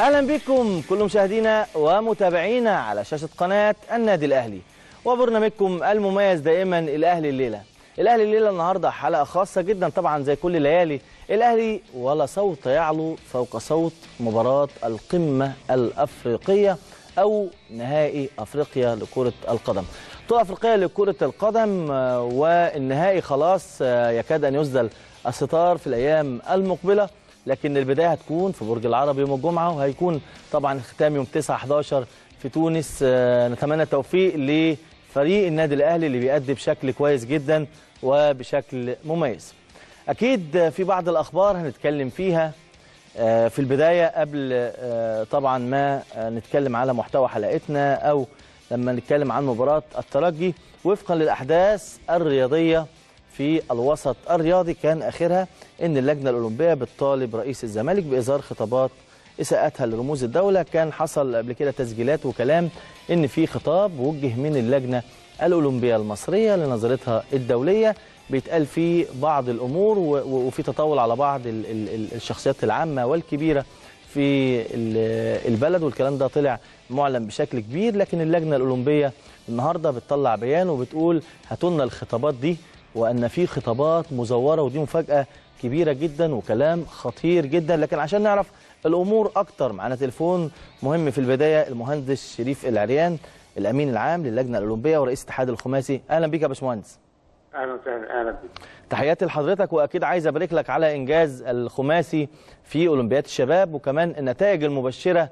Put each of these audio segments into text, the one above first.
اهلا بكم كل مشاهدينا ومتابعينا على شاشه قناه النادي الاهلي وبرنامجكم المميز دائما الاهلي الليله الاهلي الليله النهارده حلقه خاصه جدا طبعا زي كل ليالي الاهلي ولا صوت يعلو فوق صوت مباراه القمه الافريقيه او نهائي افريقيا لكره القدم بطوله افريقيه لكره القدم آه، والنهائي خلاص آه، يكاد ان يسدل الستار في الايام المقبله لكن البدايه هتكون في برج العرب يوم الجمعه وهيكون طبعا ختام يوم 9 11 في تونس آه، نتمنى التوفيق لفريق النادي الاهلي اللي بيأدي بشكل كويس جدا وبشكل مميز. اكيد في بعض الاخبار هنتكلم فيها آه، في البدايه قبل آه، طبعا ما آه، نتكلم على محتوى حلقتنا او لما نتكلم عن مباراه الترجي وفقا للاحداث الرياضيه في الوسط الرياضي كان اخرها ان اللجنه الاولمبيه بتطالب رئيس الزمالك باصدار خطابات اساءتها لرموز الدوله كان حصل قبل كده تسجيلات وكلام ان في خطاب وجه من اللجنه الاولمبيه المصريه لنظرتها الدوليه بيتقال فيه بعض الامور و- و- وفي تطاول على بعض ال- ال- ال- الشخصيات العامه والكبيره في ال- البلد والكلام ده طلع معلن بشكل كبير لكن اللجنه الاولمبيه النهارده بتطلع بيان وبتقول هاتوا لنا الخطابات دي وان في خطابات مزوره ودي مفاجاه كبيره جدا وكلام خطير جدا لكن عشان نعرف الامور اكتر معانا تليفون مهم في البدايه المهندس شريف العريان الامين العام للجنه الاولمبيه ورئيس الاتحاد الخماسي اهلا بيك يا باشمهندس اهلا وسهلا اهلا بك تحياتي لحضرتك واكيد عايز ابارك لك على انجاز الخماسي في اولمبياد الشباب وكمان النتائج المبشره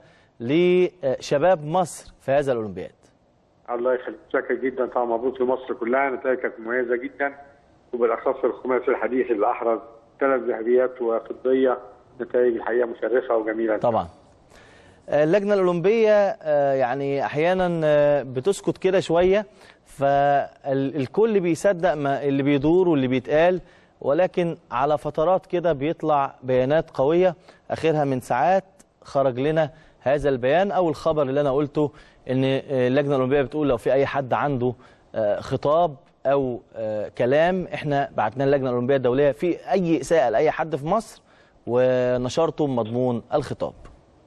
لشباب مصر في هذا الاولمبياد الله يخليك شاكر جدا طبعا مبروك لمصر كلها نتائج كانت مميزه جدا وبالاخص الخماسي الحديث اللي احرز ثلاث ذهبيات وفضيه نتائج الحقيقه مشرفه وجميله طبعا اللجنه الاولمبيه آه، يعني احيانا آه، بتسكت كده شويه فالكل بيصدق ما اللي بيدور واللي بيتقال ولكن على فترات كده بيطلع بيانات قويه اخرها من ساعات خرج لنا هذا البيان او الخبر اللي انا قلته ان آه، اللجنه الاولمبيه بتقول لو في اي حد عنده آه، خطاب او آه، كلام احنا بعتنا اللجنه الاولمبيه الدوليه في اي اساءه لاي حد في مصر ونشرته مضمون الخطاب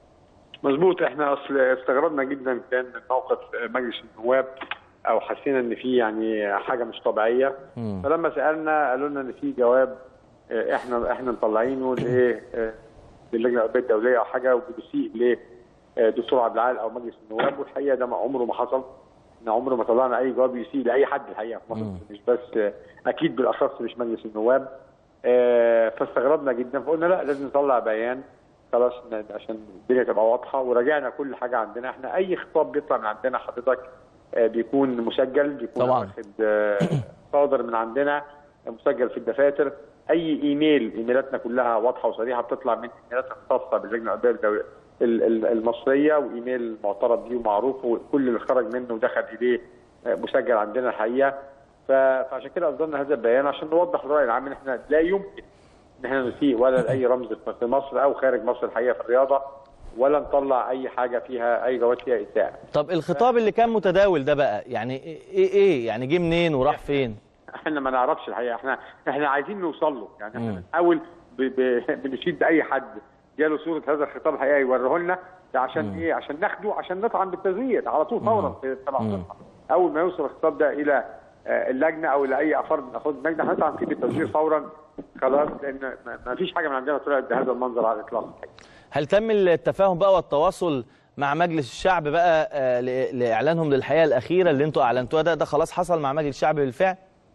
مظبوط احنا اصل استغربنا جدا كان موقف مجلس النواب او حسينا ان في يعني حاجه مش طبيعيه مم. فلما سالنا قالوا لنا ان في جواب اه، احنا احنا مطلعينه لايه اه، للجنه الاولمبيه الدوليه او حاجه وبيسيء لدكتور عبد العال او مجلس النواب والحقيقه ده ما عمره ما حصل ان عمره ما طلعنا اي جواب يسيء لاي حد الحقيقه في مصر مش بس اه، اكيد بالاخص مش مجلس النواب اه، فاستغربنا جدا فقلنا لا لازم نطلع بيان خلاص ن- عشان الدنيا تبقى واضحه وراجعنا كل حاجه عندنا احنا اي خطاب بيطلع من عندنا حضرتك آه، بيكون مسجل بيكون طبعاً. واخد آه، صادر من عندنا مسجل في الدفاتر اي ايميل ايميلاتنا كلها واضحه وصريحه بتطلع من ايميلات خاصه باللجنه الاولمبيه الدولية- ال- ال- المصريه وايميل معترف بيه ومعروف وكل اللي خرج منه ودخل اليه آه، مسجل عندنا الحقيقه ف- فعشان كده اصدرنا هذا البيان عشان نوضح للراي العام ان احنا لا يمكن ان احنا نسيء ولا لاي رمز في مصر او خارج مصر الحقيقه في الرياضه ولا نطلع اي حاجه فيها اي جواد فيها اساءه. طب الخطاب اللي كان متداول ده بقى يعني ايه ايه يعني جه منين وراح فين احنا ما نعرفش الحقيقه احنا احنا عايزين نوصل له يعني احنا مم. بنحاول ب- ب- بنشيد اي حد جاله صوره هذا الخطاب الحقيقه يوريه لنا ده عشان ايه عشان ناخده عشان نطعن بالتزوير على طول فورا في تبع الصفحه اول ما يوصل الخطاب ده الى آه، اللجنه او الى اي افراد من افراد اللجنه هنطعن فيه بالتزوير فورا خلاص لان ما- ما فيش حاجه من عندنا طلعت بهذا المنظر على الاطلاق الحقيقة. هل تم التفاهم بقى والتواصل مع مجلس الشعب بقى آه، ل- لاعلانهم للحقيقه الاخيره اللي انتوا اعلنتوها ده ده خلاص حصل مع مجلس الشعب بالفعل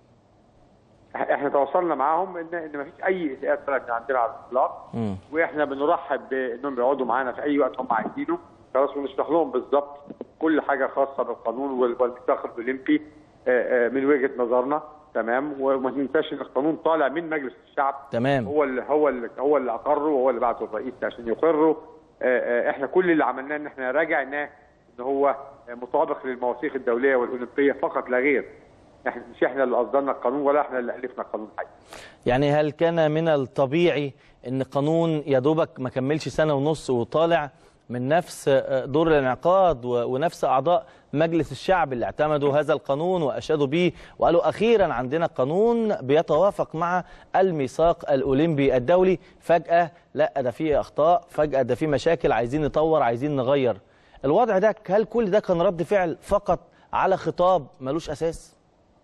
احنا تواصلنا معاهم ان ان ما فيش اي اساءات طلعت من عندنا على الاطلاق مم. واحنا بنرحب بانهم يقعدوا معانا في اي وقت هم عايزينه خلاص ونشرح لهم بالظبط كل حاجه خاصه بالقانون وال- والمنتخب الاولمبي آه، آه، من وجهه نظرنا تمام وما تنساش ان القانون طالع من مجلس الشعب تمام هو اللي هو اللي هو اللي اقره وهو اللي بعته الرئيس عشان يقره آه، آه، احنا كل اللي عملناه ان احنا راجعناه ان هو مطابق للمواثيق الدوليه والاولمبيه فقط لا غير احنا مش احنا اللي اصدرنا القانون ولا احنا اللي الفنا القانون حقيقي يعني هل كان من الطبيعي ان قانون يا دوبك ما كملش سنه ونص وطالع من نفس دور الانعقاد ونفس اعضاء مجلس الشعب اللي اعتمدوا هذا القانون واشادوا به وقالوا اخيرا عندنا قانون بيتوافق مع الميثاق الاولمبي الدولي فجاه لا ده فيه اخطاء فجاه ده فيه مشاكل عايزين نطور عايزين نغير الوضع ده هل كل ده كان رد فعل فقط على خطاب ملوش اساس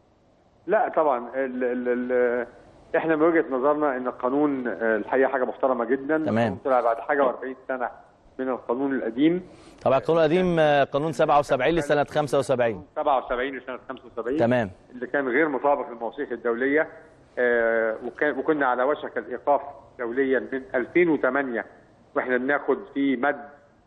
لا طبعا ال ال ال احنا من وجهه نظرنا ان القانون الحقيقه حاجه محترمه جدا تمام. طلع بعد حاجه و40 سنه من القانون القديم طبعا القانون القديم قانون 77 لسنه 75 77 لسنه 75 تمام اللي كان غير مطابق للمواثيق الدوليه آه وكان وكنا على وشك الايقاف دوليا من 2008 واحنا بناخد في مد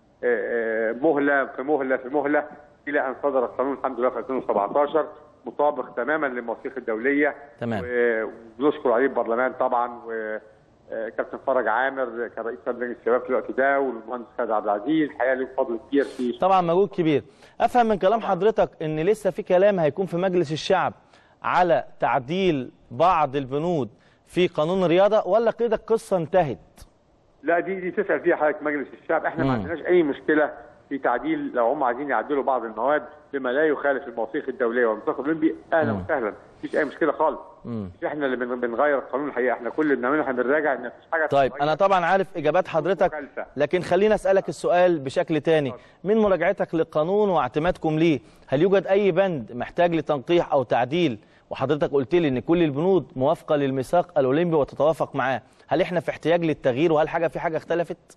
آه مهله في مهله في مهله الى ان صدر القانون الحمد لله في 2017 مطابق تماما للمواثيق الدوليه تمام ونشكر عليه البرلمان طبعا و كابتن فرج عامر كان رئيس لجنه الشباب في الوقت ده والمهندس خالد عبد العزيز الحقيقه له فضل كبير في طبعا مجهود كبير افهم من كلام حضرتك ان لسه في كلام هيكون في مجلس الشعب على تعديل بعض البنود في قانون الرياضه ولا كده القصه انتهت لا دي دي تسال فيها حضرتك مجلس الشعب احنا ما عندناش اي مشكله في تعديل لو هم عايزين يعدلوا بعض المواد بما لا يخالف المواثيق الدوليه والميثاق الاولمبي اهلا وسهلا مفيش اي مشكله خالص مش احنا اللي بنغير القانون الحقيقه احنا كل اللي بنعمله احنا بنراجع ان مفيش حاجه طيب انا طبعا عارف اجابات حضرتك لكن خليني اسالك السؤال بشكل تاني من مراجعتك للقانون واعتمادكم ليه هل يوجد اي بند محتاج لتنقيح او تعديل وحضرتك قلت لي ان كل البنود موافقه للميثاق الاولمبي وتتوافق معاه هل احنا في احتياج للتغيير وهل حاجه في حاجه اختلفت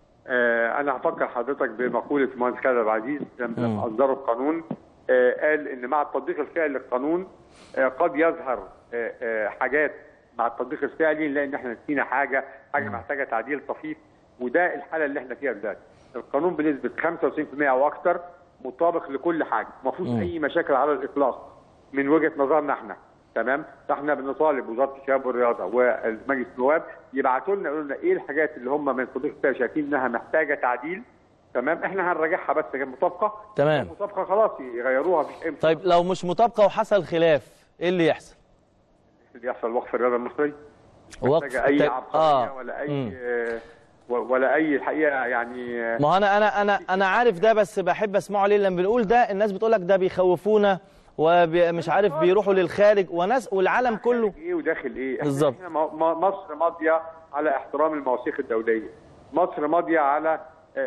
آه انا هفكر حضرتك بمقوله المهندس خالد عبد العزيز لما اصدروا القانون آه قال ان مع التطبيق الفعلي للقانون آه قد يظهر حاجات مع التطبيق الفعلي نلاقي ان احنا نسينا حاجه حاجه محتاجه تعديل طفيف وده الحاله اللي احنا فيها دلوقتي القانون بنسبه 95% او اكثر مطابق لكل حاجه ما فيهوش اي مشاكل على الاطلاق من وجهه نظرنا احنا تمام فاحنا بنطالب وزاره الشباب والرياضه ومجلس النواب يبعتوا لنا يقولوا لنا ايه الحاجات اللي هم من التطبيق الفعلي شايفين انها محتاجه تعديل تمام احنا هنراجعها بس كانت مطابقه تمام مطابقه خلاص يغيروها مفيش اي طيب لو مش مطابقه وحصل خلاف ايه اللي يحصل؟ اللي يحصل وقف الرياضه المصريه وقف اي عبقريه آه. ولا اي آه ولا اي الحقيقه يعني ما انا انا انا انا عارف ده بس بحب اسمعه ليه لما بنقول ده الناس بتقول لك ده بيخوفونا ومش عارف بيروحوا للخارج وناس والعالم كله ايه وداخل ايه بالظبط احنا مصر ماضيه على احترام المواثيق الدوليه مصر ماضيه على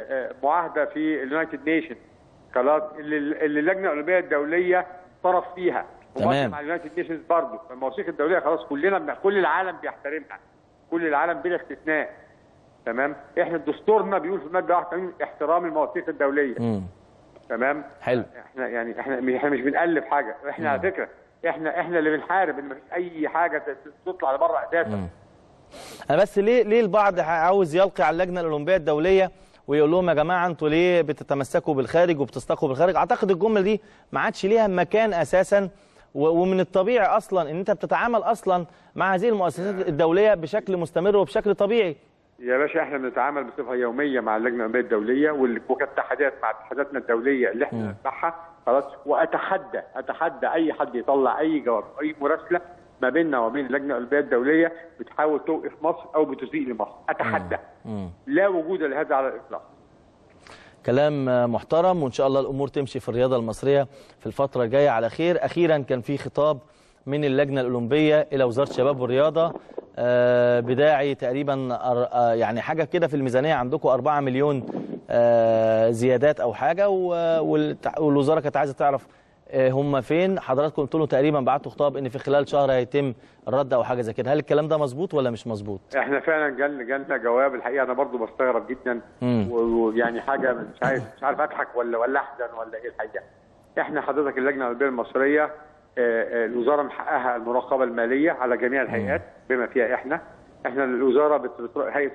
معاهده في اليونايتد نيشن خلاص اللي اللي اللجنه الاولمبيه الدوليه طرف فيها تمام مع اليونايتد نيشنز برضه فالمواثيق الدوليه خلاص كلنا كل العالم بيحترمها كل العالم بلا استثناء تمام احنا دستورنا بيقول في الماده 81 احترام المواثيق الدوليه مم. تمام حلو احنا يعني احنا احنا مش بنالف حاجه احنا على فكره احنا احنا اللي بنحارب ان مفيش اي حاجه تطلع لبره اساسا انا بس ليه ليه البعض عاوز يلقي على اللجنه الاولمبيه الدوليه ويقول لهم يا جماعه انتوا ليه بتتمسكوا بالخارج وبتستقوا بالخارج اعتقد الجمله دي ما عادش ليها مكان اساسا ومن الطبيعي اصلا ان انت بتتعامل اصلا مع هذه المؤسسات الدوليه بشكل مستمر وبشكل طبيعي يا باشا احنا بنتعامل بصفه يوميه مع اللجنه الاولمبيه الدوليه وكاتحادات مع اتحاداتنا الدوليه اللي احنا بنتبعها خلاص واتحدى اتحدى اي حد يطلع اي جواب اي مراسله ما بيننا وبين اللجنه الاولمبيه الدوليه بتحاول توقف مصر او بتسيء لمصر اتحدى مم. لا وجود لهذا على الاطلاق كلام محترم وان شاء الله الامور تمشي في الرياضه المصريه في الفتره الجايه على خير اخيرا كان في خطاب من اللجنه الاولمبيه الى وزاره الشباب والرياضه آه بداعي تقريبا آه يعني حاجه كده في الميزانيه عندكم 4 مليون آه زيادات او حاجه والوزاره كانت عايزه تعرف هم فين حضراتكم قلتوا له تقريبا بعتوا خطاب ان في خلال شهر هيتم الرد او حاجه زي كده هل الكلام ده مظبوط ولا مش مظبوط احنا فعلا جالنا جالنا جواب الحقيقه انا برضو بستغرب جدا ويعني حاجه مش عارف مش عارف اضحك ولا ولا احزن ولا ايه الحقيقه احنا حضرتك اللجنه الاولمبيه المصريه الوزاره محققها المراقبه الماليه على جميع الهيئات بما فيها احنا احنا الوزاره هيئه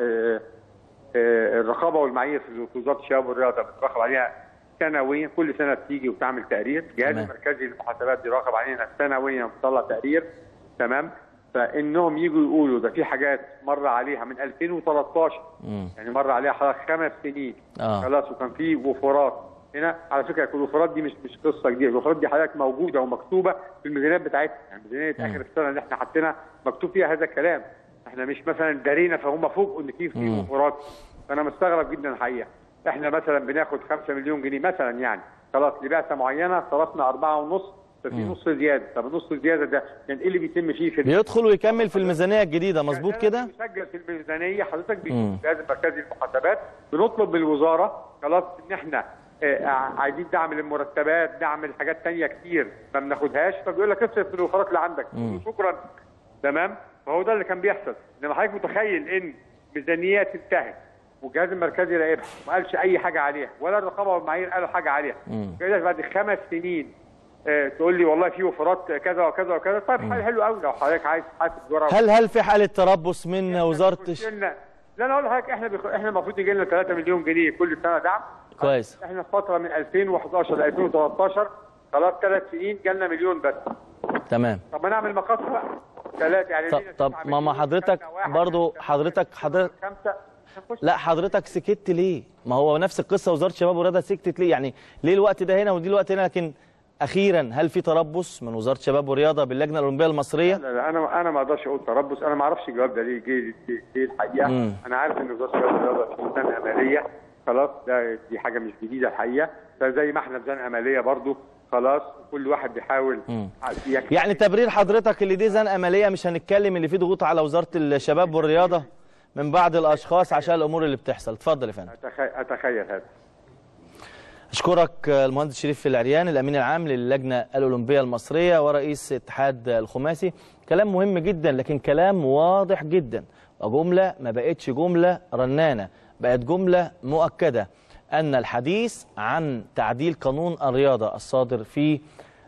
الرقابه والمعايير في وزاره الشباب والرياضه بتراقب عليها سنويا كل سنه بتيجي وتعمل تقرير الجهاز المركزي للمحاسبات بيراقب علينا سنويا وبيطلع تقرير تمام فانهم يجوا يقولوا ده في حاجات مر عليها من 2013 مم. يعني مر عليها حوالي خمس سنين آه. خلاص وكان في وفرات هنا على فكره الوفرات دي مش مش قصه جديده الوفرات دي حضرتك موجوده ومكتوبه في الميزانيات بتاعتنا يعني ميزانيه اخر السنه اللي احنا حاطينها مكتوب فيها هذا الكلام احنا مش مثلا دارينا فهم فوق ان في في وفرات فانا مستغرب جدا الحقيقه احنا مثلا بناخد 5 مليون جنيه مثلا يعني خلاص لبعثه معينه صرفنا أربعة ونص ففي نص زياده طب النص الزياده ده يعني ايه اللي بيتم فيه في بيدخل ويكمل في الميزانيه الجديده مظبوط ده كده بيسجل في الميزانيه حضرتك مم. بيشوف الجهاز المركزي للمحاسبات بنطلب من الوزاره خلاص ان احنا آه، عايزين دعم للمرتبات دعم لحاجات تانية كتير ما بناخدهاش فبيقول لك اصرف من الوفرات اللي عندك شكرا تمام فهو ده اللي كان بيحصل انما حضرتك متخيل ان ميزانيات انتهت والجهاز المركزي راقبها ما قالش اي حاجه عليها ولا الرقابه والمعايير قالوا حاجه عليها كده بعد خمس سنين آه، تقول لي والله في وفرات كذا وكذا وكذا طيب حل حلو قوي لو حضرتك عايز تحاسب ورقه هل هل في حاله تربص من وزاره الش... بيخش لنا- لا انا اقول لحضرتك احنا بيخ... احنا المفروض يجي لنا 3 مليون جنيه كل سنه دعم كويس احنا في فتره من 2011 ل 2013 خلاص ثلاث سنين جالنا مليون بس تمام طب ما نعمل مقاصة بقى ثلاثة يعني طب لينا طب تسعة ما ما مليون، حضرتك خمسة واحد، برضو خمسة حضرتك حضرتك خمسة هنخش. لا حضرتك سكت ليه؟ ما هو نفس القصه وزاره الشباب والرياضه سكتت ليه؟ يعني ليه الوقت ده هنا ودي الوقت هنا لكن اخيرا هل في تربص من وزاره الشباب والرياضه باللجنه الاولمبيه المصريه؟ لا لا انا انا ما اقدرش اقول تربص انا ما اعرفش الجواب ده ليه جه ليه- ليه الحقيقه مم. انا عارف ان وزاره الشباب والرياضه في زنقه ماليه خلاص ده دي حاجه مش جديده الحقيقه فزي ما احنا في زنقه ماليه برضو خلاص كل واحد بيحاول يكتب. يعني تبرير حضرتك اللي دي زنقه ماليه مش هنتكلم اللي فيه ضغوط على وزاره الشباب والرياضه من بعض الاشخاص عشان الامور اللي بتحصل اتفضل يا فندم أتخ- اتخيل هذا اشكرك المهندس شريف العريان الامين العام للجنه الاولمبيه المصريه ورئيس اتحاد الخماسي كلام مهم جدا لكن كلام واضح جدا وجمله ما بقتش جمله رنانه بقت جمله مؤكده ان الحديث عن تعديل قانون الرياضه الصادر في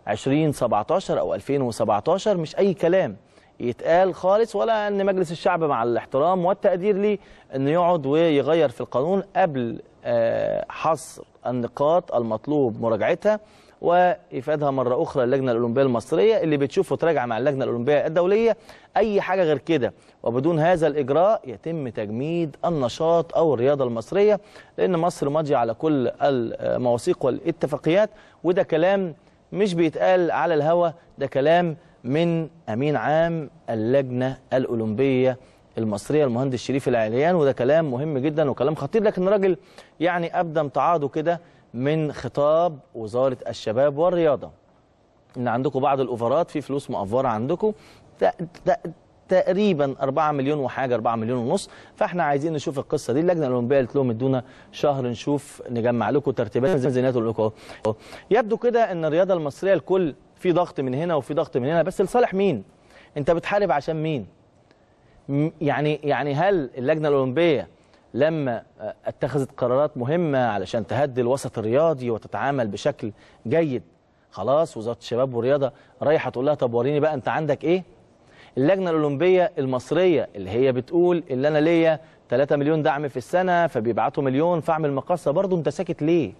2017 او 2017 مش اي كلام يتقال خالص ولا ان مجلس الشعب مع الاحترام والتقدير ليه انه يقعد ويغير في القانون قبل آه، حصر النقاط المطلوب مراجعتها وافادها مره اخرى اللجنه الاولمبيه المصريه اللي بتشوف وتراجع مع اللجنه الاولمبيه الدوليه اي حاجه غير كده وبدون هذا الاجراء يتم تجميد النشاط او الرياضه المصريه لان مصر ماضيه على كل المواثيق والاتفاقيات وده كلام مش بيتقال على الهوا ده كلام من امين عام اللجنه الاولمبيه المصريه المهندس شريف العليان وده كلام مهم جدا وكلام خطير لكن الراجل يعني ابدى امتعاضه كده من خطاب وزاره الشباب والرياضه ان عندكم بعض الاوفرات في فلوس مقفره عندكم ت- ت- تقريبا 4 مليون وحاجه 4 مليون ونص فاحنا عايزين نشوف القصه دي اللجنه الاولمبيه قالت لهم ادونا شهر نشوف نجمع لكم ترتيبات ميزانيات لكم يبدو كده ان الرياضه المصريه الكل في ضغط من هنا وفي ضغط من هنا بس لصالح مين انت بتحارب عشان مين م- يعني يعني هل اللجنه الاولمبيه لما آه، اتخذت قرارات مهمه علشان تهدي الوسط الرياضي وتتعامل بشكل جيد خلاص وزاره الشباب والرياضه رايحه تقول لها طب وريني بقى انت عندك ايه اللجنه الاولمبيه المصريه اللي هي بتقول اللي انا ليا 3 مليون دعم في السنه فبيبعتوا مليون فاعمل مقاصه برضه انت ساكت ليه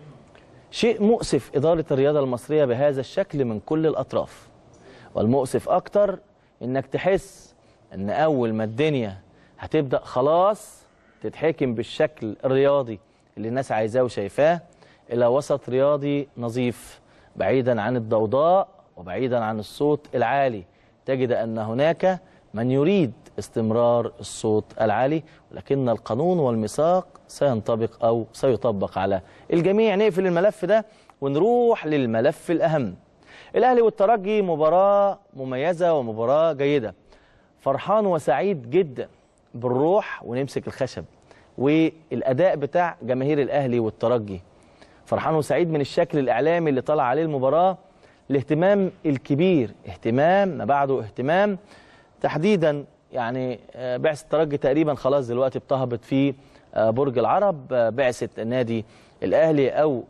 شيء مؤسف إدارة الرياضة المصرية بهذا الشكل من كل الأطراف والمؤسف أكتر إنك تحس إن أول ما الدنيا هتبدأ خلاص تتحكم بالشكل الرياضي اللي الناس عايزاه وشايفاه إلى وسط رياضي نظيف بعيدا عن الضوضاء وبعيدا عن الصوت العالي تجد أن هناك من يريد استمرار الصوت العالي ولكن القانون والميثاق سينطبق أو سيطبق على الجميع نقفل الملف ده ونروح للملف الأهم الأهلي والترجي مباراة مميزة ومباراة جيدة فرحان وسعيد جدا بالروح ونمسك الخشب والأداء بتاع جماهير الأهلي والترجي فرحان وسعيد من الشكل الإعلامي اللي طلع عليه المباراة الاهتمام الكبير اهتمام ما بعده اهتمام تحديدا يعني آه، بعثة الترجي تقريبا خلاص دلوقتي بتهبط في آه، برج العرب آه، بعثة النادي الأهلي أو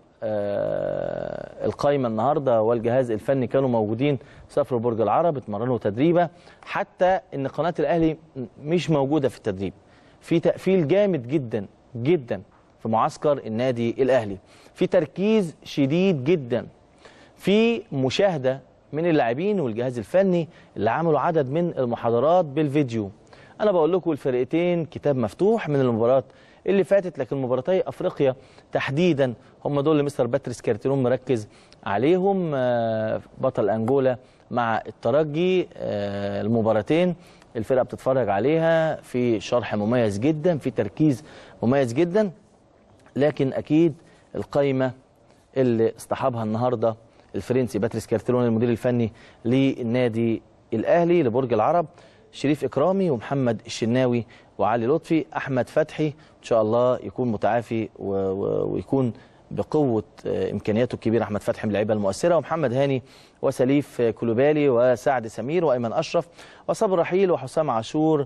آه، القايمة النهاردة والجهاز الفني كانوا موجودين سافروا برج العرب اتمرنوا تدريبة حتى ان قناة الأهلي مش موجودة في التدريب في تقفيل جامد جدا جدا في معسكر النادي الأهلي في تركيز شديد جدا في مشاهدة من اللاعبين والجهاز الفني اللي عملوا عدد من المحاضرات بالفيديو أنا بقول لكم الفرقتين كتاب مفتوح من المباراه اللي فاتت لكن مباراتي أفريقيا تحديدا هم دول اللي مستر باتريس كارتيرون مركز عليهم آه، بطل أنجولا مع الترجي آه، المباراتين الفرقة بتتفرج عليها في شرح مميز جدا في تركيز مميز جدا لكن اكيد القايمه اللي اصطحبها النهارده الفرنسي باتريس كارتلون المدير الفني للنادي الاهلي لبرج العرب شريف اكرامي ومحمد الشناوي وعلي لطفي احمد فتحي ان شاء الله يكون متعافي و... و... ويكون بقوه آه، امكانياته الكبيره احمد فتحي من اللعيبه المؤثره ومحمد هاني وسليف آه، كلوبالي وسعد سمير وايمن اشرف وصبر رحيل وحسام عاشور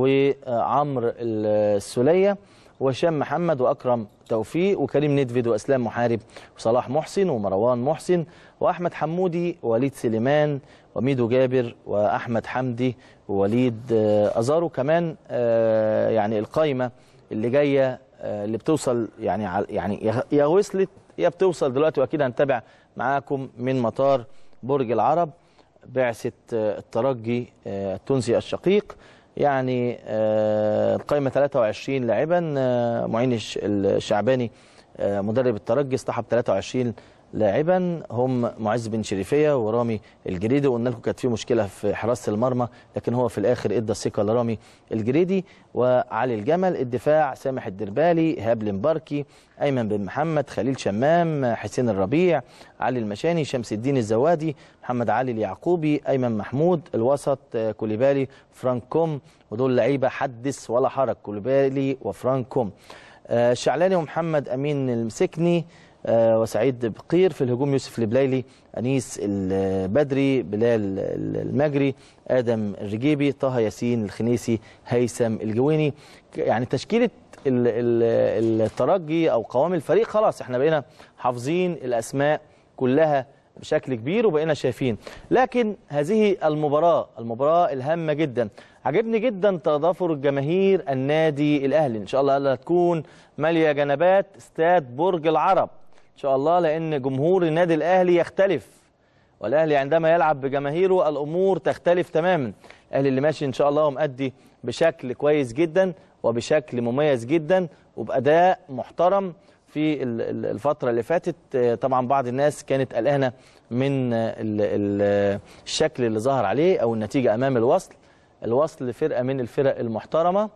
وعمرو السوليه وهشام محمد واكرم توفيق وكريم ندفد واسلام محارب وصلاح محسن ومروان محسن واحمد حمودي ووليد سليمان وميدو جابر واحمد حمدي ووليد آه، ازارو كمان آه، يعني القايمه اللي جايه آه، اللي بتوصل يعني على- يعني يا- يا وصلت يا بتوصل دلوقتي واكيد هنتابع معاكم من مطار برج العرب بعثه آه، الترجي آه، التونسي الشقيق يعني آه، القائمه 23 لاعبا آه، معين الش- الشعباني آه، مدرب الترجي اصطحب 23 لاعبا هم معز بن شريفيه ورامي الجريدي وقلنا لكم كانت في مشكله في حراسه المرمى لكن هو في الاخر ادى الثقه لرامي الجريدي وعلي الجمل الدفاع سامح الدربالي ايهاب المباركي ايمن بن محمد خليل شمام حسين الربيع علي المشاني شمس الدين الزوادي محمد علي اليعقوبي ايمن محمود الوسط آه، كوليبالي فرانك كوم ودول لعيبه حدث ولا حرج كوليبالي وفرانك كوم آه، الشعلاني ومحمد امين المسكني آه، وسعيد بقير في الهجوم يوسف البلايلي انيس البدري بلال المجري ادم الرجيبي طه ياسين الخنيسي هيثم الجويني ك- يعني تشكيله ال- ال- الترجي او قوام الفريق خلاص احنا بقينا حافظين الاسماء كلها بشكل كبير وبقينا شايفين لكن هذه المباراة المباراة الهامة جدا عجبني جدا تضافر جماهير النادي الأهلي إن شاء الله ألا تكون مالية جنبات استاد برج العرب إن شاء الله لأن جمهور النادي الأهلي يختلف والاهلي عندما يلعب بجماهيره الامور تختلف تماما الاهلي اللي ماشي ان شاء الله ومؤدي بشكل كويس جدا وبشكل مميز جدا وباداء محترم في ال- ال- الفتره اللي فاتت آه، طبعا بعض الناس كانت قلقانه من آه، ال- ال- الشكل اللي ظهر عليه او النتيجه امام الوصل الوصل فرقه من الفرق المحترمه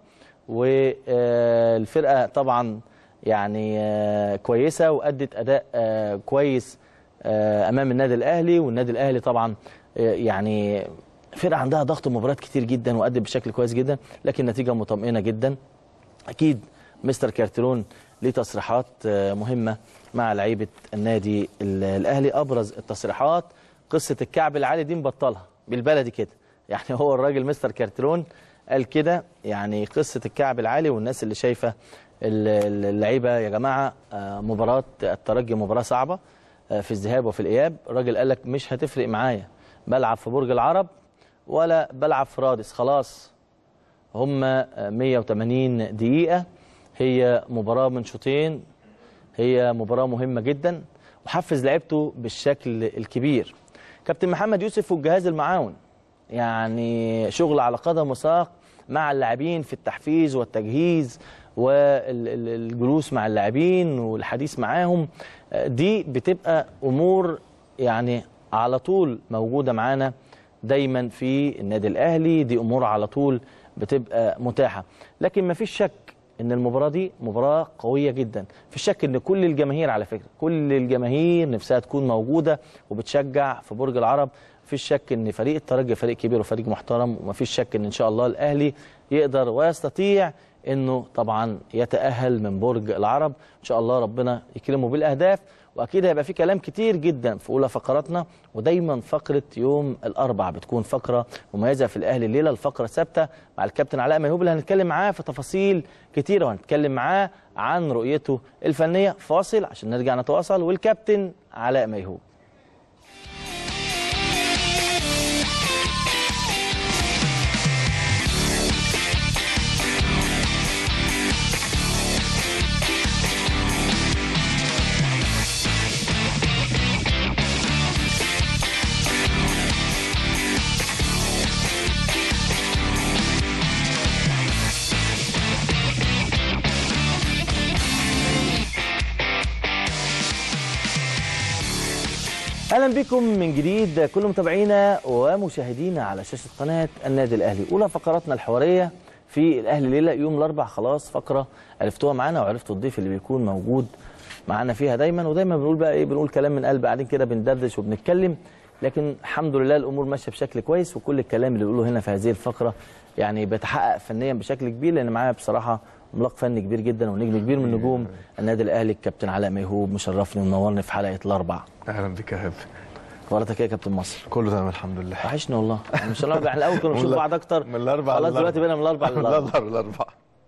والفرقه طبعا يعني آه، كويسه وادت اداء آه، كويس آه، امام النادي الاهلي والنادي الاهلي طبعا آه، يعني فرقه عندها ضغط مباريات كتير جدا وادت بشكل كويس جدا لكن نتيجه مطمئنه جدا اكيد مستر كارتلون ليه تصريحات آه، مهمه مع لعيبه النادي ال- الاهلي ابرز التصريحات قصه الكعب العالي دي مبطلها بالبلدي كده يعني هو الراجل مستر كارتلون قال كده يعني قصه الكعب العالي والناس اللي شايفه ال- ال- اللعيبه يا جماعه آه، مباراه الترجي مباراه صعبه آه، في الذهاب وفي الاياب الراجل قال لك مش هتفرق معايا بلعب في برج العرب ولا بلعب في رادس خلاص هم 180 دقيقة هي مباراة من شوطين هي مباراة مهمة جدا وحفز لعيبته بالشكل الكبير كابتن محمد يوسف والجهاز المعاون يعني شغل على قدم وساق مع اللاعبين في التحفيز والتجهيز والجلوس مع اللاعبين والحديث معاهم آه، دي بتبقى امور يعني على طول موجوده معانا دايما في النادي الاهلي دي امور على طول بتبقى متاحه لكن ما فيش شك ان المباراه دي مباراه قويه جدا في شك ان كل الجماهير على فكره كل الجماهير نفسها تكون موجوده وبتشجع في برج العرب مفيش شك ان فريق الترجي فريق كبير وفريق محترم ومفيش شك ان ان شاء الله الاهلي يقدر ويستطيع انه طبعا يتاهل من برج العرب ان شاء الله ربنا يكرمه بالاهداف واكيد هيبقى في كلام كتير جدا في اولى فقراتنا ودايما فقره يوم الاربع بتكون فقره مميزه في الاهلي الليله الفقره ثابته مع الكابتن علاء ميهوب اللي هنتكلم معاه في تفاصيل كتيره وهنتكلم معاه عن رؤيته الفنيه فاصل عشان نرجع نتواصل والكابتن علاء ميهوب اهلا بكم من جديد كل متابعينا ومشاهدينا على شاشه قناه النادي الاهلي اولى فقراتنا الحواريه في الاهلي ليله يوم الاربع خلاص فقره عرفتوها معانا وعرفتوا الضيف اللي بيكون موجود معانا فيها دايما ودايما بنقول بقى ايه بنقول كلام من قلب قاعدين كده بندردش وبنتكلم لكن الحمد لله الامور ماشيه بشكل كويس وكل الكلام اللي بنقوله هنا في هذه الفقره يعني بيتحقق فنيا بشكل كبير لان معايا بصراحه عملاق فني كبير جدا ونجم كبير من نجوم النادي الاهلي الكابتن علاء ميهوب مشرفني ومنورني في حلقه الاربع اهلا بك يا هاب اخبارك ايه يا كابتن مصر كله تمام الحمد لله وحشني والله ان شاء الله احنا الاول كنا بنشوف من بعض اكتر من الاربع خلاص دلوقتي بقينا من الاربع من للاربع الاربع للاربع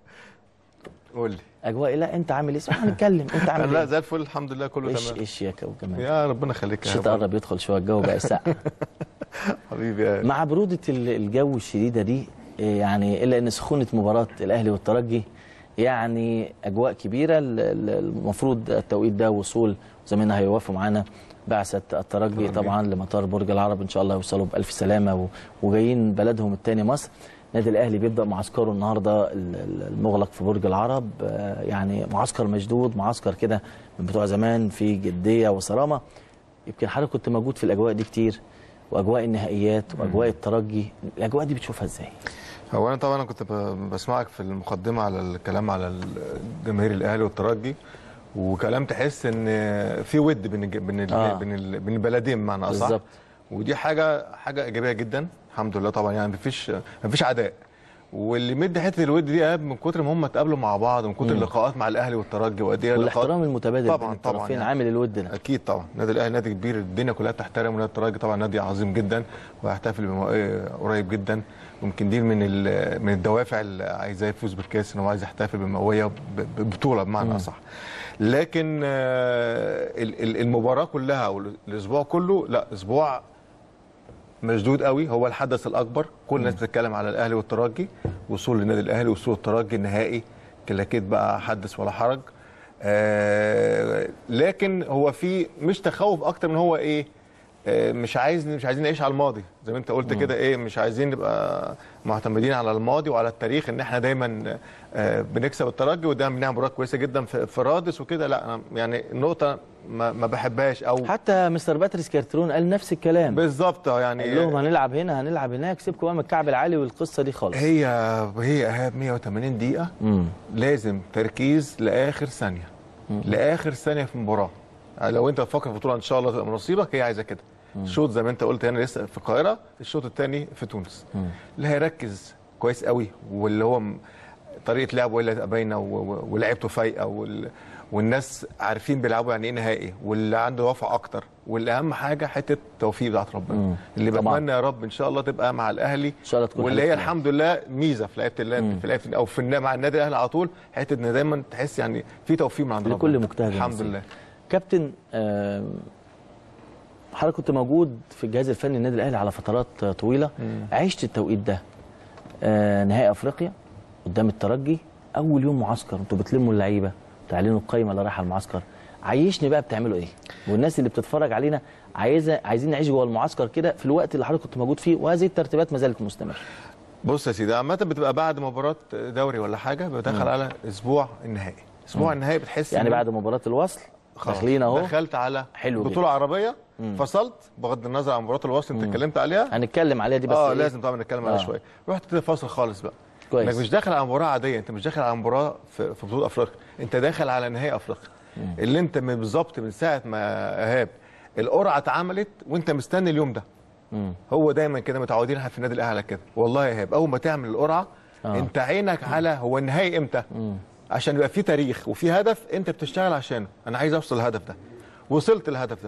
قول لي اجواء لا انت عامل ايه صح هنتكلم انت عامل لا ايه زي الفل الحمد لله كله ايش تمام ايش يا كو كمان يا ربنا يخليك يا الشتاء هاب قرب يدخل شويه الجو بقى ساقع حبيبي يا مع برودة ال- الجو الشديدة دي إيه يعني إلا أن سخونة مباراة الأهلي والترجي يعني أجواء كبيرة ال- ال- المفروض التوقيت ده وصول زميلنا هيوافوا معانا بعثة الترجي طبعا لمطار برج العرب إن شاء الله يوصلوا بألف سلامة و- وجايين بلدهم الثاني مصر النادي الأهلي بيبدأ معسكره النهاردة ال- ال- المغلق في برج العرب آه، يعني معسكر مشدود معسكر كده من بتوع زمان في جدية وصرامة يمكن حضرتك كنت موجود في الأجواء دي كتير واجواء النهائيات واجواء الترجي الاجواء دي بتشوفها ازاي هو انا طبعا انا كنت ب- بسمعك في المقدمه على الكلام على جماهير الاهلي والترجي وكلام تحس ان في ود بين الج- بين ال- آه. بين ال- بين البلدين بمعنى اصح بالظبط. ودي حاجه حاجه ايجابيه جدا الحمد لله طبعا يعني مفيش مفيش عداء واللي مدي حته الود دي قاب من كتر ما هم اتقابلوا مع بعض ومن كتر اللقاءات مع الاهلي والترجي وقد ايه اللقاءات- والاحترام المتبادل طبعا بين طبعا الطرفين يعني. عامل الود ده اكيد طبعا النادي الاهلي نادي كبير الدنيا كلها بتحترمه ونادي الترجي طبعا نادي عظيم جدا وهيحتفل بمواقع قريب جدا ويمكن دي من ال- من الدوافع اللي عايزاه يفوز بالكاس ان هو عايز يحتفل بمئويه ببطوله بمعنى اصح لكن آه، ال- ال- المباراه كلها والاسبوع كله لا اسبوع مشدود قوي هو الحدث الاكبر كل الناس بتتكلم على الاهلي والترجي وصول النادي الاهلي وصول الترجي النهائي كلاكيت بقى حدث ولا حرج آه لكن هو في مش تخوف اكتر من هو ايه آه مش عايز مش عايزين نعيش على الماضي زي ما انت قلت كده ايه مش عايزين نبقى معتمدين على الماضي وعلى التاريخ ان احنا دايما آه بنكسب الترجي ودايما بنعمل مباريات كويسه جدا في في رادس وكده لا انا يعني النقطه ما, ما بحبهاش او حتى مستر باتريس كارترون قال نفس الكلام بالظبط آه، يعني قال لهم هنلعب هنا هنلعب هناك سيبكم بقى من الكعب العالي والقصه دي خالص هي هي ايهاب 180 دقيقة امم لازم تركيز لآخر ثانية لآخر ثانية في المباراة لو انت بتفكر في بطولة ان شاء الله تبقى من نصيبك هي عايزة كده الشوط زي ما انت قلت هنا لسه في القاهرة الشوط الثاني في تونس اللي هيركز كويس قوي واللي هو م- طريقة لعبه اللي هتبقى باينة و- و- ولعبته فايقة وال... والناس عارفين بيلعبوا يعني ايه نهائي واللي عنده وفا اكتر والاهم حاجه حته التوفيق بتاعت ربنا اللي طبعاً. بتمنى يا رب ان شاء الله تبقى مع الاهلي ان شاء الله تكون واللي هي حلقة الحمد لله ميزه في لعيبه الله في لعيبه او في النا- مع النادي الاهلي على طول حته ان دايما تحس يعني في توفيق من عند ربنا لكل مجتهد الحمد نصيب. لله كابتن آم، حضرتك كنت موجود في الجهاز الفني النادي الاهلي على فترات آه، طويله عشت التوقيت ده آه، نهائي افريقيا قدام الترجي اول يوم معسكر انتوا بتلموا اللعيبه تعلنوا القايمه اللي رايحه المعسكر عيشني بقى بتعملوا ايه والناس اللي بتتفرج علينا عايزه عايزين نعيش جوه المعسكر كده في الوقت اللي حضرتك كنت موجود فيه وهذه الترتيبات ما زالت مستمره بص يا سيدي عامه بتبقى بعد مباراه دوري ولا حاجه بدخل على اسبوع النهائي اسبوع النهائي بتحس يعني إن بعد مباراه الوصل خلاص داخلين اهو دخلت على حلو بطوله عربيه فصلت بغض النظر عن مباراه الوصل انت اتكلمت عليها هنتكلم عليها دي بس اه إيه؟ لازم طبعا نتكلم عليها آه. شويه رحت كده فاصل خالص بقى كويس. انك مش داخل على مباراه عاديه انت مش داخل على مباراه في, في بطوله افريقيا انت داخل على نهائي افريقيا اللي انت من بالظبط من ساعه ما ايهاب القرعه اتعملت وانت مستني اليوم ده هو دايما كده متعودين احنا في النادي الاهلي على كده والله يا ايهاب اول ما تعمل القرعه آه. انت عينك على هو النهائي امتى عشان يبقى في تاريخ وفي هدف انت بتشتغل عشانه انا عايز اوصل للهدف ده وصلت للهدف ده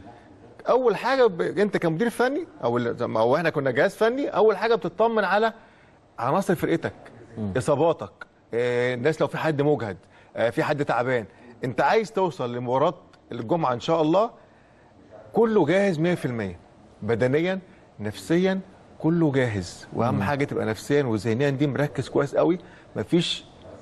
اول حاجه ب... انت كمدير فني او ال- زي ما- او احنا كنا جهاز فني اول حاجه بتطمن على عناصر فرقتك اصاباتك آه، الناس لو في حد مجهد آه، في حد تعبان انت عايز توصل لمباراه الجمعه ان شاء الله كله جاهز 100% بدنيا نفسيا كله جاهز واهم حاجه تبقى نفسيا وذهنيا دي مركز كويس قوي مفيش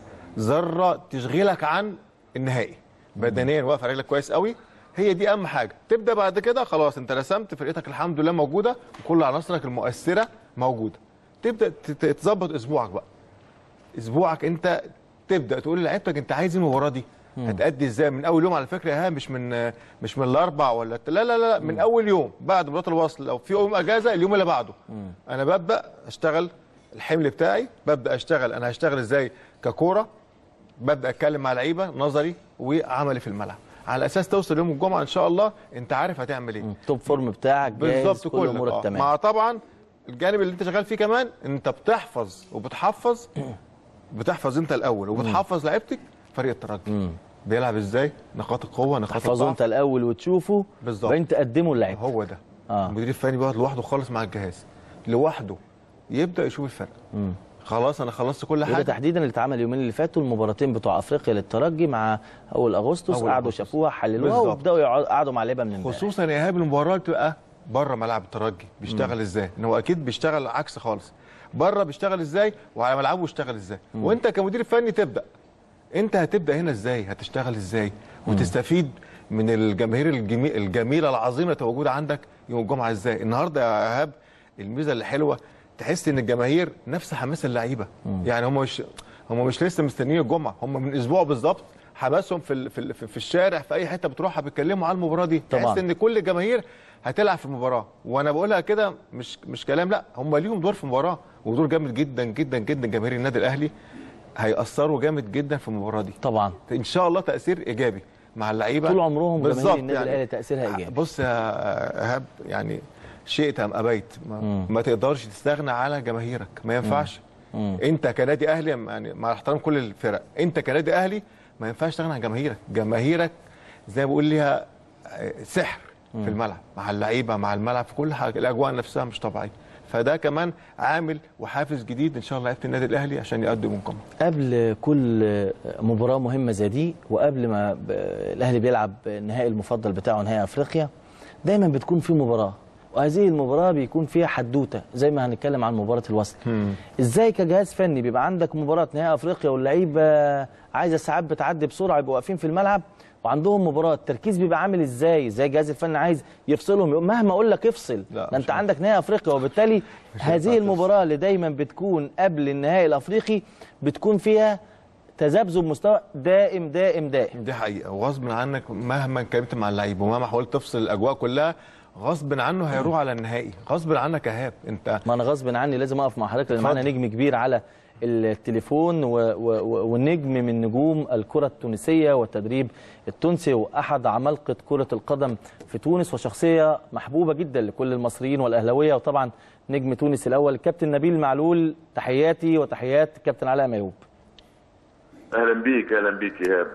ذره تشغلك عن النهائي بدنيا واقف على رجلك كويس قوي هي دي اهم حاجه تبدا بعد كده خلاص انت رسمت فرقتك الحمد لله موجوده وكل عناصرك المؤثره موجوده تبدا تت- تظبط اسبوعك بقى اسبوعك انت تبدا تقول لعيبتك انت عايز إيه المباراه دي هتأدي ازاي من اول يوم على فكره يا مش من مش من الاربع ولا الت- لا لا لا من اول يوم بعد مباراه الوصل لو في يوم اجازه اليوم اللي بعده انا ببدا اشتغل الحمل بتاعي ببدا اشتغل انا هشتغل ازاي ككوره ببدا اتكلم مع لعيبه نظري وعملي في الملعب على اساس توصل يوم الجمعه ان شاء الله انت عارف هتعمل ايه التوب فورم بتاعك جاهز بالظبط كل كله امورك آه. تمام مع طبعا الجانب اللي انت شغال فيه كمان انت بتحفظ وبتحفظ بتحفظ انت الاول وبتحفظ لعيبتك فريق الترجي بيلعب ازاي نقاط القوه نقاط تحفظه الضعف انت الاول وتشوفه بالظبط. وبعدين تقدمه للعيبه هو ده آه. المدير الفني بيقعد لوحده خالص مع الجهاز لوحده يبدا يشوف الفرق خلاص انا خلصت كل وده حاجه تحديدا اللي اتعمل اليومين اللي فاتوا المباراتين بتوع افريقيا للترجي مع اول اغسطس أول قعدوا أغسطس. شافوها حللوها بالظبط. وابداوا يقعدوا- قعدوا مع لعيبه من امبارح خصوصا يا ايهاب المباراه بتبقى بره ملعب الترجي بيشتغل ازاي ان هو اكيد بيشتغل عكس خالص بره بيشتغل ازاي وعلى ملعبه بيشتغل ازاي وانت كمدير فني تبدا انت هتبدا هنا ازاي هتشتغل ازاي وتستفيد من الجماهير الجمي... الجميله العظيمه اللي تبقى موجوده عندك يوم الجمعه ازاي النهارده يا ايهاب الميزه اللي حلوه تحس ان الجماهير نفس حماس اللعيبه يعني هم مش هم مش لسه مستنيين الجمعه هم من اسبوع بالظبط حماسهم في ال... في, ال... في الشارع في اي حته بتروحها بيتكلموا على المباراه دي طبعاً. تحس ان كل الجماهير هتلعب في المباراه وانا بقولها كده مش مش كلام لا هم ليهم دور في المباراه ودور جامد جدا جدا جدا جماهير النادي الاهلي هيأثروا جامد جدا في المباراه دي طبعا ان شاء الله تاثير ايجابي مع اللعيبه طول عمرهم جماهير بالظبط النادي الاهلي تاثيرها ايجابي بص يا ايهاب يعني شئت ام ابيت ما, ما تقدرش تستغنى على جماهيرك ما ينفعش انت كنادي اهلي يعني مع احترام كل الفرق انت كنادي اهلي ما ينفعش تستغنى عن جماهيرك جماهيرك زي ما بقول ليها آه، سحر في الملعب مع اللعيبه مع الملعب في كل حاجه الاجواء نفسها مش طبيعيه فده كمان عامل وحافز جديد ان شاء الله لعيبه النادي الاهلي عشان يقدموا منكم قبل كل مباراه مهمه زي دي وقبل ما ب- الاهلي بيلعب النهائي المفضل بتاعه نهائي افريقيا دايما بتكون في مباراه وهذه المباراه بيكون فيها حدوته زي ما هنتكلم عن مباراه الوصل ازاي كجهاز فني بيبقى عندك مباراه نهائي افريقيا واللعيبه عايزه ساعات بتعدي بسرعه يبقوا واقفين في الملعب وعندهم مباراه التركيز بيبقى عامل ازاي ازاي الجهاز الفني عايز يفصلهم يقول مهما اقول لك افصل لا، ده مش انت عندك نهائي افريقيا وبالتالي هينفع هذه تفصل. المباراه اللي دايما بتكون قبل النهائي الافريقي بتكون فيها تذبذب مستوى دائم دائم دائم دي حقيقه وغصب عنك مهما كنت مع اللعيبه ومهما حاولت تفصل الاجواء كلها غصب عنه هيروح على النهائي غصب عنك يا ايهاب انت ما انا غصب عني لازم اقف مع حضرتك لان اتفضل. معانا نجم كبير على التليفون و... و... و- والنجم من نجوم الكره التونسيه والتدريب التونسي واحد عمالقه كره القدم في تونس وشخصيه محبوبه جدا لكل المصريين والاهلاويه وطبعا نجم تونس الاول الكابتن نبيل معلول تحياتي وتحيات الكابتن علاء ميوب اهلا بيك اهلا بيك ايهاب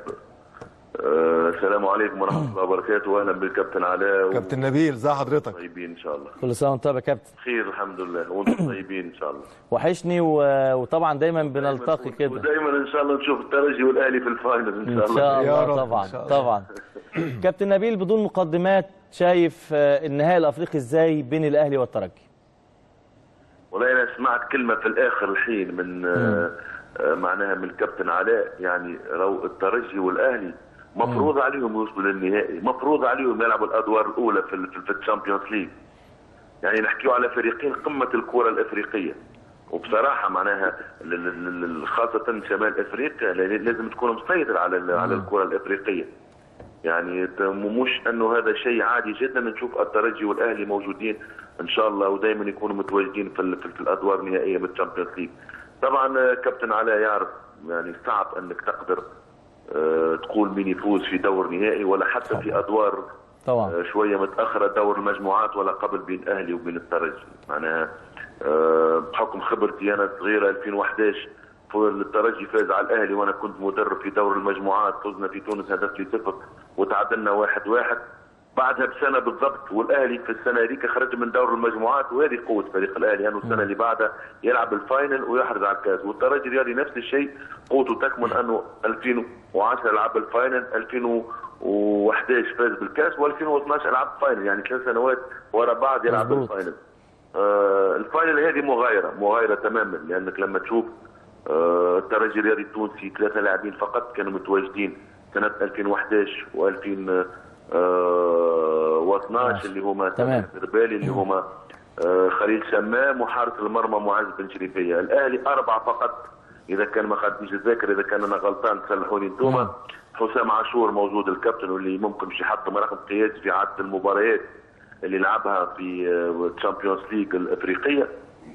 آه، السلام عليكم ورحمه الله وبركاته واهلا بالكابتن علاء كابتن نبيل ازي حضرتك طيبين ان شاء الله كل سنه وانت طيب يا كابتن خير الحمد لله وانتم طيبين ان شاء الله وحشني و... وطبعا دايما بنلتقي كده ودايما ان شاء الله نشوف الترجي والاهلي في الفاينل ان ان شاء شاء الله يا الله رب، طبعا إن شاء الله. طبعا كابتن نبيل بدون مقدمات شايف آه، النهائي الافريقي ازاي بين الاهلي والترجي والله انا سمعت كلمه في الاخر الحين من آه، آه، معناها من الكابتن علاء يعني لو الترجي والاهلي مفروض عليهم يوصلوا للنهائي مفروض عليهم يلعبوا الادوار الاولى في ال- في, في الشامبيونز ليج يعني نحكيو على فريقين قمه الكره الافريقيه وبصراحه معناها ال- ال- ال- خاصه شمال افريقيا لازم تكون مسيطر على ال- على الكره الافريقيه يعني ت- مش انه هذا شيء عادي جدا نشوف الترجي والاهلي موجودين ان شاء الله ودائما يكونوا متواجدين في, ال- في, في الادوار النهائيه بالتشامبيونز ليج. طبعا آه، كابتن علاء يعرف يعني صعب انك تقدر آه، تقول مين يفوز في دور نهائي ولا حتى في ادوار طبعا آه، شويه متاخره دور المجموعات ولا قبل بين الاهلي وبين الترجي معناها آه، بحكم خبرتي انا صغيره 2011 ف- الترجي فاز على الاهلي وانا كنت مدرب في دور المجموعات فزنا في تونس هدف لصفر وتعادلنا واحد واحد بعدها بسنه بالضبط والاهلي في السنه هذيك خرج من دور المجموعات وهذه قوه فريق الاهلي انه السنه اللي بعدها يلعب الفاينل ويحرز على الكاس والترجي الرياضي نفس الشيء قوته تكمن انه 2010 لعب الفاينل 2011 فاز بالكاس و2012 لعب فاينل يعني ثلاث سنوات ورا بعض يلعب مظبوط. الفاينل آه الفاينل هذه مغايره مغايره تماما لانك لما تشوف آه الترجي الرياضي التونسي ثلاثه لاعبين فقط كانوا متواجدين سنه 2011 و2000 و12 اللي هما تمام. بالي اللي هما آه خليل شمام وحارس المرمى معز بن شريفيه الاهلي اربعه فقط اذا كان ما خدتنيش الذاكر اذا كان انا غلطان تصلحوني انتم حسام عاشور موجود الكابتن واللي ممكن مش يحطم رقم قياسي في عدد المباريات اللي لعبها في الشامبيونز ليج الافريقيه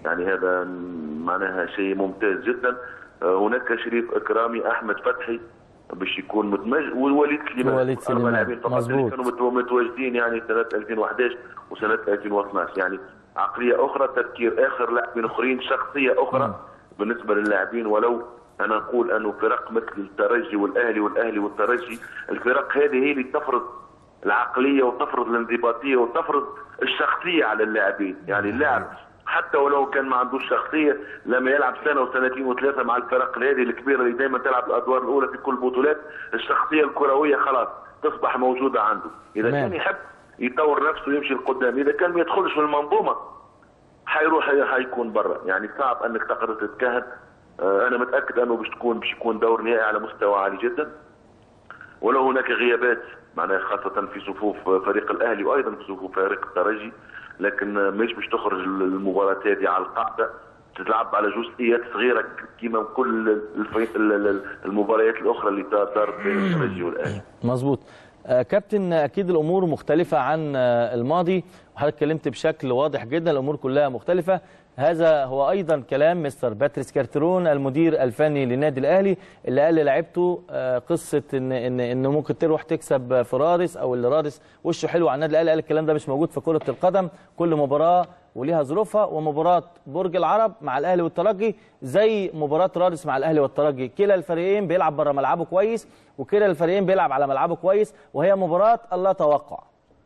يعني هذا معناها شيء ممتاز جدا آه، هناك شريف اكرامي احمد فتحي باش يكون متمج ووليد سليمان ووليد أربع سليمان. لاعبين فقط اللي مظبوط. كانوا متو- متواجدين يعني سنه 2011 وسنه 2012 يعني عقليه اخرى تفكير اخر لاعبين اخرين شخصيه اخرى بالنسبه للاعبين ولو انا نقول انه فرق مثل الترجي والاهلي والاهلي والترجي الفرق هذه هي اللي تفرض العقليه وتفرض الانضباطيه وتفرض الشخصيه على اللاعبين يعني اللاعب حتى ولو كان ما عندوش شخصيه لما يلعب سنه وسنتين وثلاثه مع الفرق هذه الكبيره اللي دائما تلعب الادوار الاولى في كل البطولات الشخصيه الكرويه خلاص تصبح موجوده عنده اذا تمام. كان يحب يطور نفسه ويمشي لقدام اذا كان ما يدخلش في المنظومه حيروح حيكون برا يعني صعب انك تقدر تتكهن آه، انا متاكد انه باش تكون باش يكون دور نهائي على مستوى عالي جدا ولو هناك غيابات معناها خاصة في صفوف فريق الأهلي وأيضا في صفوف فريق الترجي لكن مش باش تخرج المباراة هذه على القاعدة تتلعب على جزئيات صغيرة كما كل الف- المباريات الأخرى اللي دارت بين الترجي والأهلي مظبوط آه، كابتن اكيد الامور مختلفه عن آه، الماضي وحضرتك اتكلمت بشكل واضح جدا الامور كلها مختلفه هذا هو ايضا كلام مستر باتريس كارترون المدير الفني للنادي الاهلي اللي قال لعيبته آه، قصه ان ان ان ممكن تروح تكسب في رادس او اللي رادس وشه حلو على النادي الاهلي قال الكلام ده مش موجود في كره القدم كل مباراه وليها ظروفها ومباراه برج العرب مع الاهلي والترجي زي مباراه رادس مع الاهلي والترجي كلا الفريقين بيلعب بره ملعبه كويس وكلا الفريقين بيلعب على ملعبه كويس وهي مباراه الله توقع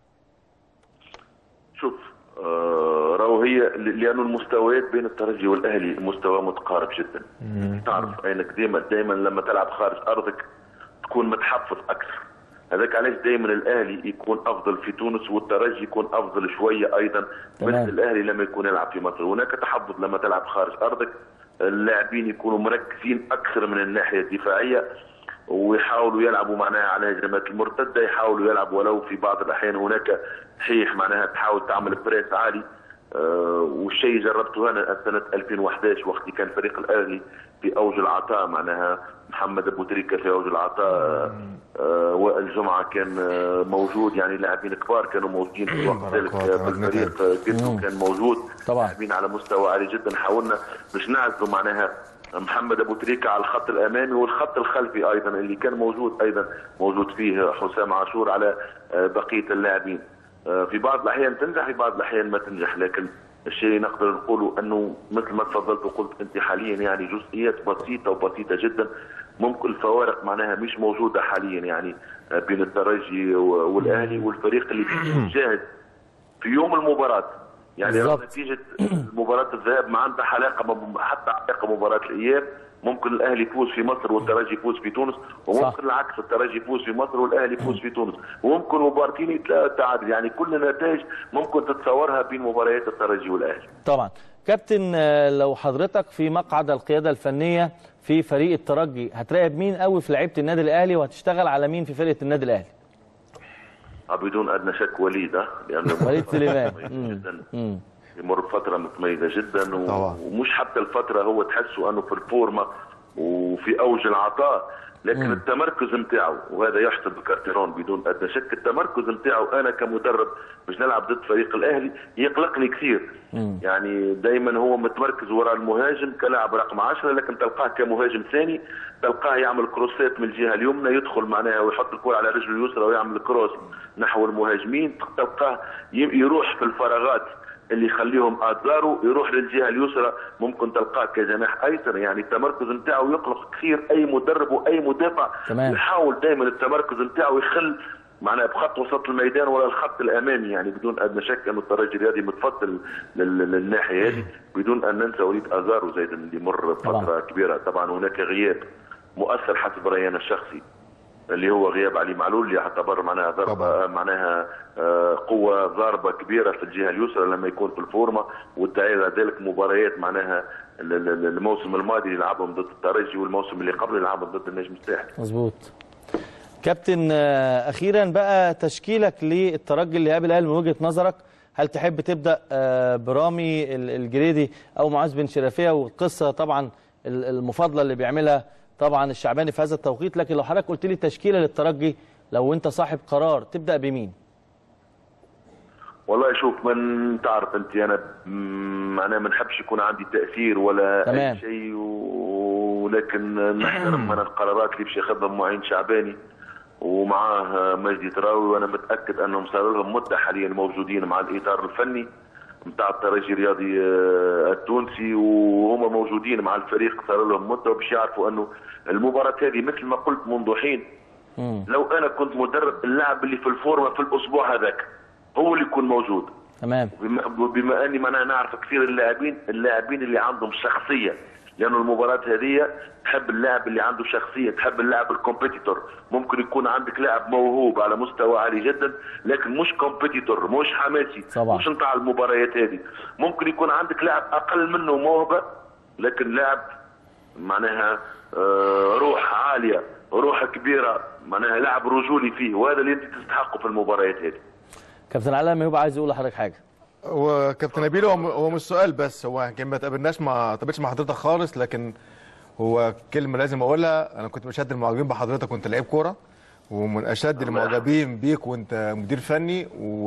شوف آه راهو هي ل- لانه المستويات بين الترجي والاهلي مستوى متقارب جدا تعرف انك دائما دائما لما تلعب خارج ارضك تكون متحفظ اكثر هذاك علاش دائما الاهلي يكون افضل في تونس والترجي يكون افضل شويه ايضا تمام. مثل الاهلي لما يكون يلعب في مصر هناك تحفظ لما تلعب خارج ارضك اللاعبين يكونوا مركزين اكثر من الناحيه الدفاعيه ويحاولوا يلعبوا معناها على الهجمات المرتده يحاولوا يلعبوا ولو في بعض الاحيان هناك صحيح معناها تحاول تعمل بريس عالي آه والشيء جربته انا سنه 2011 وقت اللي كان فريق الاهلي في اوج العطاء معناها محمد ابو تريكه في اوج العطاء آه وائل جمعه كان آه موجود يعني لاعبين كبار كانوا موجودين في الوقت ذلك بركات، آه، في الفريق آه، جدو كان موجود طبعا. لاعبين على مستوى عالي جدا حاولنا باش نعزلوا معناها محمد ابو تريكه على الخط الامامي والخط الخلفي ايضا اللي كان موجود ايضا موجود فيه حسام عاشور على آه، بقيه اللاعبين آه، في بعض الاحيان تنجح في بعض الاحيان ما تنجح لكن الشيء اللي نقدر نقوله انه مثل ما تفضلت وقلت انت حاليا يعني جزئيات بسيطه وبسيطه جدا ممكن الفوارق معناها مش موجوده حاليا يعني آه، بين الترجي و- والاهلي والفريق اللي بيكون جاهز في يوم المباراه يعني لو بالظبط. نتيجه مباراه الذهاب ما عندها علاقه ب- حتى علاقه مباراه الاياب ممكن الاهلي يفوز في مصر والترجي يفوز في تونس وممكن صح. العكس الترجي يفوز في مصر والاهلي يفوز في تونس وممكن مباراتين يتلا- تعادل يعني كل النتائج ممكن تتصورها بين مباريات الترجي والاهلي طبعا كابتن آه، لو حضرتك في مقعد القياده الفنيه في فريق الترجي هتراقب مين قوي في لعيبه النادي الاهلي وهتشتغل على مين في فرقه النادي الاهلي آه، بدون ادنى شك وليد آه، لانه وليد سليمان. متميز مم. جدا مم. يمر بفتره متميزه جدا و... طبعا. ومش حتى الفتره هو تحسه انه في الفورمه وفي اوج العطاء لكن التمركز نتاعو وهذا يحسب كارتيرون بدون ادنى شك التمركز نتاعو انا كمدرب باش نلعب ضد فريق الاهلي يقلقني كثير يعني دائما هو متمركز وراء المهاجم كلاعب رقم 10 لكن تلقاه كمهاجم ثاني تلقاه يعمل كروسات من الجهه اليمنى يدخل معناها ويحط الكره على رجله اليسرى ويعمل كروس نحو المهاجمين تلقاه ي- يروح في الفراغات اللي يخليهم ازارو يروح للجهه اليسرى ممكن تلقاه كجناح ايسر يعني التمركز نتاعو يقلق كثير اي مدرب واي مدافع تمام. يحاول دائما التمركز نتاعو يخل معناها بخط وسط الميدان ولا الخط الامامي يعني بدون ادنى شك انه الترجي الرياضي متفضل لل- للناحيه هذه بدون ان ننسى وليد ازارو زيد اللي مر طبعا. فتره كبيره طبعا هناك غياب مؤثر حسب رايي انا الشخصي اللي هو غياب علي معلول اللي يعتبر معناها ضربه طبعا. معناها آه، قوه ضاربه كبيره في الجهه اليسرى لما يكون في الفورمه والدليل على ذلك مباريات معناها ال- ال- الموسم الماضي اللي لعبهم ضد الترجي والموسم اللي قبله لعبهم ضد النجم الساحلي مظبوط كابتن آه، اخيرا بقى تشكيلك للترجي اللي قابل الاهلي من وجهه نظرك هل تحب تبدا آه، برامي ال- الجريدي او معاذ بن شرافيه والقصه طبعا ال- المفاضله اللي بيعملها طبعا الشعباني في هذا التوقيت لكن لو حضرتك قلت لي تشكيله للترجي لو انت صاحب قرار تبدا بمين والله شوف من تعرف انت انا م- معناها ما نحبش يكون عندي تاثير ولا تمام. اي شيء و- ولكن نحترم انا القرارات اللي باش ياخذها معين شعباني ومعاه مجدي تراوي وانا متاكد انهم صار لهم مده حاليا موجودين مع الاطار الفني نتاع الترجي الرياضي آه، التونسي وهم موجودين مع الفريق صار لهم مده وباش يعرفوا انه المباراه هذه مثل ما قلت منذ حين مم. لو انا كنت مدرب اللاعب اللي في الفورمه في الاسبوع هذاك هو اللي يكون موجود تمام بما, بما اني ما أنا نعرف كثير اللاعبين اللاعبين اللي عندهم شخصيه لانه المباراه هذه تحب اللاعب اللي عنده شخصيه تحب اللاعب الكومبيتيتور ممكن يكون عندك لاعب موهوب على مستوى عالي جدا لكن مش كومبيتيتور مش حماسي طبعا. مش نتاع المباريات هذه ممكن يكون عندك لاعب اقل منه موهبه لكن لاعب معناها آه، روح عاليه روح كبيره معناها لاعب رجولي فيه وهذا اللي انت تستحقه في المباريات هذه كابتن علاء ما يبقى عايز يقول لحضرتك حاجه وكابتن نبيل هو هو مش سؤال بس هو يمكن ما تقابلناش مع تقابلش مع حضرتك خالص لكن هو كلمه لازم اقولها انا كنت من اشد المعجبين بحضرتك كنت لعيب كوره ومن اشد المعجبين بيك وانت مدير فني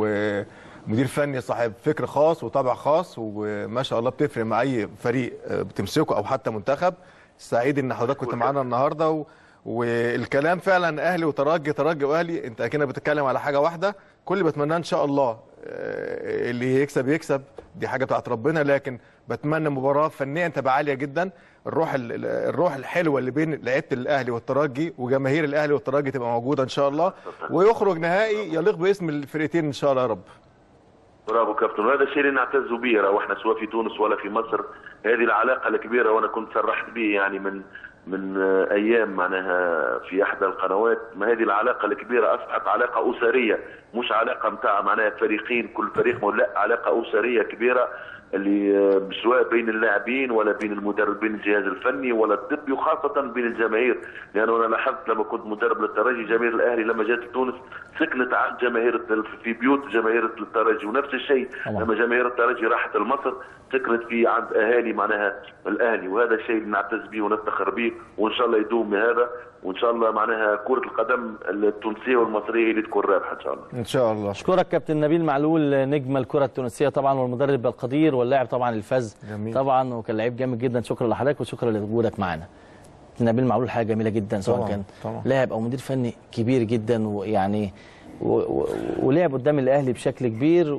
ومدير فني صاحب فكر خاص وطبع خاص وما شاء الله بتفرق مع اي فريق آه، بتمسكه او حتى منتخب سعيد ان حضرتك كنت معانا النهارده و... والكلام فعلا اهلي وترجي ترجي واهلي انت اكيد بتتكلم على حاجه واحده كل اللي بتمناه ان شاء الله آه، اللي يكسب يكسب دي حاجه بتاعت ربنا لكن بتمنى مباراه فنيا تبقى عاليه جدا الروح ال- ال- الروح الحلوه اللي بين لعيبه الاهلي والترجي وجماهير الاهلي والترجي تبقى موجوده ان شاء الله ويخرج نهائي يليق باسم الفرقتين ان شاء الله يا رب برافو كابتن وهذا الشيء اللي نعتز به راهو احنا سواء في تونس ولا في مصر هذه العلاقه الكبيره وانا كنت صرحت به يعني من من آه، ايام معناها في احدى القنوات ما هذه العلاقه الكبيره اصبحت علاقه اسريه مش علاقه نتاع معناها فريقين كل فريق مو- لا علاقه اسريه كبيره اللي آه، سواء بين اللاعبين ولا بين المدرب بين الجهاز الفني ولا الطبي وخاصه بين الجماهير لانه انا لاحظت لما كنت مدرب للترجي جماهير الاهلي لما جات لتونس سكنت عند جماهير الت- في بيوت جماهير الترجي ونفس الشيء طبعا. لما جماهير الترجي راحت لمصر سكنت في عند اهالي معناها الاهلي وهذا الشيء اللي نعتز به ونفتخر به وان شاء الله يدوم هذا وان شاء الله معناها كره القدم التونسيه والمصريه اللي تكون رابحه ان شاء الله ان شاء الله اشكرك كابتن نبيل معلول نجم الكره التونسيه طبعا والمدرب القدير واللاعب طبعا الفاز جميل. طبعا وكان لعيب جامد جدا شكرا لحضرتك وشكرا لوجودك معانا كابتن نبيل معلول حاجه جميله جدا سواء طبعاً، كان طبعاً. لاعب او مدير فني كبير جدا ويعني و- و- ولعب قدام الاهلي بشكل كبير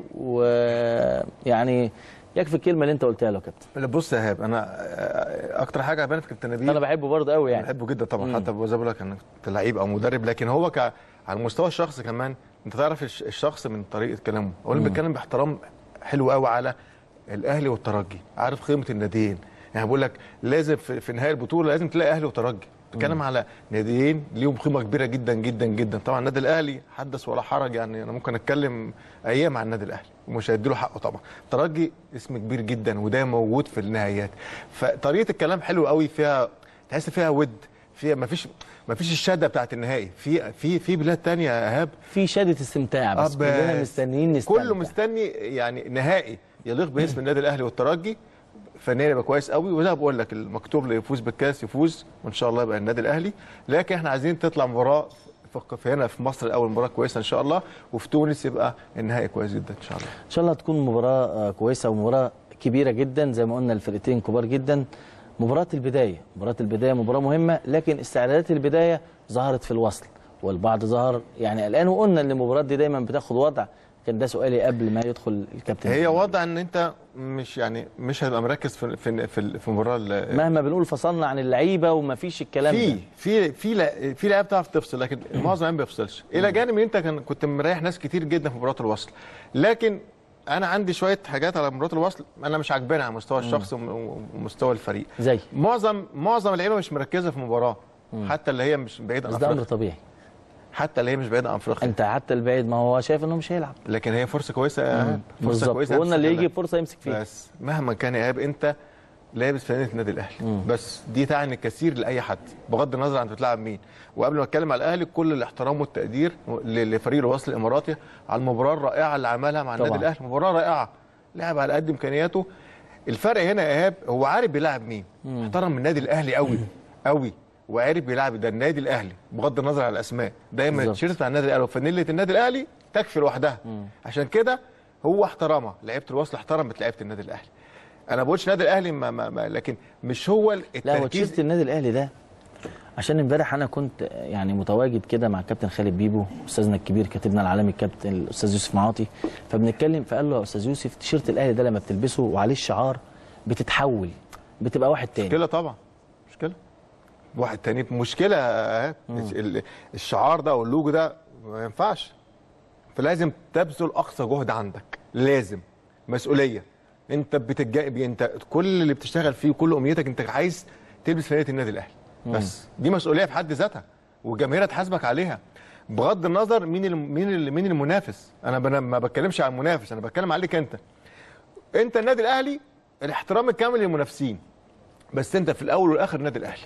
ويعني يكفي الكلمه اللي انت قلتها له يا كابتن لا بص يا ايهاب انا آه، اكتر حاجه عجباني في كابتن نبيل انا بحبه برضه قوي يعني بحبه جدا طبعا حتى زي ما بقول لك انا كنت لعيب او مدرب لكن هو ك... على المستوى الشخصي كمان انت تعرف الش- الشخص من طريقه كلامه اولا بيتكلم باحترام حلو قوي على الاهلي والترجي عارف قيمه الناديين يعني بقول لك لازم في, في نهايه البطوله لازم تلاقي اهلي وترجي بتتكلم على ناديين ليهم قيمه كبيره جدا جدا جدا طبعا النادي الاهلي حدث ولا حرج يعني انا ممكن اتكلم ايام عن النادي الاهلي ومش هيديله حقه طبعا الترجي اسم كبير جدا وده موجود في النهايات فطريقه الكلام حلو قوي فيها تحس فيها ود فيها ما فيش ما فيش الشده بتاعت النهائي في في في بلاد تانية يا ايهاب في شهاده استمتاع بس آه كلنا بس. مستنيين نستمتع كله مستني يعني نهائي يليق باسم النادي الاهلي والترجي فنيا يبقى كويس قوي وزي ما بقول لك المكتوب اللي يفوز بالكاس يفوز وان شاء الله يبقى النادي الاهلي لكن احنا عايزين تطلع مباراه في- في هنا في مصر الاول مباراه كويسه ان شاء الله وفي تونس يبقى النهائي كويس جدا ان شاء الله ان شاء الله تكون مباراه آه، كويسه ومباراه كبيره جدا زي ما قلنا الفرقتين كبار جدا مباراه البدايه مباراه البدايه مباراه مهمه لكن استعدادات البدايه ظهرت في الوصل والبعض ظهر يعني الان وقلنا ان المباراه دي دايما بتاخد وضع كان ده سؤالي قبل ما يدخل الكابتن هي وضع ان انت مش يعني مش هتبقى مركز في في في, في المباراه ال- مهما بنقول فصلنا عن اللعيبه ومفيش الكلام في ده في في لا- في لعيبه بتعرف تفصل لكن معظم ما بيفصلش الى جانب ان انت كان كنت مريح ناس كتير جدا في مباراه الوصل لكن انا عندي شويه حاجات على مباراه الوصل انا مش عاجباني على مستوى الشخص وم- ومستوى الفريق زي معظم معظم اللعيبه مش مركزه في المباراه حتى اللي هي مش بعيده عن بس ده امر افريقيا طبيعي حتى اللي هي مش بعيده عن افريقيا انت حتى البعيد ما هو شايف انه مش هيلعب لكن هي فرصه كويسه يا إيهاب. فرصه بالظبط كويسه وقلنا اللي هتستغلها. يجي فرصه يمسك فيها بس مهما كان يا ايهاب انت لابس فانله النادي الاهلي بس دي تعني كثير لاي حد بغض النظر عن بتلعب مين وقبل ما اتكلم على الاهلي كل الاحترام والتقدير ل- لفريق الوصل الاماراتي على المباراه الرائعه اللي عملها مع النادي طبعاً. الاهلي مباراه رائعه لعب على قد امكانياته الفرق هنا يا ايهاب هو عارف بيلعب مين احترم النادي الاهلي قوي قوي وعارف بيلعب ده النادي الاهلي بغض النظر عن الاسماء دايما بالظبط. التيشيرت بتاع النادي الاهلي وفانيله النادي الاهلي تكفي لوحدها عشان كده هو احترمها لعيبه الوصل احترمت لعيبه النادي الاهلي انا ما بقولش النادي الاهلي ما ما ما لكن مش هو لا هو التركيز تيشيرت النادي الاهلي ده عشان امبارح انا كنت يعني متواجد كده مع الكابتن خالد بيبو استاذنا الكبير كاتبنا العالمي الكابتن الاستاذ يوسف معاطي فبنتكلم فقال له يا استاذ يوسف تيشيرت الاهلي ده لما بتلبسه وعليه الشعار بتتحول بتبقى واحد تاني مشكله طبعا مشكله واحد تاني مشكله آه، ال- الشعار ده او اللوجو ده ما ينفعش فلازم تبذل اقصى جهد عندك لازم مسؤوليه انت بتتجا انت كل اللي بتشتغل فيه وكل امنيتك انت عايز تلبس فانيله النادي الاهلي بس دي مسؤوليه في حد ذاتها والجماهير هتحاسبك عليها بغض النظر مين الم- مين ال- مين المنافس انا بنا- ما بتكلمش عن المنافس انا بتكلم عليك انت انت النادي الاهلي الاحترام الكامل للمنافسين بس انت في الاول والاخر النادي الاهلي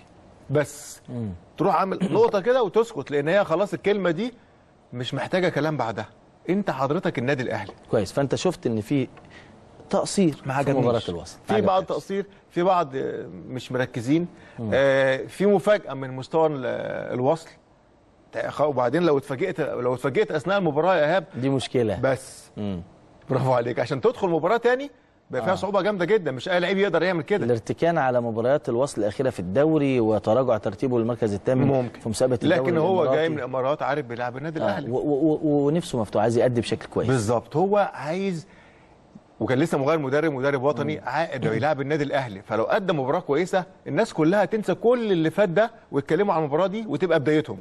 بس تروح عامل نقطه كده وتسكت لان هي خلاص الكلمه دي مش محتاجه كلام بعدها انت حضرتك النادي الاهلي كويس فانت شفت ان في تقصير ما في عجبنيش مباراه الوسط ما في بعض عجبكش. تقصير في بعض آه، مش مركزين آه في مفاجاه من مستوى ال- الوصل تع- وبعدين لو اتفاجئت لو اتفاجئت اثناء المباراه يا ايهاب دي مشكله بس مم. برافو عليك عشان تدخل مباراه تاني بقى فيها صعوبه جامده جدا مش اي لعيب يقدر يعمل كده الارتكان على مباريات الوصل الاخيره في الدوري وتراجع ترتيبه للمركز الثامن ممكن. في مسابقه الدوري لكن هو جاي الإماراتي. من الامارات عارف بيلعب النادي آه الاهلي و- و- و- ونفسه مفتوح عايز يأدي بشكل كويس بالظبط هو عايز وكان لسه مغير مدرب مدرب وطني عائد يلعب النادي الاهلي فلو قدم مباراه كويسه الناس كلها تنسى كل اللي فات ده ويتكلموا عن المباراه دي وتبقى بدايتهم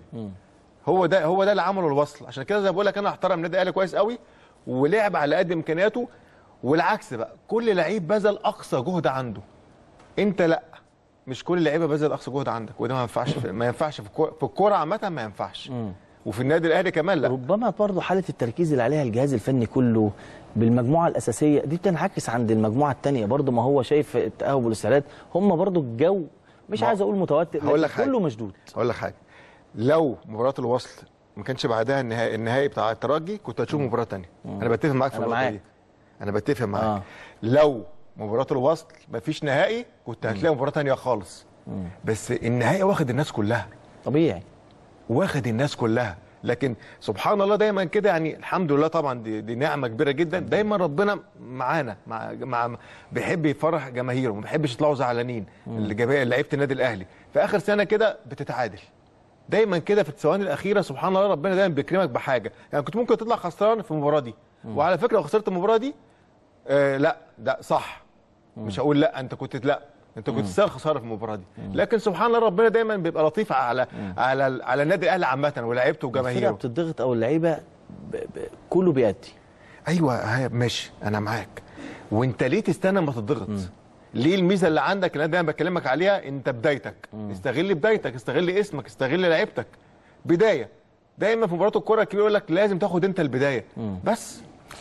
هو ده هو ده اللي عمله الوصل عشان كده زي ما بقول لك انا احترم النادي الاهلي كويس قوي ولعب على قد امكانياته والعكس بقى كل لعيب بذل اقصى جهد عنده انت لا مش كل اللعيبه بذل اقصى جهد عندك وده ما ينفعش في ما ينفعش في الكوره في الكوره عامه ما ينفعش وفي النادي الاهلي كمان لا ربما برضه حاله التركيز اللي عليها الجهاز الفني كله بالمجموعه الاساسيه دي بتنعكس عند المجموعه الثانيه برضه ما هو شايف التاهب والاستعداد هم برضه الجو مش ما- عايز اقول متوتر هقول لك لكن حاجة. كله مشدود اقول لك حاجه لو مباراه الوصل ما كانش بعدها النهائي النهائي بتاع الترجي كنت هتشوف مباراه تانية انا بتفق معاك في أنا النقطه معاك. دي انا بتفق معاك آه. لو مباراه الوصل ما فيش نهائي كنت هتلاقي مباراه تانية خالص بس النهائي واخد الناس كلها طبيعي واخد الناس كلها لكن سبحان الله دايما كده يعني الحمد لله طبعا دي, دي نعمه كبيره جدا دايما ربنا معانا مع, مع بيحب يفرح جماهيره ما بيحبش يطلعوا زعلانين الجماهير لعيبه النادي الاهلي في اخر سنه كده بتتعادل دايما كده في الثواني الاخيره سبحان الله ربنا دايما بيكرمك بحاجه يعني كنت ممكن تطلع خسران في المباراه دي وعلى فكره لو خسرت المباراه دي آه لا ده صح مش هقول لا انت كنت لا انت كنت تستاهل خساره في المباراه دي لكن سبحان الله ربنا دايما بيبقى لطيف على على على النادي الاهلي عامه ولاعيبته الفرقه وجماهيره بتضغط او اللعيبه ب... ب... كله بيأدي ايوه هي ماشي انا معاك وانت ليه تستنى ما تضغط ليه الميزه اللي عندك اللي انا دايما بكلمك عليها انت بدايتك استغل بدايتك استغل اسمك استغل لعيبتك بدايه دايما في مباراه الكره الكبيره يقول لك لازم تاخد انت البدايه بس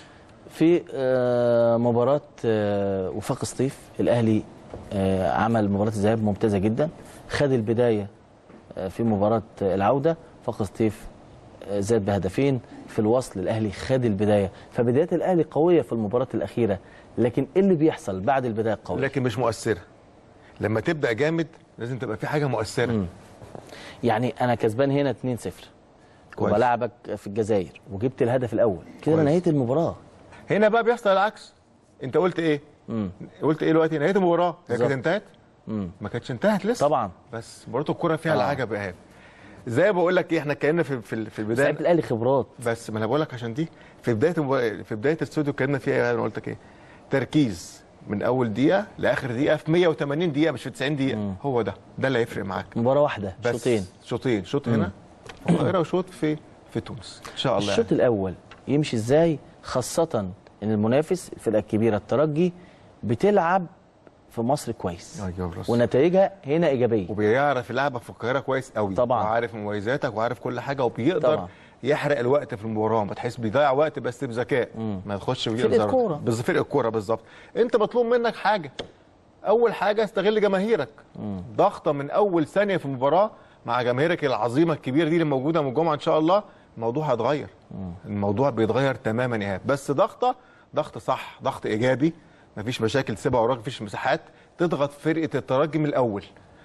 في آه، مباراة آه، وفاق سطيف الأهلي آه، عمل مباراة الذهاب ممتازة جدا خد البداية آه، في مباراة آه، العودة وفاق سطيف آه، زاد بهدفين في الوصل الأهلي خد البداية فبداية الأهلي قوية في المباراة الأخيرة لكن إيه اللي بيحصل بعد البداية القوية لكن مش مؤثره لما تبدا جامد لازم تبقى في حاجه مؤثره يعني أنا كسبان هنا 2-0 كويس. وبلعبك في الجزائر وجبت الهدف الأول كده أنا كويس. نهيت المباراة هنا بقى بيحصل العكس انت قلت ايه مم. قلت ايه دلوقتي نهايه المباراه هي بالظبط. كانت انتهت مم. ما كانتش انتهت لسه طبعا بس برضه الكوره فيها آه. العجب يا ايهاب زي ما بقول لك ايه احنا اتكلمنا في في, في البدايه لعيبة الأهلي خبرات بس ما انا بقول لك عشان دي في بدايه المبا- في بدايه الاستوديو اتكلمنا فيها ايه انا قلت لك ايه تركيز من اول دقيقه لاخر دقيقه في 180 دقيقه مش في 90 دقيقه هو ده ده اللي هيفرق معاك مباراة واحدة بس شوطين شوطين شوط هنا في القاهره وشوط في في تونس ان شاء الله الشوط الاول يمشي ازاي خاصه ان المنافس الفرقه الكبيره الترجي بتلعب في مصر كويس أيوة براسك. ونتائجها هنا ايجابيه وبيعرف يلعبك في القاهره كويس قوي طبعاً. وعارف مميزاتك وعارف كل حاجه وبيقدر طبعاً. يحرق الوقت في المباراه ما تحس بيضيع وقت بس بذكاء ما تخش فرقة كورة. بس فرقه كوره بالظبط انت مطلوب منك حاجه اول حاجه استغل جماهيرك ضغطه من اول ثانيه في المباراه مع جماهيرك العظيمه الكبيره دي اللي موجوده من الجمعه ان شاء الله الموضوع هيتغير الموضوع بيتغير تماما يا ايهاب بس ضغطه ضغط صح ضغط ايجابي مفيش مشاكل تسيبها وراك مفيش مساحات تضغط فرقه الترجي من الاول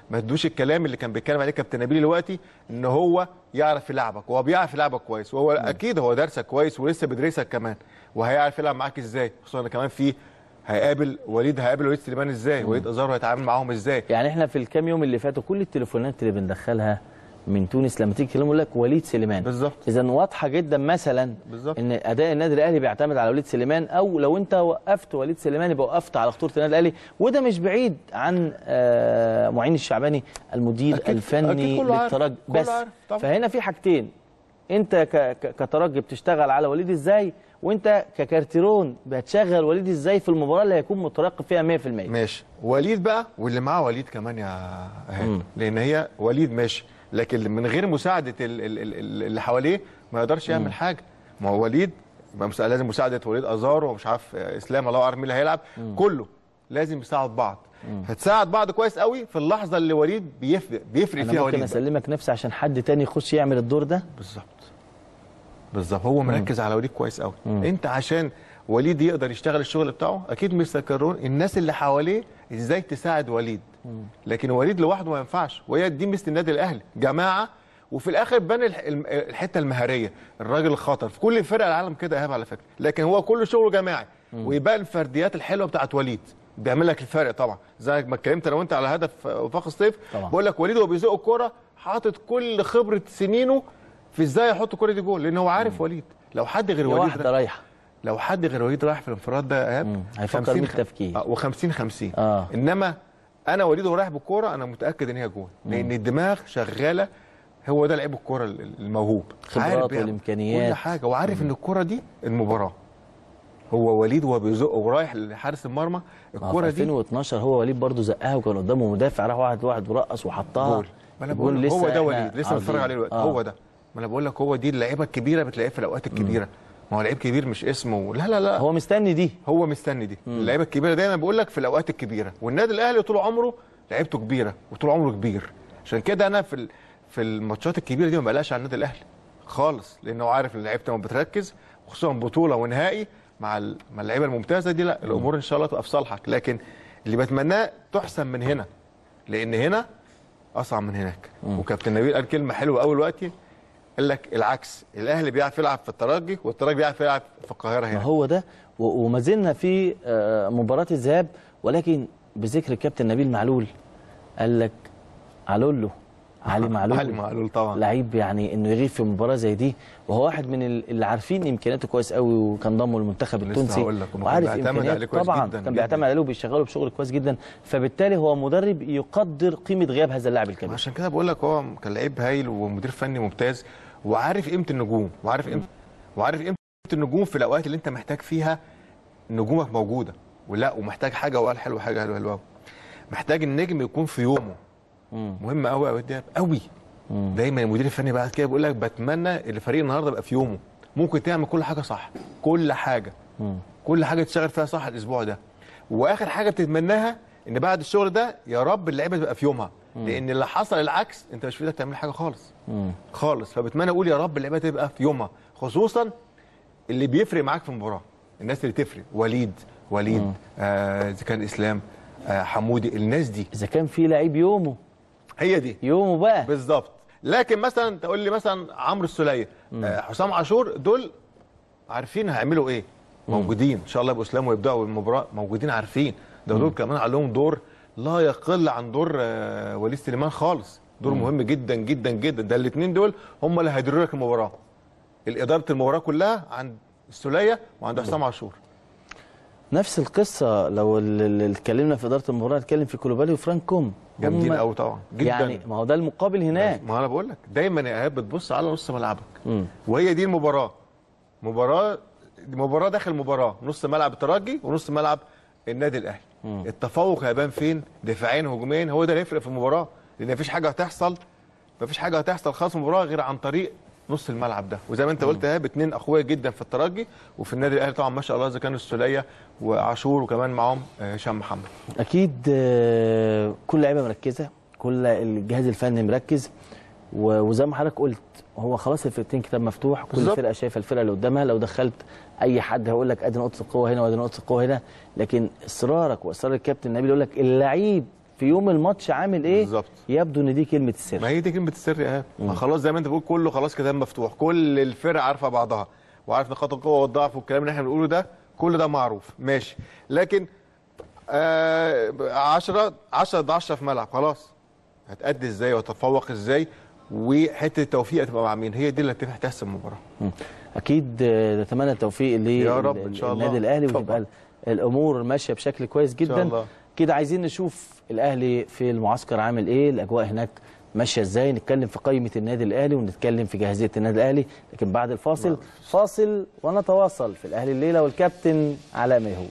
ما ادوش الكلام اللي كان بيتكلم عليه كابتن نبيل دلوقتي ان هو يعرف يلعبك هو بيعرف يلعبك كويس وهو اكيد هو دارسك كويس ولسه بيدرسك كمان وهيعرف يلعب معاك ازاي خصوصا إن كمان في هيقابل وليد هيقابل وليد سليمان ازاي وليد ازارو هيتعامل معاهم ازاي يعني احنا في الكام يوم اللي فاتوا كل التليفونات اللي بندخلها من تونس لما تيجي تكلموا يقول لك وليد سليمان بالظبط. اذا واضحه جدا مثلا بالظبط. ان اداء النادي الاهلي بيعتمد على وليد سليمان او لو انت وقفت وليد سليمان يبقى وقفت على خطوره النادي الاهلي وده مش بعيد عن آه، معين الشعباني المدير أكيد- الفني أكيد كله عارف، للترجي كله بس عارف طبعا. فهنا في حاجتين انت ك- ك- كترجي بتشتغل على وليد ازاي وانت ككارتيرون بتشغل وليد ازاي في المباراه اللي هيكون مترقب فيها 100% ماشي وليد بقى واللي معاه وليد كمان يا ايهاب لان هي وليد ماشي لكن من غير مساعده ال- ال- ال- اللي حواليه ما يقدرش يعمل حاجه ما هو وليد يبقى مس- لازم مساعده وليد ازارو ومش عارف آه، اسلام الله اعلم مين اللي هيلعب كله لازم يساعد بعض هتساعد بعض كويس قوي في اللحظه اللي وليد بيفرق بيفرق انا فيها ممكن وليد بقى. اسلمك نفسي عشان حد تاني يخش يعمل الدور ده بالظبط بالظبط هو مركز على وليد كويس قوي انت عشان وليد يقدر يشتغل الشغل بتاعه اكيد مستر كارون الناس اللي حواليه ازاي تساعد وليد لكن وليد لوحده ما ينفعش وهي دي مثل النادي الاهلي جماعه وفي الاخر بان الح- الم- الحته المهاريه الراجل الخطر في كل فرق العالم كده ايهاب على فكره لكن هو كل شغله جماعي ويبان الفرديات الحلوه بتاعت وليد بيعمل لك الفرق طبعا زي ما اتكلمت انا وانت على هدف وفاق الصيف طبعا. بقول لك وليد وهو بيزق الكوره حاطط كل خبره سنينه في ازاي يحط الكوره دي جول لان هو عارف وليد لو حد غير هي وليد واحده رايحه لو حد غير وليد رايح في الانفراد ده يا ايهاب هيفكر 50 100 تفكير. و50 50 آه. انما انا وليد وهو رايح بالكوره انا متاكد ان هي جول لان الدماغ شغاله هو ده لعيب الكوره الموهوب خبرات عارف يعمل والإمكانيات. كل حاجه وعارف ان الكوره دي المباراه هو وليد وهو بيزق ورايح لحارس المرمى ما هو في الكوره دي 2012 هو وليد برضه زقها وكان قدامه مدافع راح واحد واحد ورقص وحطها جول ما انا الجول بقول لك هو لسه ده إحنا وليد لسه بتفرج عارضين. عليه دلوقتي آه. هو ده ما انا بقول لك هو دي اللعيبه الكبيره بتلاقيه في الاوقات الكبيره ما هو لعيب كبير مش اسمه لا لا لا هو مستني دي هو مستني دي اللعيبه الكبيره دايما بقول لك في الاوقات الكبيره والنادي الاهلي طول عمره لعيبته كبيره وطول عمره كبير عشان كده انا في ال- في الماتشات الكبيره دي ما بقلقش على النادي الاهلي خالص لانه عارف ان لعيبته لما بتركز خصوصا بطوله ونهائي مع ال- مع اللعيبه الممتازه دي لا الامور ان شاء الله تبقى في صالحك لكن اللي بتمناه تحسن من هنا لان هنا اصعب من هناك وكابتن نبيل قال كلمه حلوه قوي دلوقتي قال لك العكس الاهلي بيعرف يلعب في الترجي والترجي بيعرف يلعب في القاهره ما هنا هو ده و- وما زلنا في آه، مباراه الذهاب ولكن بذكر الكابتن نبيل معلول قال لك علولو علي معلول علي معلول طبعا لعيب يعني انه يغيب في مباراه زي دي وهو واحد من ال- اللي عارفين امكانياته كويس قوي وكان ضمه للمنتخب لسه التونسي هقول لك، وكان وعارف بيعتمد امكانياته عليه كويس طبعا جداً كان جداً. بيعتمد عليه وبيشغله بشغل كويس جدا فبالتالي هو مدرب يقدر قيمه غياب هذا اللاعب الكبير عشان كده بقول لك هو كان لعيب هايل ومدير فني ممتاز وعارف قيمه النجوم وعارف قيمه وعارف قيمه النجوم في الاوقات اللي انت محتاج فيها نجومك موجوده ولا ومحتاج حاجه وقال حلو حاجه حلوه حلوه أوي. محتاج النجم يكون في يومه مهم قوي قوي ده قوي دايما المدير الفني بعد كده بيقول لك بتمنى الفريق النهارده يبقى في يومه ممكن تعمل كل حاجه صح كل حاجه كل حاجه تشتغل فيها صح الاسبوع ده واخر حاجه بتتمناها ان بعد الشغل ده يا رب اللعيبه تبقى في يومها لان اللي حصل العكس انت مش في ايدك تعمل حاجه خالص خالص فبتمنى اقول يا رب اللعيبه تبقى في يومها خصوصا اللي بيفرق معاك في المباراه الناس اللي تفرق وليد وليد آه، اذا كان اسلام آه حمودي الناس دي اذا كان في لعيب يومه هي دي يومه بقى بالظبط لكن مثلا تقول لي مثلا عمرو السوليه آه حسام عاشور دول عارفين هيعملوا ايه موجودين ان شاء الله يبقوا اسلام ويبداوا المباراه موجودين عارفين ده دول كمان عليهم دور لا يقل عن دور آه وليد سليمان خالص دور مهم جدا جدا جدا ده الاثنين دول هم اللي هيديروا لك المباراه الاداره المباراه كلها عند السوليه وعند حسام عاشور نفس القصه لو ال- ال- اتكلمنا في اداره المباراه نتكلم في كولوبالي وفرانك كوم جامدين هم- قوي طبعا جدا يعني ما هو ده المقابل هناك ما انا بقول لك دايما يا ايهاب بتبص على نص ملعبك مم. وهي دي المباراه مباراه دي مباراه داخل مباراه نص ملعب الترجي ونص ملعب النادي الاهلي التفوق هيبان فين دفاعيا هجوميا هو ده اللي هيفرق في المباراه لان مفيش حاجه هتحصل مفيش حاجه هتحصل خالص في المباراه غير عن طريق نص الملعب ده وزي ما انت قلت ايهاب اتنين اقوياء جدا في الترجي وفي النادي الاهلي طبعا ما شاء الله اذا كانوا السوليه وعاشور وكمان معاهم آه، هشام محمد اكيد آه، كل لعيبه مركزه كل الجهاز الفني مركز و- وزي ما حضرتك قلت هو خلاص الفرقتين كتاب مفتوح كل بالظبط. فرقه شايفه الفرقه اللي قدامها لو دخلت اي حد هيقول لك ادي نقطه القوه هنا وادي نقطه القوه هنا لكن اصرارك واصرار الكابتن نبيل يقول لك اللعيب في يوم الماتش عامل ايه بالظبط. يبدو ان دي كلمه السر ما هي دي كلمه السر يا ايهاب خلاص زي ما انت بتقول كله خلاص كده مفتوح كل الفرق عارفه بعضها وعارف نقاط القوه والضعف والكلام اللي احنا بنقوله ده كل ده معروف ماشي لكن 10 10 ضد 10 في ملعب خلاص هتأدي ازاي وتتفوق ازاي وحته التوفيق هتبقى مع مين هي دي اللي هتفتح تحسم المباراه مم. اكيد آه، نتمنى التوفيق يا رب إن شاء الله. للنادي الاهلي طبعا. وتبقى ال- الامور ماشيه بشكل كويس جدا الله. كده عايزين نشوف الاهلي في المعسكر عامل ايه الاجواء هناك ماشيه ازاي نتكلم في قائمه النادي الاهلي ونتكلم في جاهزيه النادي الاهلي لكن بعد الفاصل فاصل ونتواصل في الاهلي الليله والكابتن علاء ميهوب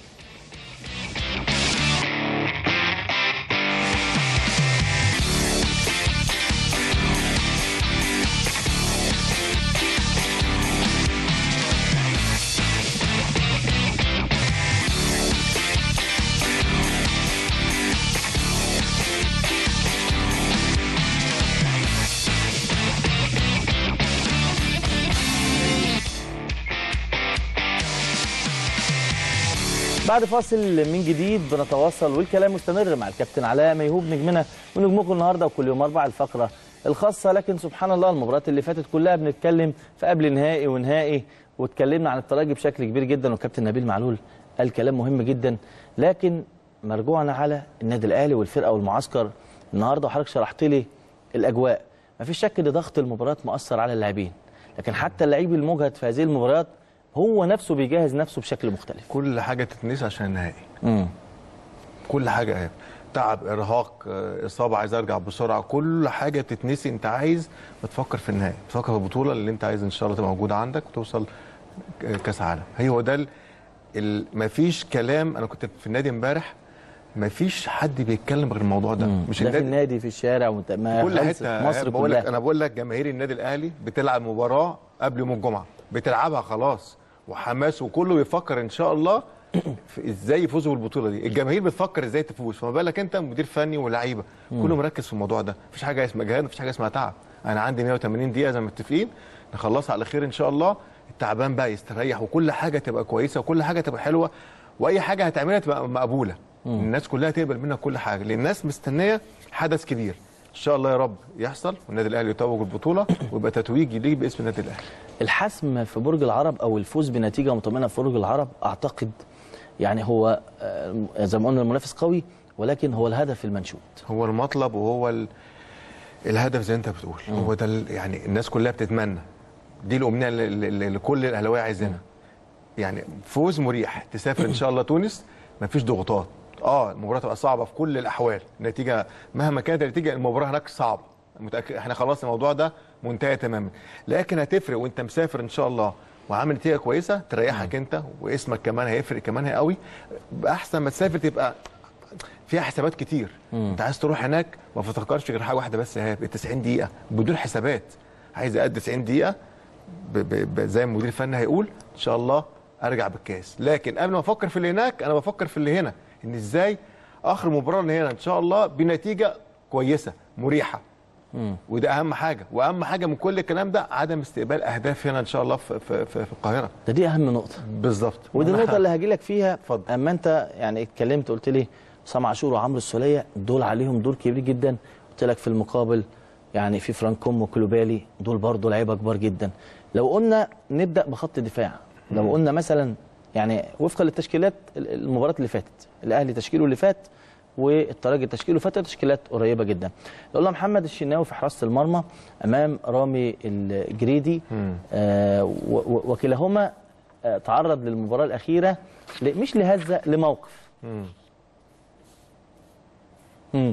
بعد فاصل من جديد بنتواصل والكلام مستمر مع الكابتن علاء ميهوب نجمنا ونجمكم النهارده وكل يوم اربع الفقره الخاصه لكن سبحان الله المباريات اللي فاتت كلها بنتكلم في قبل نهائي ونهائي واتكلمنا عن الترجي بشكل كبير جدا والكابتن نبيل معلول قال كلام مهم جدا لكن مرجوعنا على النادي الاهلي والفرقه والمعسكر النهارده وحضرتك شرحت لي الاجواء مفيش شك ان ضغط المباريات مؤثر على اللاعبين لكن حتى اللعيب المجهد في هذه المباريات هو نفسه بيجهز نفسه بشكل مختلف كل حاجه تتنسي عشان النهائي امم كل حاجه ايهاب تعب ارهاق آه، اصابه عايز ارجع بسرعه كل حاجه بتتنسي انت عايز بتفكر في النهائي بتفكر في البطوله اللي انت عايز ان شاء الله تبقى موجوده عندك وتوصل ك- كاس عالم هي هو ده ال- ال- مفيش كلام انا كنت في النادي امبارح مفيش حد بيتكلم غير الموضوع ده مش ده في النادي النادي في الشارع ومت... ما كل خلص حته في مصر بقول لك كلها انا بقول لك جماهير النادي الاهلي بتلعب مباراه قبل يوم الجمعه بتلعبها خلاص وحماس وكله بيفكر ان شاء الله في ازاي يفوزوا بالبطوله دي الجماهير بتفكر ازاي تفوز فما بالك انت مدير فني ولاعيبه كله مركز في الموضوع ده مفيش حاجه اسمها جهاد مفيش حاجه اسمها تعب انا عندي 180 دقيقه زي ما متفقين نخلصها على خير ان شاء الله التعبان بقى يستريح وكل حاجه تبقى كويسه وكل حاجه تبقى حلوه واي حاجه هتعملها تبقى مقبوله الناس كلها تقبل منك كل حاجه لان الناس مستنيه حدث كبير ان شاء الله يا رب يحصل والنادي الاهلي يتوج البطوله ويبقى تتويج يليق باسم النادي الاهلي الحسم في برج العرب او الفوز بنتيجه مطمئنه في برج العرب اعتقد يعني هو آه، زي ما قلنا المنافس قوي ولكن هو الهدف المنشود هو المطلب وهو ال... الهدف زي انت بتقول هو ده ال... يعني الناس كلها بتتمنى دي الامنيه اللي, اللي اللي كل الاهلاويه عايزينها يعني فوز مريح تسافر ان شاء الله تونس مفيش ضغوطات اه المباراه تبقى صعبه في كل الاحوال النتيجه مهما كانت النتيجه المباراه هناك صعبه متاكد احنا خلاص الموضوع ده منتهي تماما لكن هتفرق وانت مسافر ان شاء الله وعامل نتيجه كويسه تريحك انت واسمك كمان هيفرق كمان قوي احسن ما تسافر تبقى فيها حسابات كتير انت عايز تروح هناك ما تفكرش غير حاجه واحده بس يا ال 90 دقيقه بدون حسابات عايز اقعد 90 دقيقه ب ب ب زي ما المدير الفني هيقول ان شاء الله ارجع بالكاس لكن قبل ما افكر في اللي هناك انا بفكر في اللي هنا ان ازاي اخر مباراه اللي هنا ان شاء الله بنتيجه كويسه مريحه وده اهم حاجه واهم حاجه من كل الكلام ده عدم استقبال اهداف هنا ان شاء الله في في, في, في القاهره ده دي اهم نقطه بالظبط ودي النقطه اللي هاجي لك فيها اتفضل. اما انت يعني اتكلمت قلت لي حسام عاشور وعمرو السوليه دول عليهم دور كبير جدا قلت لك في المقابل يعني في فرانكوم وكلوبالي دول برضه لعيبه كبار جدا لو قلنا نبدا بخط دفاع لو قلنا مثلا يعني وفقا للتشكيلات المباريات اللي فاتت الاهلي تشكيله اللي فات والترجي تشكيله فات تشكيلات قريبه جدا لو قلنا محمد الشناوي في حراسه المرمى امام رامي الجريدي آه و- و- وكلاهما آه تعرض للمباراه الاخيره ل- مش لهزه لموقف مم.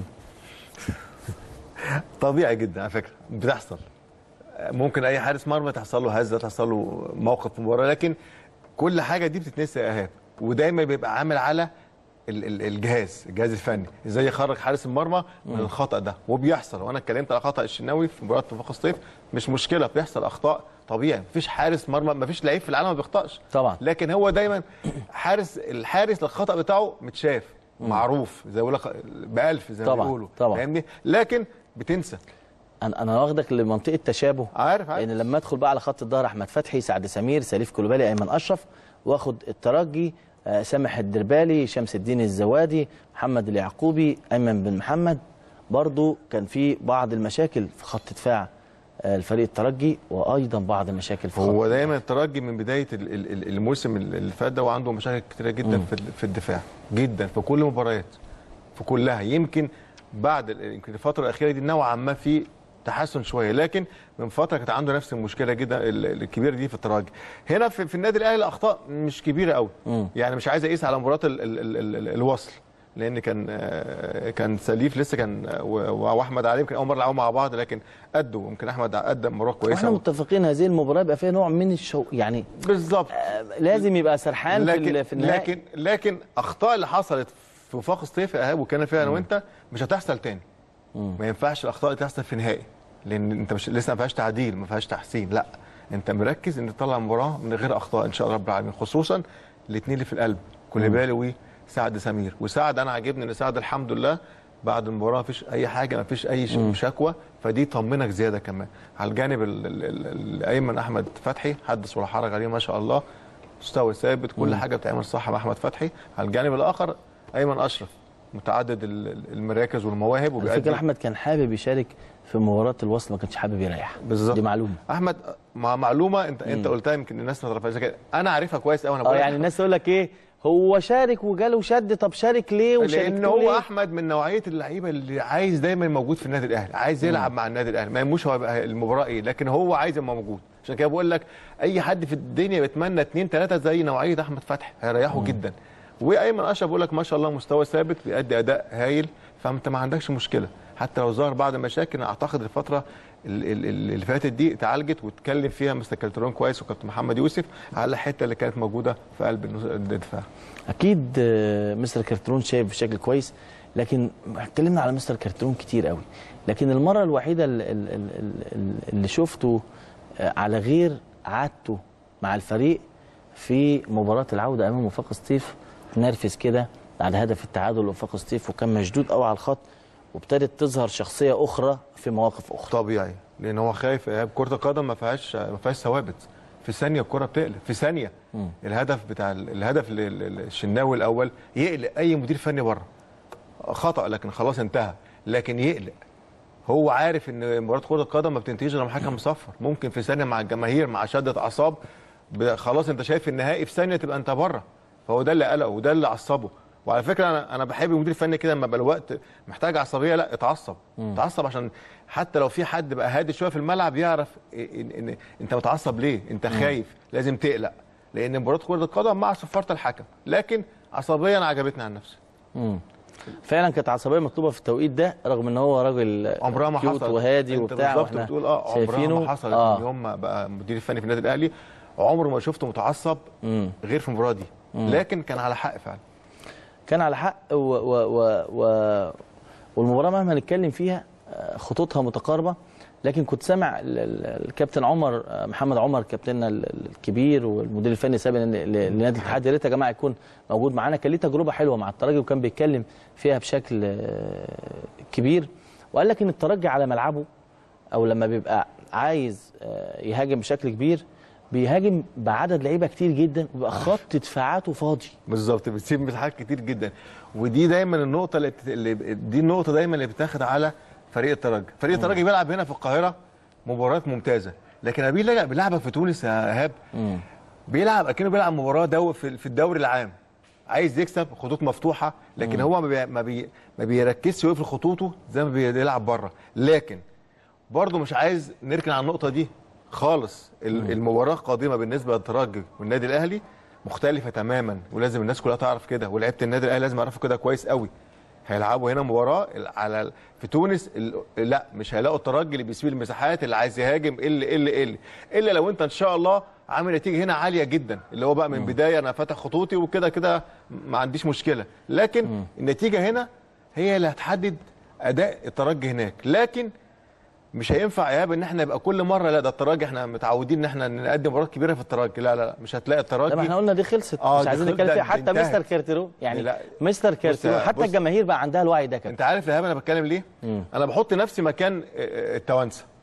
طبيعي جدا على فكره بتحصل ممكن اي حارس مرمى تحصل له هزه تحصل له موقف في مباراه لكن كل حاجه دي بتتنسى يا ايهاب ودايما بيبقى عامل على ال- ال- الجهاز الجهاز الفني ازاي يخرج حارس المرمى من الخطا ده وبيحصل وانا اتكلمت على خطا الشناوي في مباراه وفاق الصيف مش مشكله بيحصل اخطاء طبيعي مفيش حارس مرمى مفيش لعيب في العالم ما بيخطاش طبعا. لكن هو دايما حارس الحارس الخطا بتاعه متشاف معروف زي بقول لك بألف زي ما طبعا، بيقولوا طبعا. فاهمني لكن بتنسى انا انا واخدك لمنطقه تشابه عارف عارف لان لما ادخل بقى على خط الظهر احمد فتحي سعد سمير سليف كلوبالي ايمن اشرف واخد الترجي آه، سامح الدربالي شمس الدين الزوادي محمد اليعقوبي ايمن بن محمد برضو كان في بعض المشاكل في خط دفاع آه، الفريق الترجي وايضا بعض المشاكل في خط هو دايما الترجي من بدايه ال- ال- ال- الموسم اللي فات ده وعنده مشاكل كتيره جدا في ال- في الدفاع جدا في كل المباريات في كلها يمكن بعد ال- يمكن الفتره الاخيره دي نوعا ما في تحسن شويه لكن من فتره كانت عنده نفس المشكله جدا ال- ال- الكبيره دي في الترجي هنا في, في النادي الاهلي الاخطاء مش كبيره قوي يعني مش عايز اقيس على مباراه ال- ال- ال- ال- ال- الوصل لان كان آه، كان سليف لسه كان آه، و- واحمد علي يمكن اول مره يلعبوا مع بعض لكن ادوا يمكن احمد قدم مباراه كويسه واحنا متفقين هذه المباراه يبقى فيها نوع من الشو يعني بالظبط آه، لازم يبقى سرحان في لكن ال- في النهائي لكن لكن اخطاء اللي حصلت في وفاق سطيف يا ايهاب وكان فيها انا وانت مش هتحصل تاني ما ينفعش الاخطاء دي تحصل في نهائي لان انت مش لسه ما فيهاش تعديل ما فيهاش تحسين لا انت مركز ان تطلع مباراه من غير اخطاء ان شاء الله رب العالمين خصوصا الاثنين اللي في القلب كوليبالي وسعد سمير وسعد انا عاجبني ان سعد الحمد لله بعد المباراه ما فيش اي حاجه ما فيش اي ش- شكوى فدي طمنك زياده كمان على الجانب ال- ال- ال- الايمن احمد فتحي حدث ولا حرج عليه ما شاء الله مستوى ثابت كل حاجه بتعمل صح مع احمد فتحي على الجانب الاخر ايمن اشرف متعدد ال- ال- المراكز والمواهب على وبيأدي فكره احمد كان حابب يشارك في مباراه الوصل ما كانش حابب يريح بالظبط. دي معلومه احمد مع معلومه انت انت قلتها يمكن الناس ما تعرفهاش لكن انا عارفها كويس قوي انا اه بقول يعني الناس تقول لك ايه هو شارك وجاله شد طب شارك ليه وشارك لان هو احمد من نوعيه اللعيبه اللي عايز دايما موجود في النادي الاهلي عايز يلعب مع النادي الاهلي ما يهموش هو يبقى المباراه ايه لكن هو عايز يبقى موجود عشان كده بقول لك اي حد في الدنيا بيتمنى اثنين ثلاثه زي نوعيه احمد فتحي هيريحوا جدا وايمن اشرف بقول لك ما شاء الله مستوى ثابت بيأدي اداء هايل فانت ما عندكش مشكله حتى لو ظهر بعض المشاكل أنا اعتقد الفتره ال- ال- ال- اللي فاتت دي اتعالجت واتكلم فيها مستر كالترون كويس وكابتن محمد يوسف على الحته اللي كانت موجوده في قلب النص- الدفاع اكيد آه، مستر كارترون شايف بشكل كويس لكن اتكلمنا على مستر كارترون كتير قوي لكن المره الوحيده اللي, اللي, اللي شفته آه، على غير عادته مع الفريق في مباراه العوده امام وفاق سطيف نرفز كده بعد هدف التعادل لوفاق سطيف وكان مشدود قوي على الخط وابتدت تظهر شخصيه اخرى في مواقف اخرى طبيعي لان هو خايف إيهاب كره القدم ما فيهاش ما فيهاش ثوابت في ثانيه الكره بتقلب في ثانيه الهدف بتاع ال- الهدف ال- ال- الشناوي الاول يقلق اي مدير فني بره خطا لكن خلاص انتهى لكن يقلق هو عارف ان مباراه كره القدم ما بتنتهيش غير لما حكم مصفر ممكن في ثانيه مع الجماهير مع شده اعصاب ب- خلاص انت شايف النهائي في ثانيه تبقى انت بره فهو ده اللي قلقه وده اللي عصبه وعلى فكره انا انا بحب المدير الفني كده لما يبقى الوقت محتاج عصبيه لا اتعصب اتعصب عشان حتى لو في حد بقى هادي شويه في الملعب يعرف ان, إن انت متعصب ليه انت خايف لازم تقلق لان مباراه كره القدم مع صفاره الحكم لكن عصبيه انا عجبتني عن نفسي فعلا كانت عصبيه مطلوبه في التوقيت ده رغم ان هو راجل عمرها ما كيوت حصلت وهادي انت وبتاع بالظبط واحنا بتقول اه عمرها شايفينه ما حصلت آه. من يوم ما بقى مدير الفني في النادي الاهلي عمره ما شفته متعصب غير في المباراه دي لكن كان على حق فعلا كان على حق و و و و والمباراه مهما نتكلم فيها آه، خطوطها متقاربه لكن كنت سامع ال- ال- الكابتن عمر آه، محمد عمر كابتننا ال- ال- الكبير والمدير الفني السابق ل- ل- لنادي الاتحاد يا ريت يا جماعه يكون موجود معانا كان ليه تجربه حلوه مع الترجي وكان بيتكلم فيها بشكل آه، كبير وقال لك ان الترجي على ملعبه او لما بيبقى عايز آه، يهاجم بشكل كبير بيهاجم بعدد لعيبه كتير جدا وبيبقى خط دفاعاته فاضي بالظبط بتسيب مساحات كتير جدا ودي دايما النقطه اللي, بت... اللي دي النقطه دايما اللي بتاخد على فريق الترجي فريق الترجي بيلعب هنا في القاهره مباريات ممتازه لكن ابي بيلعب بيلعبك في تونس يا ايهاب بيلعب اكنه بيلعب مباراه دو في في الدوري العام عايز يكسب خطوط مفتوحه لكن هو ما, بي... ما, بي... ما بيركزش ويقفل خطوطه زي ما بيلعب بره لكن برضه مش عايز نركن على النقطه دي خالص ال- المباراه القادمه بالنسبه للترجي والنادي الاهلي مختلفه تماما ولازم الناس كلها تعرف كده ولعيبه النادي الاهلي لازم يعرفوا كده كويس قوي هيلعبوا هنا مباراه ال- على ال- في تونس ال- لا مش هيلاقوا الترجي اللي بيسيب المساحات اللي عايز يهاجم اللي اللي اللي الا لو انت ان شاء الله عامل نتيجه هنا عاليه جدا اللي هو بقى من بدايه انا فاتح خطوطي وكده كده ما عنديش مشكله لكن النتيجه هنا هي اللي هتحدد اداء الترجي هناك لكن مش هينفع يا ان احنا يبقى كل مره لا ده الترجي احنا متعودين ان احنا نقدم مباريات كبيره في الترجي لا لا لا مش هتلاقي الترجي طب احنا قلنا دي خلصت آه، مش دي عايزين خلص- نتكلم ده- فيها دي حتى انتهت. مستر كارتيرو يعني لا. مستر كارتيرو يا- حتى بص. الجماهير بقى عندها الوعي ده كابتن انت عارف يا ايهاب انا بتكلم ليه؟ انا بحط نفسي مكان آه، آه، التوانسه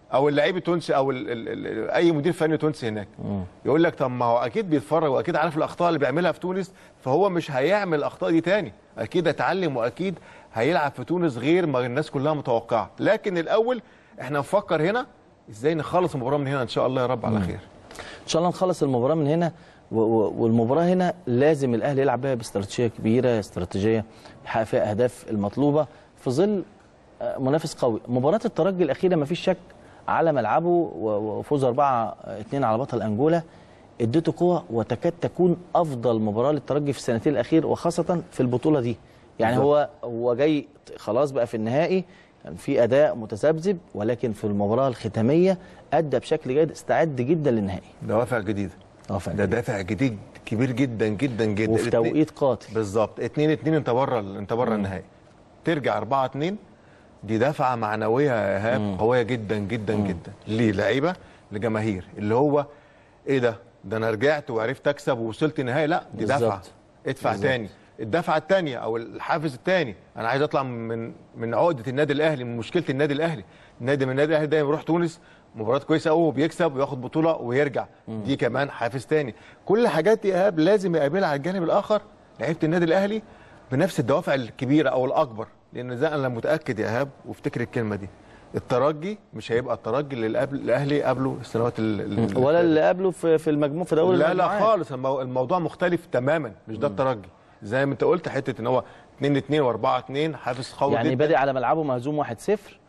او اللعيب التونسي او ال ال ال اي مدير فني تونسي هناك يقول لك طب ما هو اكيد بيتفرج واكيد عارف الاخطاء اللي بيعملها في تونس فهو مش هيعمل الاخطاء دي تاني اكيد هيتعلم واكيد هيلعب في تونس غير ما الناس كلها متوقعه لكن الاول احنا نفكر هنا ازاي نخلص المباراه من هنا ان شاء الله يا رب على خير ان شاء الله نخلص المباراه من هنا و- و- والمباراه هنا لازم الاهلي يلعب بها باستراتيجيه كبيره استراتيجيه يحقق فيها اهداف المطلوبه في ظل آه، منافس قوي مباراه الترجي الاخيره ما فيش شك على ملعبه و- وفوز 4 2 على بطل انجولا اديته قوه وتكاد تكون افضل مباراه للترجي في السنتين الاخير وخاصه في البطوله دي يعني هو هو جاي خلاص بقى في النهائي كان في اداء متذبذب ولكن في المباراه الختاميه ادى بشكل جيد استعد جدا للنهائي دوافع جديده دوافع ده جديدة. دافع جديد كبير جدا جدا جدا وفي الاتنين- توقيت قاتل بالظبط 2 2 انت بره انت بره النهائي ترجع 4 2 دي دفعه معنويه يا ايهاب قويه جدا جدا جدا ليه لعيبه لجماهير اللي هو ايه ده ده انا رجعت وعرفت اكسب ووصلت نهائي لا دي دفعه بالظبط. ادفع بالظبط. تاني الدفعه الثانيه او الحافز الثاني انا عايز اطلع من من عقده النادي الاهلي من مشكله النادي الاهلي النادي من النادي الاهلي دايما بيروح تونس مباراه كويسه قوي وبيكسب وياخد بطوله ويرجع دي كمان حافز تاني كل الحاجات دي يا ايهاب لازم يقابلها على الجانب الاخر لعيبه النادي الاهلي بنفس الدوافع الكبيره او الاكبر لان ده انا متاكد يا ايهاب وافتكر الكلمه دي الترجي مش هيبقى الترجي اللي قبل الاهلي قبله السنوات ال- ال- ولا اللي قبله في في المجموع في دوري لا لا المجموعات. خالص المو- الموضوع مختلف تماما مش ده الترجي زي ما انت قلت حته ان هو 2 2 و4 2 حافز قوي يعني جدا بادئ على ملعبه مهزوم 1-0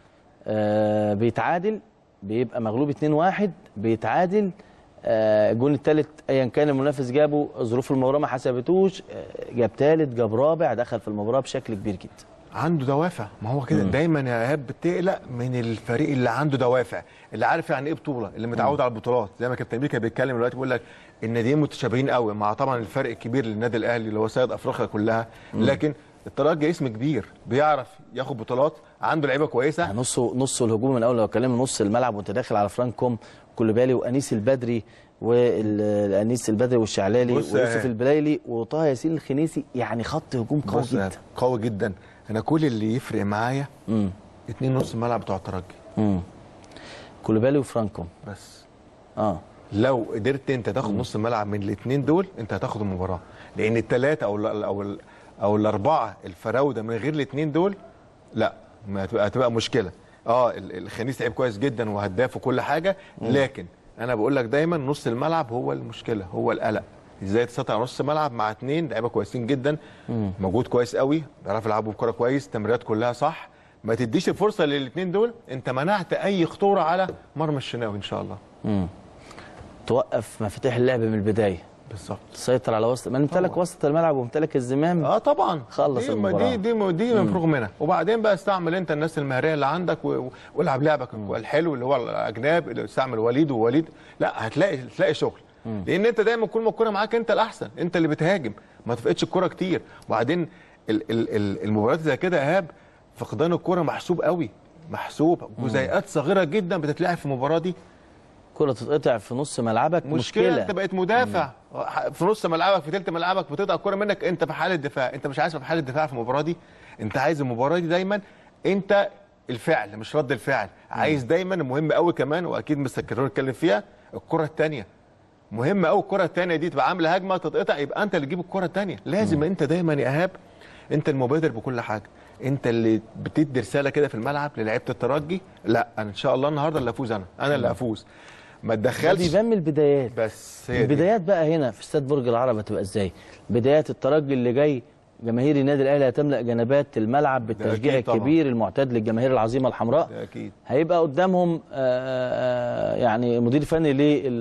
آه بيتعادل بيبقى مغلوب 2-1 بيتعادل آه الجون الثالث ايا كان المنافس جابه ظروف المباراه ما حسبتوش آه جاب ثالث جاب رابع دخل في المباراه بشكل كبير جدا عنده دوافع ما هو كده دايما يا ايهاب بتقلق من الفريق اللي عنده دوافع اللي عارف يعني ايه بطوله اللي متعود على البطولات زي ما كابتن ميكا بيتكلم دلوقتي بيقول لك الناديين متشابهين قوي مع طبعا الفرق الكبير للنادي الاهلي اللي هو سيد افريقيا كلها لكن الترجي اسم كبير بيعرف ياخد بطولات عنده لعيبه كويسه نص نص الهجوم من اول لو اتكلم نص الملعب وانت داخل على فرانكوم كولوبالي وانيس البدري والانيس البدري والشعلالي بص يا ويوسف إيهاب. البلايلي وطه ياسين الخنيسي يعني خط هجوم قوي بص يا جدا إيهاب، قوي جدا انا كل اللي يفرق معايا امم اتنين نص الملعب بتوع الترجي امم كولوبالي وفرانكوم بس اه لو قدرت انت تاخد نص الملعب من الاثنين دول انت هتاخد المباراه لان الثلاثه او ال او ال او الاربعه الفراوده من غير الاثنين دول لا ما هتبقى هتبقى مشكله اه ال- الخنيس لعيب كويس جدا وهداف وكل حاجه لكن انا بقول لك دايما نص الملعب هو المشكله هو القلق ازاي تسيطر على نص الملعب مع اثنين لعيبه كويسين جدا موجود كويس قوي بيعرفوا يلعبوا بكره كويس تمريرات كلها صح ما تديش الفرصه للاثنين دول انت منعت اي خطوره على مرمى الشناوي ان شاء الله امم توقف مفاتيح اللعب من البدايه بالظبط تسيطر على وسط من امتلك وسط الملعب وامتلك الزمام اه طبعا خلص دي المباراة. دي دي, دي مفروغ منها وبعدين بقى استعمل انت الناس المهاريه اللي عندك و- و- والعب لعبك الحلو اللي هو الاجناب اللي استعمل وليد ووليد لا هتلاقي هتلاقي شغل لان انت دايما كل ما الكوره معاك انت الاحسن انت اللي بتهاجم ما تفقدش الكوره كتير وبعدين ال- ال- ال- المباريات زي كده يا ايهاب فقدان الكوره محسوب قوي محسوب جزيئات صغيره جدا بتتلعب في المباراه دي كرة تتقطع في نص ملعبك مشكله, مشكلة, انت بقيت مدافع في نص ملعبك في ثلث ملعبك بتقطع الكوره منك انت في حاله دفاع انت مش عايز تبقى في حاله دفاع في المباراه دي انت عايز المباراه دي دايما انت الفعل مش رد الفعل عايز دايما مهم قوي كمان واكيد مستر كرر اتكلم فيها الكره الثانيه مهم قوي الكره الثانيه دي تبقى عامله هجمه تتقطع يبقى انت اللي تجيب الكره الثانيه لازم انت دايما يا ايهاب انت المبادر بكل حاجه انت اللي بتدي رساله كده في الملعب للعيبه الترجي لا انا ان شاء الله النهارده اللي افوز انا انا اللي افوز ما ده تدخلش بيبان من البدايات بس هي دي. البدايات بقى هنا في استاد برج العرب هتبقى ازاي بدايات الترجي اللي جاي جماهير النادي الاهلي هتملا جنبات الملعب بالتشجيع أكيد طبعا. الكبير المعتاد للجماهير العظيمه الحمراء ده اكيد هيبقى قدامهم آه، آه، يعني مدير فني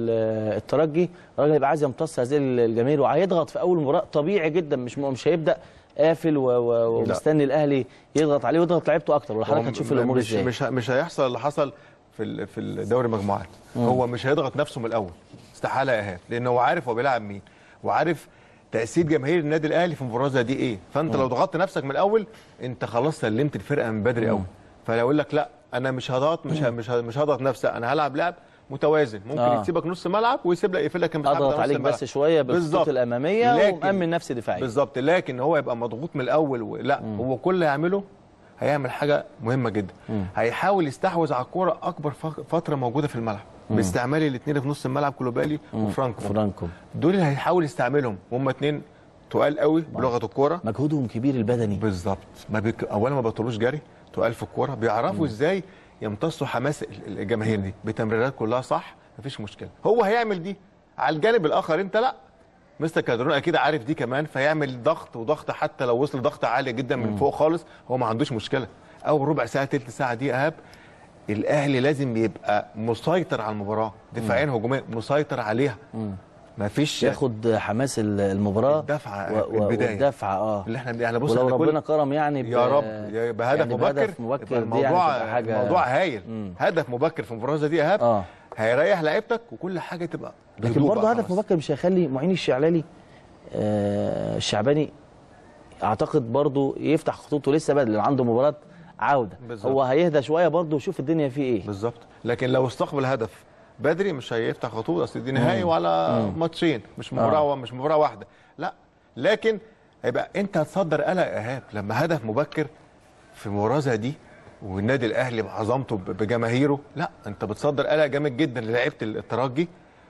للترجي الراجل هيبقى عايز يمتص هذه الجماهير وهيضغط في اول مباراه طبيعي جدا مش مش هيبدا قافل و- و- ومستني الاهلي يضغط عليه ويضغط لعيبته اكتر هو والحركه هتشوف الامور مش ازاي مش مش هيحصل اللي حصل في ال- في الدوري المجموعات هو مش هيضغط نفسه من الاول استحاله يا ايهاب لان هو عارف هو بيلعب مين وعارف تاثير جماهير النادي الاهلي في مباراه زي دي ايه فانت لو ضغطت نفسك من الاول انت خلاص سلمت الفرقه من بدري قوي فيقول لك لا انا مش هضغط مش ه- مش ه- مش هضغط نفسي انا هلعب لعب متوازن ممكن آه. آه. يسيبك نص ملعب ويسيب لك يقفل لك المساحه اضغط بتاع نص عليك الملعب. بس شويه بالخطوط بالظبط. الاماميه لكن- ومامن نفسي دفاعيا بالظبط لكن هو يبقى مضغوط من الاول و... لا هو كل اللي هيعمله هيعمل حاجه مهمه جدا هيحاول يستحوذ على الكوره اكبر ف- فتره موجوده في الملعب باستعمال الاثنين في نص الملعب كولوبالي وفرانكو فرانكو دول اللي هيحاول يستعملهم هم اثنين تقال قوي بلغه الكوره مجهودهم كبير البدني بالظبط ما بيك... اولا ما بيطولوش جري تقال في الكوره بيعرفوا ازاي يمتصوا حماس ال- الجماهير دي بتمريرات كلها صح مفيش مشكله هو هيعمل دي على الجانب الاخر انت لا مستر كادرون اكيد عارف دي كمان فيعمل ضغط وضغط حتى لو وصل ضغط عالي جدا من فوق خالص هو ما عندوش مشكله اول ربع ساعه تلت ساعه دي ايهاب الاهلي لازم يبقى مسيطر على المباراه دفاعيا هجوميا مسيطر عليها مفيش ياخد حماس ال- المباراه الدفعة و- و- البداية. والدفعه اه اللي احنا يعني بص ولو إحنا كل- ربنا كرم يعني ب- يا رب يا- بهدف يعني مبكر بهدف مبكر يبقى دي يعني الموضوع تبقى حاجة- الموضوع هايل مم. هدف مبكر في المباراه زي دي يا ايهاب اه هيريح لعيبتك وكل حاجه تبقى لكن هدوء برضه بقى هدف خلاص. مبكر مش هيخلي معين الشعلالي آه الشعباني اعتقد برضه يفتح خطوطه لسه بدري لأن عنده مباراه عوده بالظبط. هو هيهدى شويه برضه ويشوف الدنيا فيه ايه بالظبط لكن لو استقبل هدف بدري مش هيفتح خطوط اصل دي نهائي ولا ماتشين مش مباراه مش مباراه واحده لا لكن هيبقى انت هتصدر قلق يا ايهاب لما هدف مبكر في مباراه زي دي والنادي الاهلي بعظمته ب- بجماهيره لا انت بتصدر قلق جامد جدا للعيبه الترجي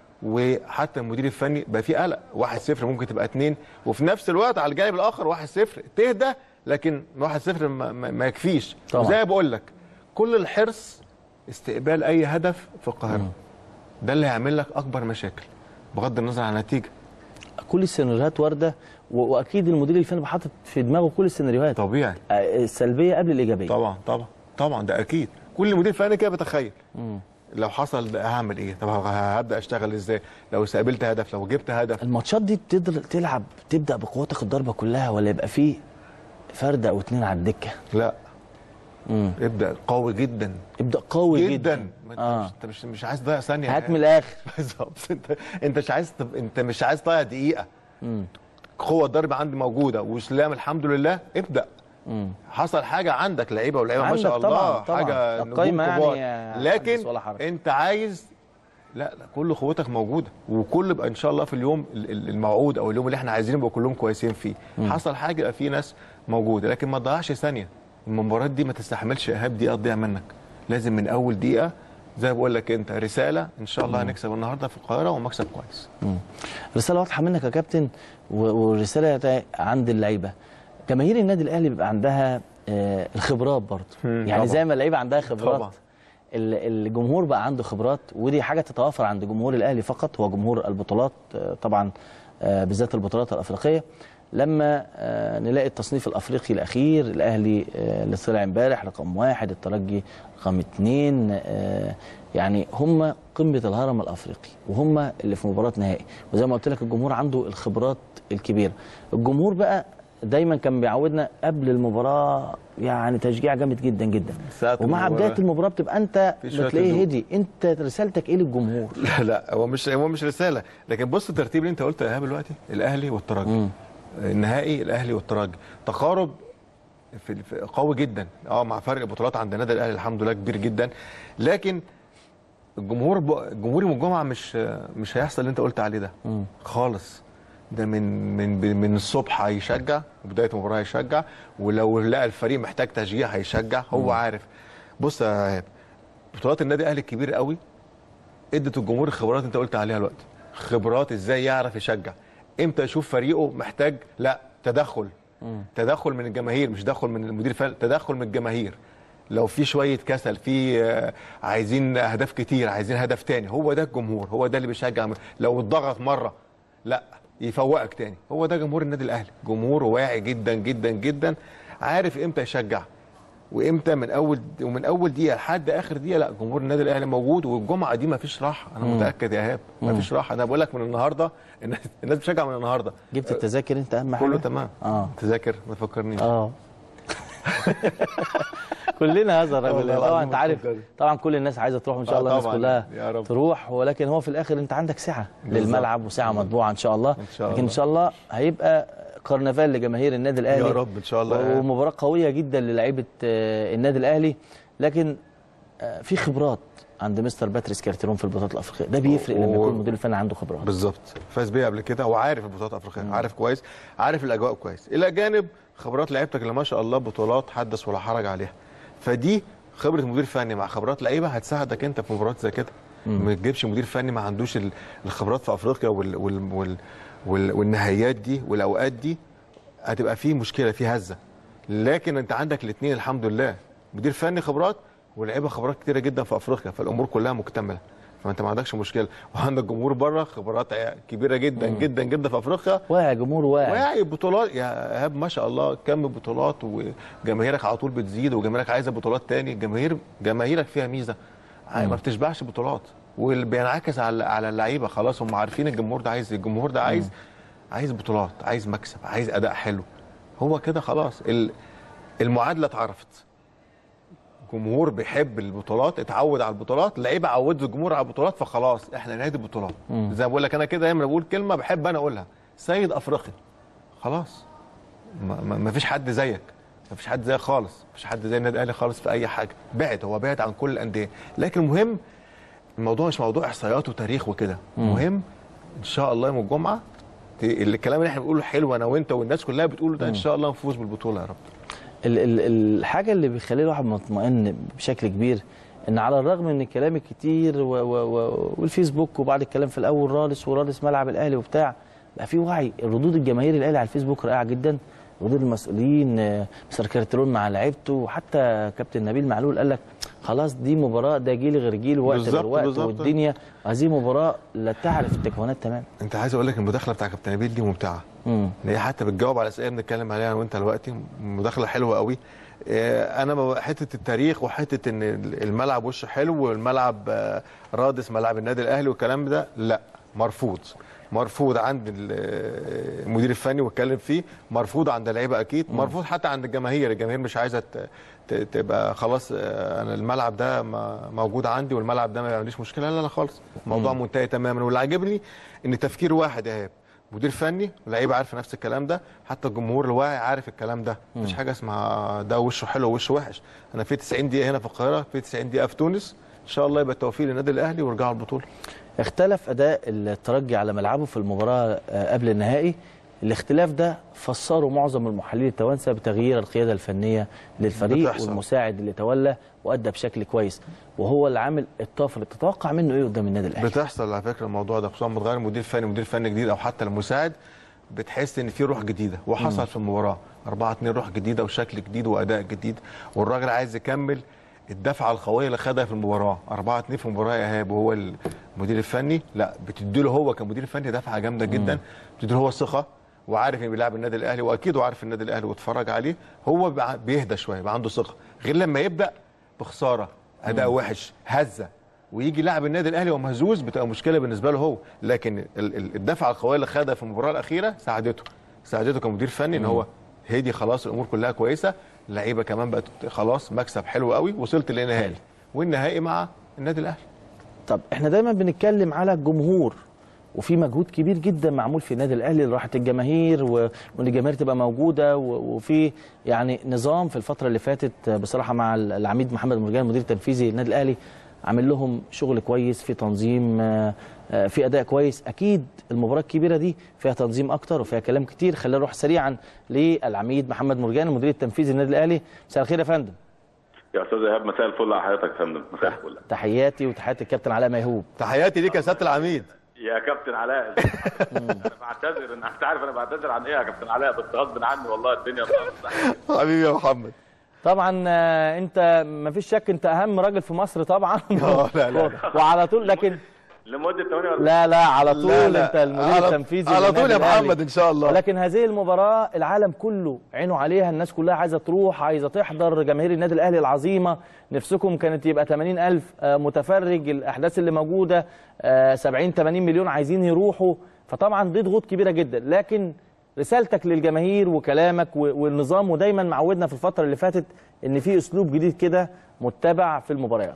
وحتى المدير الفني بقى في قلق 1-0 ممكن تبقى 2 وفي نفس الوقت على الجانب الاخر 1-0 تهدى لكن 1-0 ما, ما ما يكفيش طبعا. وزي ما بقول لك كل الحرص استقبال اي هدف في القاهره ده اللي هيعمل لك اكبر مشاكل بغض النظر عن النتيجه كل السيناريوهات وارده و- واكيد المدير الفني حاطط في دماغه كل السيناريوهات طبيعي آه، السلبيه قبل الايجابيه طبعا طبعا طبعا ده اكيد كل مدير فني كده بيتخيل لو حصل ده هعمل ايه طب هبدا اشتغل ازاي لو استقبلت هدف لو جبت هدف الماتشات دي بتقدر تلعب تبدا بقوتك الضربه كلها ولا يبقى فيه فرد او اتنين على الدكه لا مم. ابدا قوي جدا ابدا قوي جدا, جدا ما انت آه. مش انت مش, مش عايز تضيع ثانيه هات من الاخر بالظبط انت انت مش عايز تب... انت مش عايز تضيع دقيقه مم. قوه الضرب عندي موجوده وسلام الحمد لله ابدا مم. حصل حاجه عندك لعيبه ولعيبه ما عندك شاء الله طبعاً، طبعاً. حاجه نجوم القايمة يعني كبار حدث لكن ولا حرج. انت عايز لا لا كل قوتك موجوده وكل بقى ان شاء الله في اليوم ال- ال- الموعود او اليوم اللي احنا عايزين يبقوا كلهم كويسين فيه حصل حاجه يبقى في ناس موجوده لكن ما تضيعش ثانيه المباريات دي ما تستحملش ايهاب دقيقه تضيع منك لازم من اول دقيقه زي ما بقول لك انت رساله ان شاء الله هنكسب النهارده في القاهره ومكسب كويس مم. رساله واضحه منك يا كابتن و- والرساله تا- عند اللعيبه جماهير النادي الاهلي بيبقى عندها آه، الخبرات برضه مم، يعني طبعاً. زي ما اللعيبه عندها خبرات طبعاً. ال- الجمهور بقى عنده خبرات ودي حاجه تتوافر عند جمهور الاهلي فقط هو جمهور البطولات آه، طبعا آه، بالذات البطولات الافريقيه لما آه، نلاقي التصنيف الافريقي الاخير الاهلي آه، اللي طلع امبارح رقم واحد الترجي رقم اثنين آه، يعني هم قمه الهرم الافريقي وهم اللي في مباراه نهائي وزي ما قلت لك الجمهور عنده الخبرات الكبيره الجمهور بقى دايما كان بيعودنا قبل المباراه يعني تشجيع جامد جدا جدا ساعة ومع المباراة بدايه المباراه بتبقى انت في شوية بتلاقيه هدوء. هدي انت رسالتك ايه للجمهور لا لا هو مش هو مش رساله لكن بص الترتيب اللي انت قلته يا ايهاب دلوقتي الاهلي والترجي مم. النهائي الاهلي والترجي تقارب في في- قوي جدا اه مع فرق بطولات عند النادي الاهلي الحمد لله كبير جدا لكن الجمهور ب... الجمهور يوم الجمعه مش مش هيحصل اللي انت قلت عليه ده مم. خالص ده من من من الصبح هيشجع وبدايه المباراه هيشجع ولو لقى الفريق محتاج تشجيع هيشجع هو عارف بص يا ايهاب بطولات النادي الاهلي الكبير قوي ادت الجمهور الخبرات انت قلت عليها الوقت خبرات ازاي يعرف يشجع امتى يشوف فريقه محتاج لا تدخل تدخل من الجماهير مش تدخل من المدير الفني تدخل من الجماهير لو في شويه كسل في آه، عايزين اهداف كتير عايزين هدف تاني هو ده الجمهور هو ده اللي بيشجع لو اتضغط مره لا يفوقك تاني هو ده جمهور النادي الاهلي جمهور واعي جدا جدا جدا عارف امتى يشجع وامتى من اول ومن اول دقيقه لحد اخر دقيقه لا جمهور النادي الاهلي موجود والجمعه دي ما فيش راحه انا متاكد يا ايهاب ما فيش راحه انا بقول لك من النهارده الناس الناس بتشجع من النهارده جبت التذاكر انت اهم حاجه كله تمام اه تذاكر ما تفكرنيش اه كلنا هذا الرجل والله طبعا العظيم انت عارف مفكرني. طبعا كل الناس عايزه تروح وان شاء آه الله الناس طبعاً، كلها يا رب. تروح ولكن هو في الاخر انت عندك سعه بالظبط. للملعب وسعه مطبوعه ان شاء الله إن شاء لكن ان الله. شاء الله هيبقى كرنفال لجماهير النادي الاهلي يا رب إن شاء الله. ومباراه قويه جدا للاعيبه آه، النادي الاهلي لكن آه، في خبرات عند مستر باتريس كارتيرون في البطولات الافريقيه ده بيفرق لما و- يكون المدير الفني عنده خبرات بالظبط فاز بيها قبل كده وعارف البطولات الافريقيه عارف كويس عارف الاجواء كويس الى جانب خبرات لعيبتك اللي ما شاء الله بطولات حدث ولا حرج عليها فدي خبره مدير فني مع خبرات لعيبه هتساعدك انت في مباريات زي كده ما تجيبش مدير فني ما عندوش ال- الخبرات في افريقيا وال وال وال وال والنهائيات دي والاوقات دي هتبقى فيه مشكله فيه هزه لكن انت عندك الاثنين الحمد لله مدير فني خبرات ولاعيبه خبرات كتيره جدا في افريقيا فالامور كلها مكتمله فانت ما عندكش مشكله وعندك جمهور بره خبرات كبيره جدا جدا جدا في افريقيا واعي جمهور واعي واعي بطولات يا ايهاب ما شاء الله كم بطولات وجماهيرك على طول بتزيد وجماهيرك عايزه بطولات تاني جماهير جماهيرك فيها ميزه ما بتشبعش بطولات واللي بينعكس على على اللعيبه خلاص هم عارفين الجمهور ده عايز إيه. الجمهور ده عايز عايز بطولات عايز مكسب عايز اداء حلو هو كده خلاص ال- المعادله اتعرفت جمهور بيحب البطولات اتعود على البطولات لعيبه عودوا الجمهور على البطولات فخلاص احنا نادي بطولات زي ما بقول لك انا كده دايما بقول كلمه بحب انا اقولها سيد افريقيا خلاص ما, ما ما فيش حد زيك ما فيش حد زيك خالص ما فيش حد زي النادي الاهلي خالص في اي حاجه بعد هو بعد عن كل الانديه لكن المهم الموضوع مش موضوع احصائيات وتاريخ وكده مهم ان شاء الله يوم الجمعه ت- الكلام اللي احنا بنقوله حلو انا وانت والناس كلها بتقوله ده ان شاء الله نفوز بالبطوله يا رب ال- ال- الحاجه اللي بيخلي الواحد مطمئن بشكل كبير ان على الرغم من الكلام الكتير و و و والفيسبوك وبعد الكلام في الاول رادس ورادس ملعب الاهلي وبتاع بقى في وعي ردود الجماهير الاهلي على الفيسبوك رائعه جدا ردود المسؤولين آه، مستر كارترون مع لعيبته وحتى كابتن نبيل معلول قال لك خلاص دي مباراه ده جيل غير جيل ووقت بالظبط، غير وقت بالظبط. والدنيا هذه مباراه لا تعرف التكوينات تمام انت عايز اقول لك المداخله بتاع كابتن نبيل دي ممتعه امم ان هي حتى بتجاوب على اسئله بنتكلم عليها انا وانت دلوقتي مداخله حلوه قوي اه، انا ما- حته التاريخ وحته ان الملعب وشه حلو والملعب اه، رادس ملعب النادي الاهلي والكلام ده لا مرفوض مرفوض عند ال- اه، المدير الفني واتكلم فيه مرفوض عند اللعيبه اكيد مرفوض حتى عند الجماهير الجماهير مش عايزه ت- ت- تبقى خلاص اه، انا الملعب ده ما- موجود عندي والملعب ده ما يعمليش مشكله لا لا خالص الموضوع منتهي تماما واللي عاجبني ان تفكير واحد يا ايهاب مدير فني واللعيبه عارفه نفس الكلام ده حتى الجمهور الواعي عارف الكلام ده مفيش حاجه اسمها ده وشه حلو ووشه وحش انا في 90 دقيقه هنا في القاهره في 90 دقيقه في تونس ان شاء الله يبقى التوفيق للنادي الاهلي ويرجعوا البطوله اختلف اداء الترجي على ملعبه في المباراه آه، قبل النهائي الاختلاف ده فسره معظم المحللين التوانسه بتغيير القياده الفنيه للفريق بتحصل. والمساعد اللي تولى وادى بشكل كويس وهو اللي عامل الطفره تتوقع منه ايه قدام النادي الاهلي بتحصل على فكره الموضوع ده خصوصا لما تغير مدير فني مدير فني جديد او حتى المساعد بتحس ان في روح جديده وحصل في المباراه 4 2 روح جديده وشكل جديد واداء جديد والراجل عايز يكمل الدفعه القويه اللي خدها في المباراه 4 2 في المباراه يا ايهاب وهو المدير الفني لا بتدي له هو كمدير فني دفعه جامده جدا بتدي له هو ثقه وعارف انه بيلعب النادي الاهلي واكيد هو عارف النادي الاهلي واتفرج عليه هو بيع- بيهدى شويه بقى عنده ثقه غير لما يبدا بخساره اداء وحش هزه ويجي لاعب النادي الاهلي ومهزوز بتبقى مشكله بالنسبه له هو لكن ال- ال- الدفعه القويه اللي خدها في المباراه الاخيره ساعدته ساعدته كمدير فني ان هو هدي خلاص الامور كلها كويسه اللعيبه كمان بقت خلاص مكسب حلو قوي وصلت للنهائي والنهائي مع النادي الاهلي طب احنا دايما بنتكلم على الجمهور وفي مجهود كبير جدا معمول في النادي الاهلي لراحه الجماهير و- وان الجماهير تبقى موجوده و- وفي يعني نظام في الفتره اللي فاتت بصراحه مع العميد محمد مرجان المدير التنفيذي للنادي الاهلي عامل لهم شغل كويس في تنظيم آه، آه، في اداء كويس اكيد المباراه الكبيره دي فيها تنظيم اكتر وفيها كلام كتير خلينا نروح سريعا للعميد محمد مرجان المدير التنفيذي للنادي الاهلي مساء الخير يا فندم يا استاذ ايهاب مساء الفل على حضرتك يا فندم مساء الفل تحياتي وتحياتي الكابتن علاء ميهوب تحياتي ليك يا سياده العميد يا كابتن علاء انا بعتذر ان انت عارف انا بعتذر عن ايه يا كابتن علاء بس غصب عني والله الدنيا حبيبي يا محمد طبعا آه، انت ما فيش شك انت اهم راجل في مصر طبعا آه، لا، لا. وعلى طول لكن لمده 48 لا لا على طول لا، لا. انت المدير على- التنفيذي على للنادي طول يا الأهلي. محمد ان شاء الله ولكن هذه المباراة العالم كله عينه عليها الناس كلها عايزة تروح عايزة تحضر جماهير النادي الأهلي العظيمة نفسكم كانت يبقى 80 ألف آه، متفرج الأحداث اللي موجودة آه، 70 80 مليون عايزين يروحوا فطبعا دي ضغوط كبيرة جدا لكن رسالتك للجماهير وكلامك و- والنظام ودايما معودنا في الفترة اللي فاتت ان في اسلوب جديد كده متبع في المباريات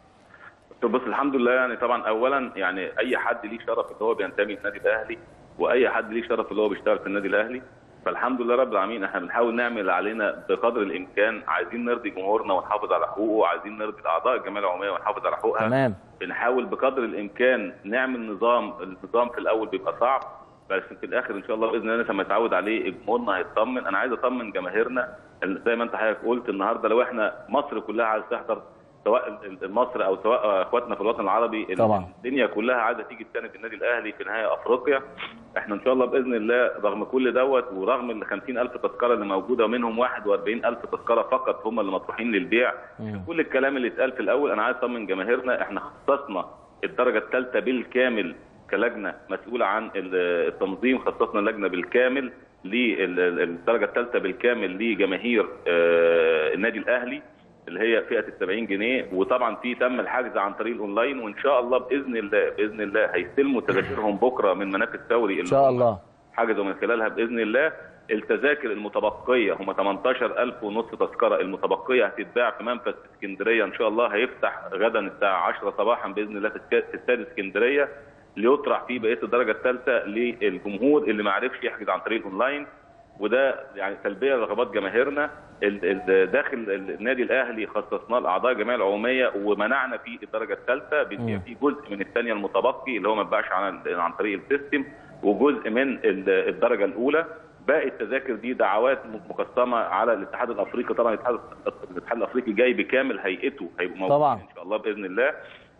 طب بص الحمد لله يعني طبعا اولا يعني اي حد ليه شرف ان هو بينتمي للنادي الاهلي واي حد ليه شرف اللي هو بيشتغل في النادي الاهلي فالحمد لله رب العالمين احنا بنحاول نعمل اللي علينا بقدر الامكان عايزين نرضي جمهورنا ونحافظ على حقوقه عايزين نرضي اعضاء الجمعيه العموميه ونحافظ على حقوقها تمام بنحاول بقدر الامكان نعمل نظام النظام في الاول بيبقى صعب بس في الاخر ان شاء الله باذن الله لما يتعود عليه جمهورنا هيطمن انا عايز اطمن جماهيرنا زي ما انت حضرتك قلت النهارده لو احنا مصر كلها عايز تحضر سواء مصر او سواء اخواتنا في الوطن العربي طبعا. الدنيا كلها عايزه تيجي تساند النادي الاهلي في نهائي افريقيا احنا ان شاء الله باذن الله رغم كل دوت ورغم ال 50000 تذكره اللي موجوده ومنهم 41000 تذكره فقط هم اللي مطروحين للبيع كل الكلام اللي اتقال في الاول انا عايز اطمن جماهيرنا احنا خصصنا الدرجه الثالثه بالكامل كلجنه مسؤوله عن ال- التنظيم خصصنا لجنه بالكامل للدرجه الثالثه بالكامل لجماهير آه، النادي الاهلي اللي هي فئه ال 70 جنيه وطبعا في تم الحجز عن طريق الاونلاين وان شاء الله باذن الله باذن الله هيستلموا تذاكرهم بكره من منافذ ثوري ان شاء الله حجزوا من خلالها باذن الله التذاكر المتبقيه هم 18000 ونص تذكره المتبقيه هتتباع في منفذ اسكندريه ان شاء الله هيفتح غدا الساعه 10 صباحا باذن الله في السا- في استاد اسكندريه ليطرح فيه بقيه الدرجه الثالثه للجمهور اللي ما عرفش يحجز عن طريق الاونلاين وده يعني تلبيه لرغبات جماهيرنا ال- ال- داخل ال- النادي الاهلي خصصناه لاعضاء الجمعيه العموميه ومنعنا فيه الدرجه الثالثه بيبقى فيه جزء من الثانيه المتبقي اللي هو ما اتباعش عن عن طريق السيستم وجزء من ال- الدرجه الاولى باقي التذاكر دي دعوات مقسمه على الاتحاد الافريقي طبعا الاتحاد الاتحاد الافريقي جاي بكامل هيئته هيبقوا موجودين طبعاً. ان شاء الله باذن الله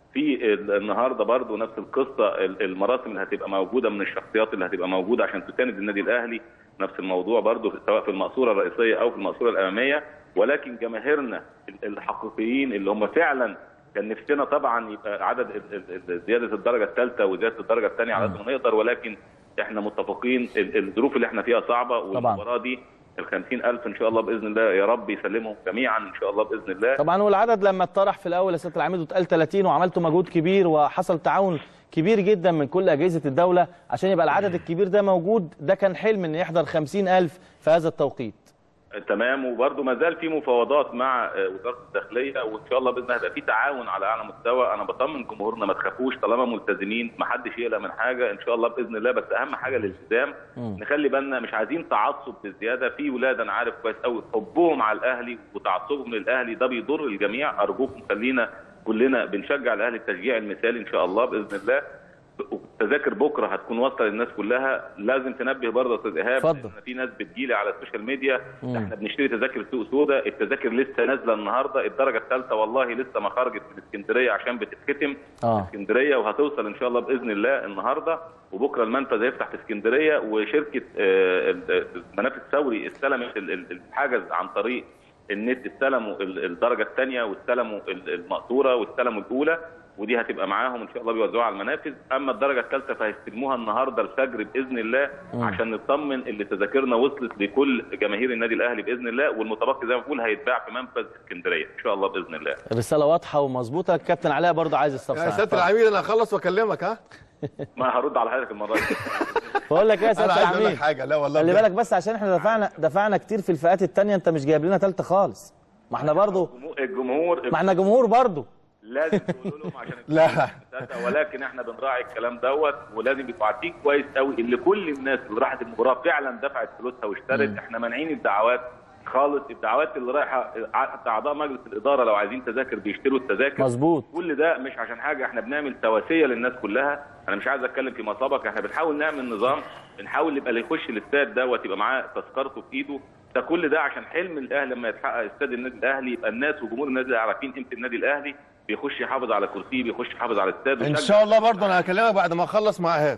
في ال- النهارده برضو نفس القصه ال- المراسم اللي هتبقى موجوده من الشخصيات اللي هتبقى موجوده عشان تساند النادي الاهلي نفس الموضوع برضو في- سواء في المقصوره الرئيسيه او في المقصوره الاماميه ولكن جماهيرنا ال- الحقيقيين اللي هم فعلا كان نفسنا طبعا يبقى عدد ال- ال- ال- زياده الدرجه الثالثه وزياده الدرجه الثانيه على قد ما نقدر ولكن احنا متفقين ال- الظروف اللي احنا فيها صعبه والمباراه دي ال 50000 ان شاء الله باذن الله يا رب يسلمهم جميعا ان شاء الله باذن الله طبعا والعدد لما اتطرح في الاول يا سياده العميد واتقال 30 وعملتوا مجهود كبير وحصل تعاون كبير جدا من كل اجهزه الدوله عشان يبقى العدد الكبير ده موجود ده كان حلم ان يحضر 50000 في هذا التوقيت تمام وبرده ما زال في مفاوضات مع آه، وزاره الداخليه وان شاء الله باذن الله هيبقى في تعاون على اعلى مستوى انا بطمن جمهورنا ما تخافوش طالما ملتزمين ما حدش يقلق من حاجه ان شاء الله باذن الله بس اهم حاجه الالتزام نخلي بالنا مش عايزين تعصب بزياده في ولاد انا عارف كويس قوي حبهم على الاهلي وتعصبهم للاهلي ده بيضر الجميع ارجوكم خلينا كلنا بنشجع الاهلي التشجيع المثالي ان شاء الله باذن الله التذاكر بكره هتكون واصله للناس كلها لازم تنبه برضه يا استاذ ايهاب اتفضل. إن في ناس بتجيلي على السوشيال ميديا احنا بنشتري تذاكر سوق سودا التذاكر لسه نازله النهارده الدرجه الثالثه والله لسه ما خرجت من اسكندريه عشان بتتختم آه. في اسكندريه وهتوصل ان شاء الله باذن الله النهارده وبكره المنفذ هيفتح في اسكندريه وشركه آه، ال- المنافذ ثوري استلمت ال- ال- الحجز عن طريق النت استلموا ال- الدرجه الثانيه واستلموا ال- المقصوره واستلموا الاولى ودي هتبقى معاهم ان شاء الله بيوزعوها على المنافذ اما الدرجه الثالثه فهيستلموها النهارده الفجر باذن الله عشان نطمن اللي تذاكرنا وصلت لكل جماهير النادي الاهلي باذن الله والمتبقي زي ما بقول هيتباع في منفذ اسكندريه ان شاء الله باذن الله الرساله واضحه ومظبوطه الكابتن علاء برضه عايز يستفسر يا سياده العميد انا هخلص واكلمك ها ما هرد على حضرتك المره دي بقول لك ايه يا انا سياده عايز اقول لك العميد حاجه لا والله خلي بجد. بالك بس عشان احنا دفعنا دفعنا كتير في الفئات الثانيه انت مش جايب لنا ثالثه خالص ما احنا برضه الجمهور ما احنا جمهور برضه لازم تقولوا لهم عشان لا. الثلاثة، ولكن احنا بنراعي الكلام دوت ولازم يبقوا عارفين كويس قوي ان كل الناس اللي راحت المباراه فعلا دفعت فلوسها واشترت احنا مانعين الدعوات خالص الدعوات اللي رايحه حتى اعضاء مجلس الاداره لو عايزين تذاكر بيشتروا التذاكر مظبوط كل ده مش عشان حاجه احنا بنعمل تواسيه للناس كلها انا مش عايز اتكلم في مصابك احنا بنحاول نعمل نظام بنحاول يبقى اللي يخش الاستاد دوت يبقى معاه تذكرته في ايده ده كل ده عشان حلم الاهلي لما يتحقق استاد النادي الاهلي يبقى الناس وجمهور النادي الاهلي عارفين قيمه النادي الاهلي بيخش يحافظ على كرسيه بيخش يحافظ على الاستاد ان ويشجع شاء الله برضه انا هكلمك بعد ما اخلص مع ايهاب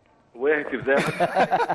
ويهتف زي ما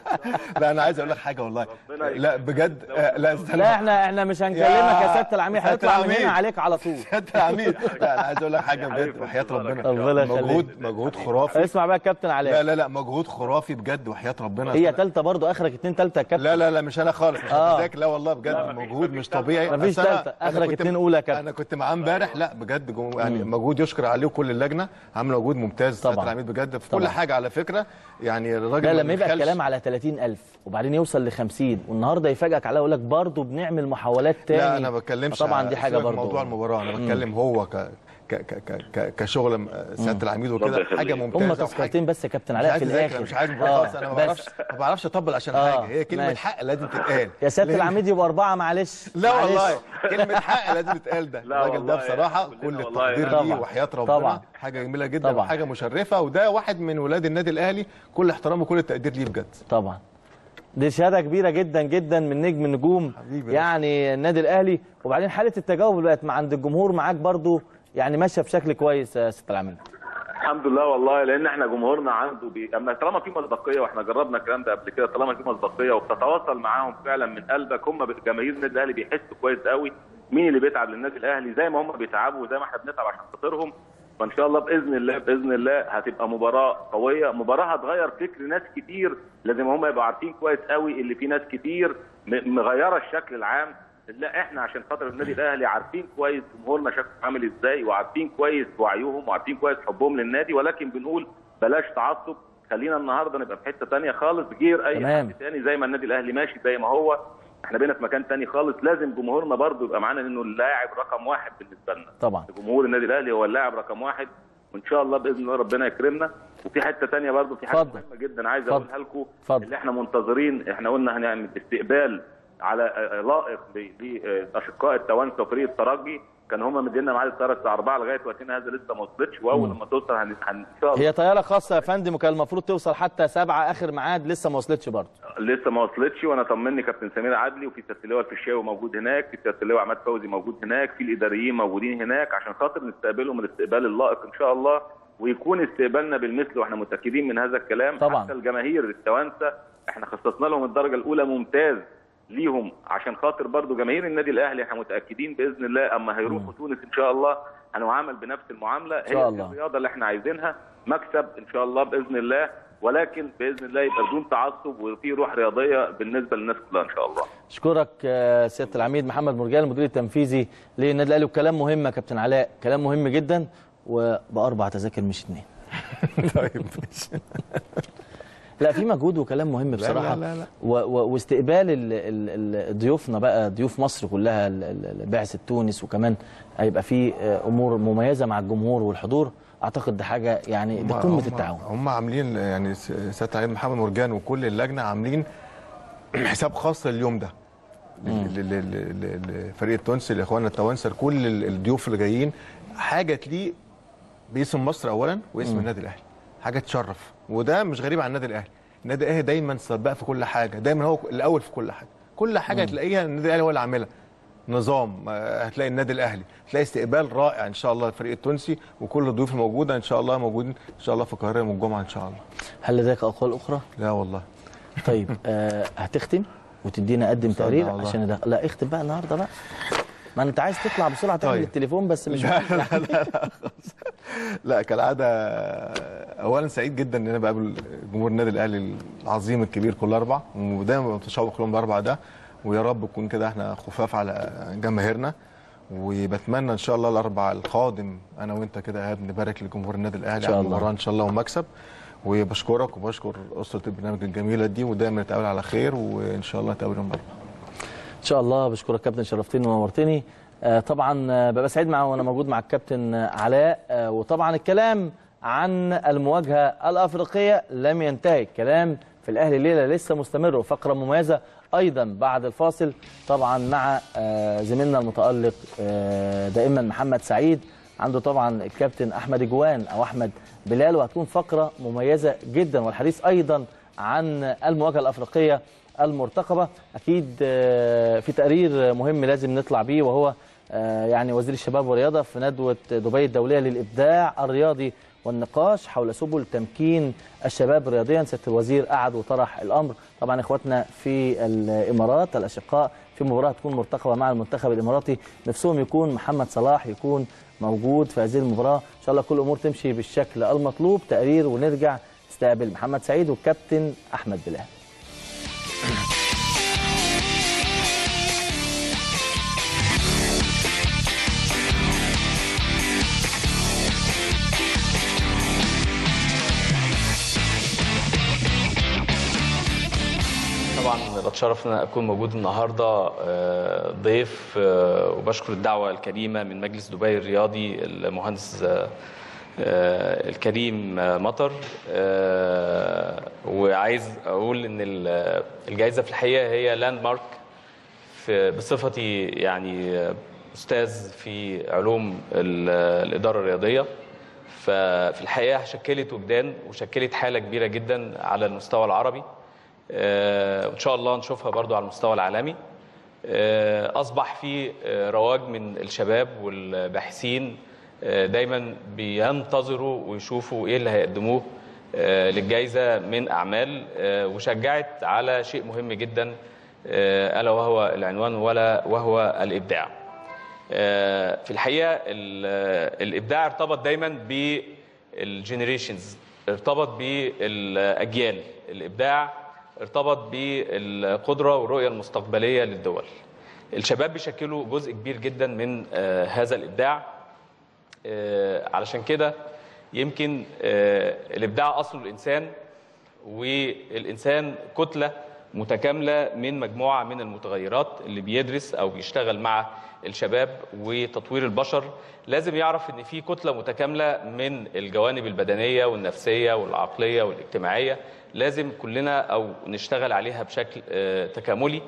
لا انا عايز اقول لك حاجه والله ربنا يكرمك. لا بجد آه، لا استنى لا احنا احنا مش هنكلمك يا سياده العميد سيادة هنطلع من العميد. هنا عليك على طول سياده العميد لا انا عايز اقول لك حاجه يا بجد حبيبي، وحياه ربنا ربنا يخليك. مجهود مجهود خرافي اسمع بقى الكابتن لا علاء لا لا مجهود خرافي بجد وحياه ربنا هي ثالثه برضه اخرك اتنين ثالثه يا كابتن لا لا لا مش انا خالص مش آه. هتذاكر لا والله بجد مجهود مش طبيعي مفيش بس أنا- تالتة، أنا آخرك كنت- اتنين أولى يا كابتن. انا كنت معاه امبارح لا بجد جو يعني مجهود يشكر عليه كل اللجنه عامله مجهود ممتاز طبعاً. سياده العميد بجد في طبعاً. كل حاجه على فكره يعني الراجل لا ما لما يبقى بيبخلش. الكلام على 30000 وبعدين يوصل ل 50 والنهارده يفاجئك على يقول لك برضه بنعمل محاولات تاني لا انا ما بتكلمش طبعا على- دي حاجه سيبك برضه موضوع المباراه انا بتكلم هو ك... ك ك ك ك كشغل م- سياده العميد ربنا وكده يخليك. حاجه هم ممتازه تذكرتين بس يا كابتن مش علاء عايز في أذاكر، الاخر مش عايز آه، خالص انا ما بس. بعرفش ما بعرفش اطبل عشان آه، حاجه هي كلمه ماشي. حق لازم تتقال يا سياده ليه؟ العميد يبقوا اربعه معلش لا معلش. والله كلمة حق لازم تتقال ده لا الراجل ده والله بصراحة كلنا كل والله التقدير طبعا. ليه وحياة ربنا طبعا. حاجة جميلة جدا طبعا. وحاجة مشرفة وده واحد من ولاد النادي الأهلي كل احترام وكل التقدير ليه بجد طبعا دي شهاده كبيره جدا جدا من نجم النجوم حبيبي. يعني النادي الاهلي وبعدين حاله التجاوب بقت مع عند الجمهور معاك برضو يعني ماشيه بشكل كويس يا ست العميد الحمد لله والله لان احنا جمهورنا عنده بي... اما طالما في مصداقيه واحنا جربنا الكلام ده قبل كده طالما في مصداقيه وبتتواصل معاهم فعلا من قلبك هم ب- جماهير النادي الاهلي بيحسوا كويس قوي مين اللي بيتعب للنادي الاهلي زي ما هم بيتعبوا وزي ما احنا بنتعب عشان خاطرهم فان شاء الله باذن الله باذن الله هتبقى مباراه قويه مباراه هتغير فكر ناس كتير لازم هم يبقوا عارفين كويس قوي اللي في ناس كتير م- مغيره الشكل العام لا احنا عشان خاطر النادي الاهلي عارفين كويس جمهورنا شكله عامل ازاي وعارفين كويس وعيهم وعارفين كويس حبهم للنادي ولكن بنقول بلاش تعصب خلينا النهارده نبقى في حته تانية خالص غير اي تمام. حد تاني زي ما النادي الاهلي ماشي زي ما هو احنا بقينا في مكان تاني خالص لازم جمهورنا برضو يبقى معانا انه اللاعب رقم واحد بالنسبه لنا طبعا جمهور النادي الاهلي هو اللاعب رقم واحد وان شاء الله باذن الله ربنا يكرمنا وفي حته تانية برضو في حاجه اتفضل. مهمه جدا عايز اتفضل. اقولها لكم اتفضل. اللي احنا منتظرين احنا قلنا هنعمل استقبال على آه، لائق ل- لاشقاء التوانسه وفريق الترجي كان هم مدينا ميعاد الطياره الساعه 4 لغايه وقتنا هذا لسه ما وصلتش واول لما توصل هن... هن... ان شاء الله هي طياره خاصه يا فندم وكان المفروض توصل حتى سبعة اخر ميعاد لسه ما وصلتش برضه لسه ما وصلتش وانا طمني كابتن سمير عدلي وفي سياده اللواء الفيشاوي موجود هناك في سياده اللواء عماد فوزي موجود هناك في الاداريين موجودين هناك عشان خاطر نستقبلهم الاستقبال اللائق ان شاء الله ويكون استقبالنا بالمثل واحنا متاكدين من هذا الكلام طبعا. حتى الجماهير التوانسه احنا خصصنا لهم الدرجه الاولى ممتاز ليهم عشان خاطر برضو جماهير النادي الاهلي احنا متاكدين باذن الله اما هيروحوا تونس ان شاء الله هنعامل بنفس المعامله هي شاء دي الله. الرياضه اللي احنا عايزينها مكسب ان شاء الله باذن الله ولكن باذن الله يبقى بدون تعصب وفي روح رياضيه بالنسبه للناس كلها ان شاء الله اشكرك آه، سياده العميد محمد مرجان المدير التنفيذي للنادي الاهلي وكلام مهم يا كابتن علاء كلام مهم جدا وباربع تذاكر مش اثنين طيب ماشي. لا في مجهود وكلام مهم بصراحه لا، لا. و و واستقبال ال ال ال ضيوفنا بقى ضيوف مصر كلها ال- ال- بعثه تونس وكمان هيبقى في آه، امور مميزه مع الجمهور والحضور اعتقد ده حاجه يعني دي هم- قمه هم- التعاون هم عاملين يعني س- سياده العميد محمد مرجان وكل اللجنه عاملين حساب خاص لليوم ده لل- لل- لل- لل- لفريق التونسي لاخواننا التوانسه لكل ال- الضيوف اللي جايين حاجه تليق باسم مصر اولا واسم النادي الاهلي حاجه تشرف وده مش غريب عن النادي الاهلي النادي الاهلي دايما سباق في كل حاجه دايما هو الاول في كل حاجه كل حاجه هتلاقيها النادي الاهلي هو اللي عاملها نظام آه، هتلاقي النادي الاهلي هتلاقي استقبال رائع ان شاء الله للفريق التونسي وكل الضيوف الموجوده ان شاء الله موجودين ان شاء الله في القاهره يوم الجمعه ان شاء الله هل لديك اقوال اخرى لا والله طيب آه هتختم وتدينا قدم استنى تقرير والله. عشان ده لا اختم بقى النهارده بقى ما انت عايز تطلع بسرعه تعمل طيب. التليفون بس مش لا كالعاده اولا سعيد جدا ان انا بقابل جمهور النادي الاهلي العظيم الكبير كل اربع ودايما متشوق لهم الاربع ده ويا رب نكون كده احنا خفاف على جماهيرنا وبتمنى ان شاء الله الاربع القادم انا وانت كده يا ايهاب نبارك لجمهور النادي الاهلي إن شاء على الله. المباراه ان شاء الله ومكسب وبشكرك وبشكر اسره البرنامج الجميله دي ودايما نتقابل على خير وان شاء الله نتقابل يوم الاربعاء ان شاء الله بشكرك كابتن شرفتني ونورتني آه، طبعا آه، ببقى سعيد مع وانا موجود مع الكابتن آه، علاء آه، وطبعا الكلام عن المواجهه الافريقيه لم ينتهي الكلام في الاهلي الليله لسه مستمر وفقره مميزه ايضا بعد الفاصل طبعا مع آه، زميلنا المتالق آه، دائما محمد سعيد عنده طبعا الكابتن احمد جوان او احمد بلال وهتكون فقره مميزه جدا والحديث ايضا عن المواجهه الافريقيه المرتقبه اكيد آه، في تقرير مهم لازم نطلع بيه وهو آه، يعني وزير الشباب والرياضه في ندوه دبي الدوليه للابداع الرياضي والنقاش حول سبل تمكين الشباب رياضيا سياده الوزير قعد وطرح الامر طبعا اخواتنا في الامارات الاشقاء في مباراه تكون مرتقبه مع المنتخب الاماراتي نفسهم يكون محمد صلاح يكون موجود في هذه المباراه ان شاء الله كل الامور تمشي بالشكل المطلوب تقرير ونرجع نستقبل محمد سعيد والكابتن احمد بلال طبعا بتشرف ان انا اكون موجود النهارده آه، ضيف آه، وبشكر الدعوه الكريمه من مجلس دبي الرياضي المهندس آه، آه، الكريم آه، مطر آه، وعايز اقول ان ال- الجائزه في الحقيقه هي لاند مارك في بصفتي يعني آه، استاذ في علوم ال- الاداره الرياضيه ففي الحقيقه شكلت وجدان وشكلت حاله كبيره جدا على المستوى العربي آه، وان شاء الله نشوفها برضو على المستوى العالمي آه، اصبح في آه، رواج من الشباب والباحثين آه، دايما بينتظروا ويشوفوا ايه اللي هيقدموه آه، للجائزه من اعمال آه، وشجعت على شيء مهم جدا آه، الا وهو العنوان ولا وهو الابداع آه، في الحقيقه ال- آه، الابداع ارتبط دايما بالجنريشنز ارتبط بالاجيال الابداع ارتبط بالقدره والرؤيه المستقبليه للدول الشباب بيشكلوا جزء كبير جدا من آه، هذا الابداع آه، علشان كده يمكن آه، الابداع اصله الانسان والانسان كتله متكامله من مجموعه من المتغيرات اللي بيدرس او بيشتغل مع الشباب وتطوير البشر لازم يعرف ان في كتله متكامله من الجوانب البدنيه والنفسيه والعقليه والاجتماعيه لازم كلنا او نشتغل عليها بشكل آه، تكاملي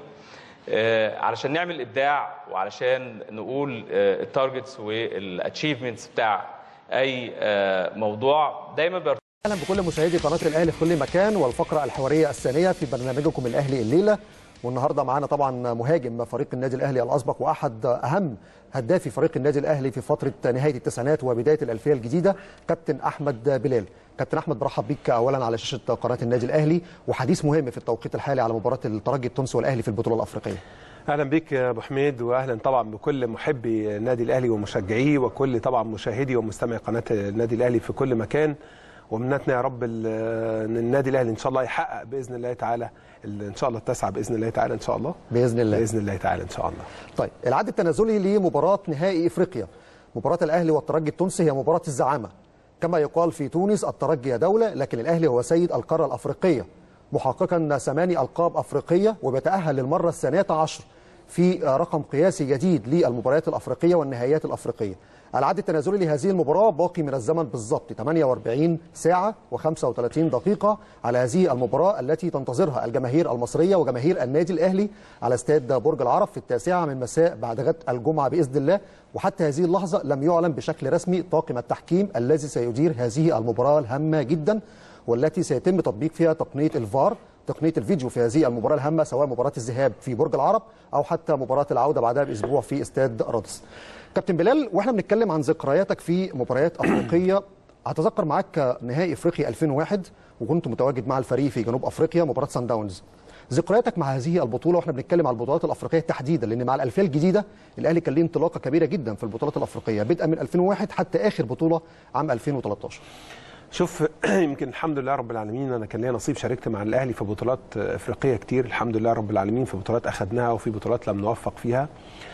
آه، علشان نعمل ابداع وعلشان نقول التارجتس والاتشيفمنتس بتاع اي آه، موضوع دايما بيرتبط اهلا بكل مشاهدي قناه الاهلي في كل مكان والفقره الحواريه الثانيه في برنامجكم الاهلي الليله والنهارده معانا طبعا مهاجم فريق النادي الاهلي الاسبق واحد اهم هدافي فريق النادي الاهلي في فتره نهايه التسعينات وبدايه الالفيه الجديده كابتن احمد بلال كابتن احمد برحب بيك اولا على شاشه قناه النادي الاهلي وحديث مهم في التوقيت الحالي على مباراه الترجي التونسي والاهلي في البطوله الافريقيه اهلا بك يا ابو حميد واهلا طبعا بكل محبي النادي الاهلي ومشجعيه وكل طبعا مشاهدي ومستمعي قناه النادي الاهلي في كل مكان ومنتنا يا رب ال- ان النادي الاهلي ان شاء الله يحقق باذن الله تعالى ال- ان شاء الله التاسعه باذن الله تعالى ان شاء الله باذن الله باذن الله تعالى ان شاء الله طيب العد التنازلي لمباراة نهائي افريقيا مباراة الاهلي والترجي التونسي هي مباراة الزعامة كما يقال في تونس الترجي يا دولة لكن الاهلي هو سيد القارة الافريقية محققا ثماني القاب افريقية وبيتأهل للمرة الثانية عشر في رقم قياسي جديد للمباريات الافريقية والنهائيات الافريقية العد التنازلي لهذه المباراة باقي من الزمن بالضبط 48 ساعة و35 دقيقة على هذه المباراة التي تنتظرها الجماهير المصرية وجماهير النادي الأهلي على استاد برج العرب في التاسعة من مساء بعد غد الجمعة بإذن الله وحتى هذه اللحظة لم يعلن بشكل رسمي طاقم التحكيم الذي سيدير هذه المباراة الهامة جدا والتي سيتم تطبيق فيها تقنية الفار تقنيه الفيديو في هذه المباراه الهامه سواء مباراه الذهاب في برج العرب او حتى مباراه العوده بعدها باسبوع في استاد رادس. كابتن بلال واحنا بنتكلم عن ذكرياتك في مباريات افريقيه هتذكر معاك نهائي افريقيا 2001 وكنت متواجد مع الفريق في جنوب افريقيا مباراه سان داونز. ذكرياتك مع هذه البطوله واحنا بنتكلم على البطولات الافريقيه تحديدا لان مع الالفيه الجديده الاهلي كان ليه انطلاقه كبيره جدا في البطولات الافريقيه بدءا من 2001 حتى اخر بطوله عام 2013. شوف يمكن الحمد لله رب العالمين انا كان ليا نصيب شاركت مع الاهلي في بطولات افريقيه كتير الحمد لله رب العالمين في بطولات اخذناها وفي بطولات لم نوفق فيها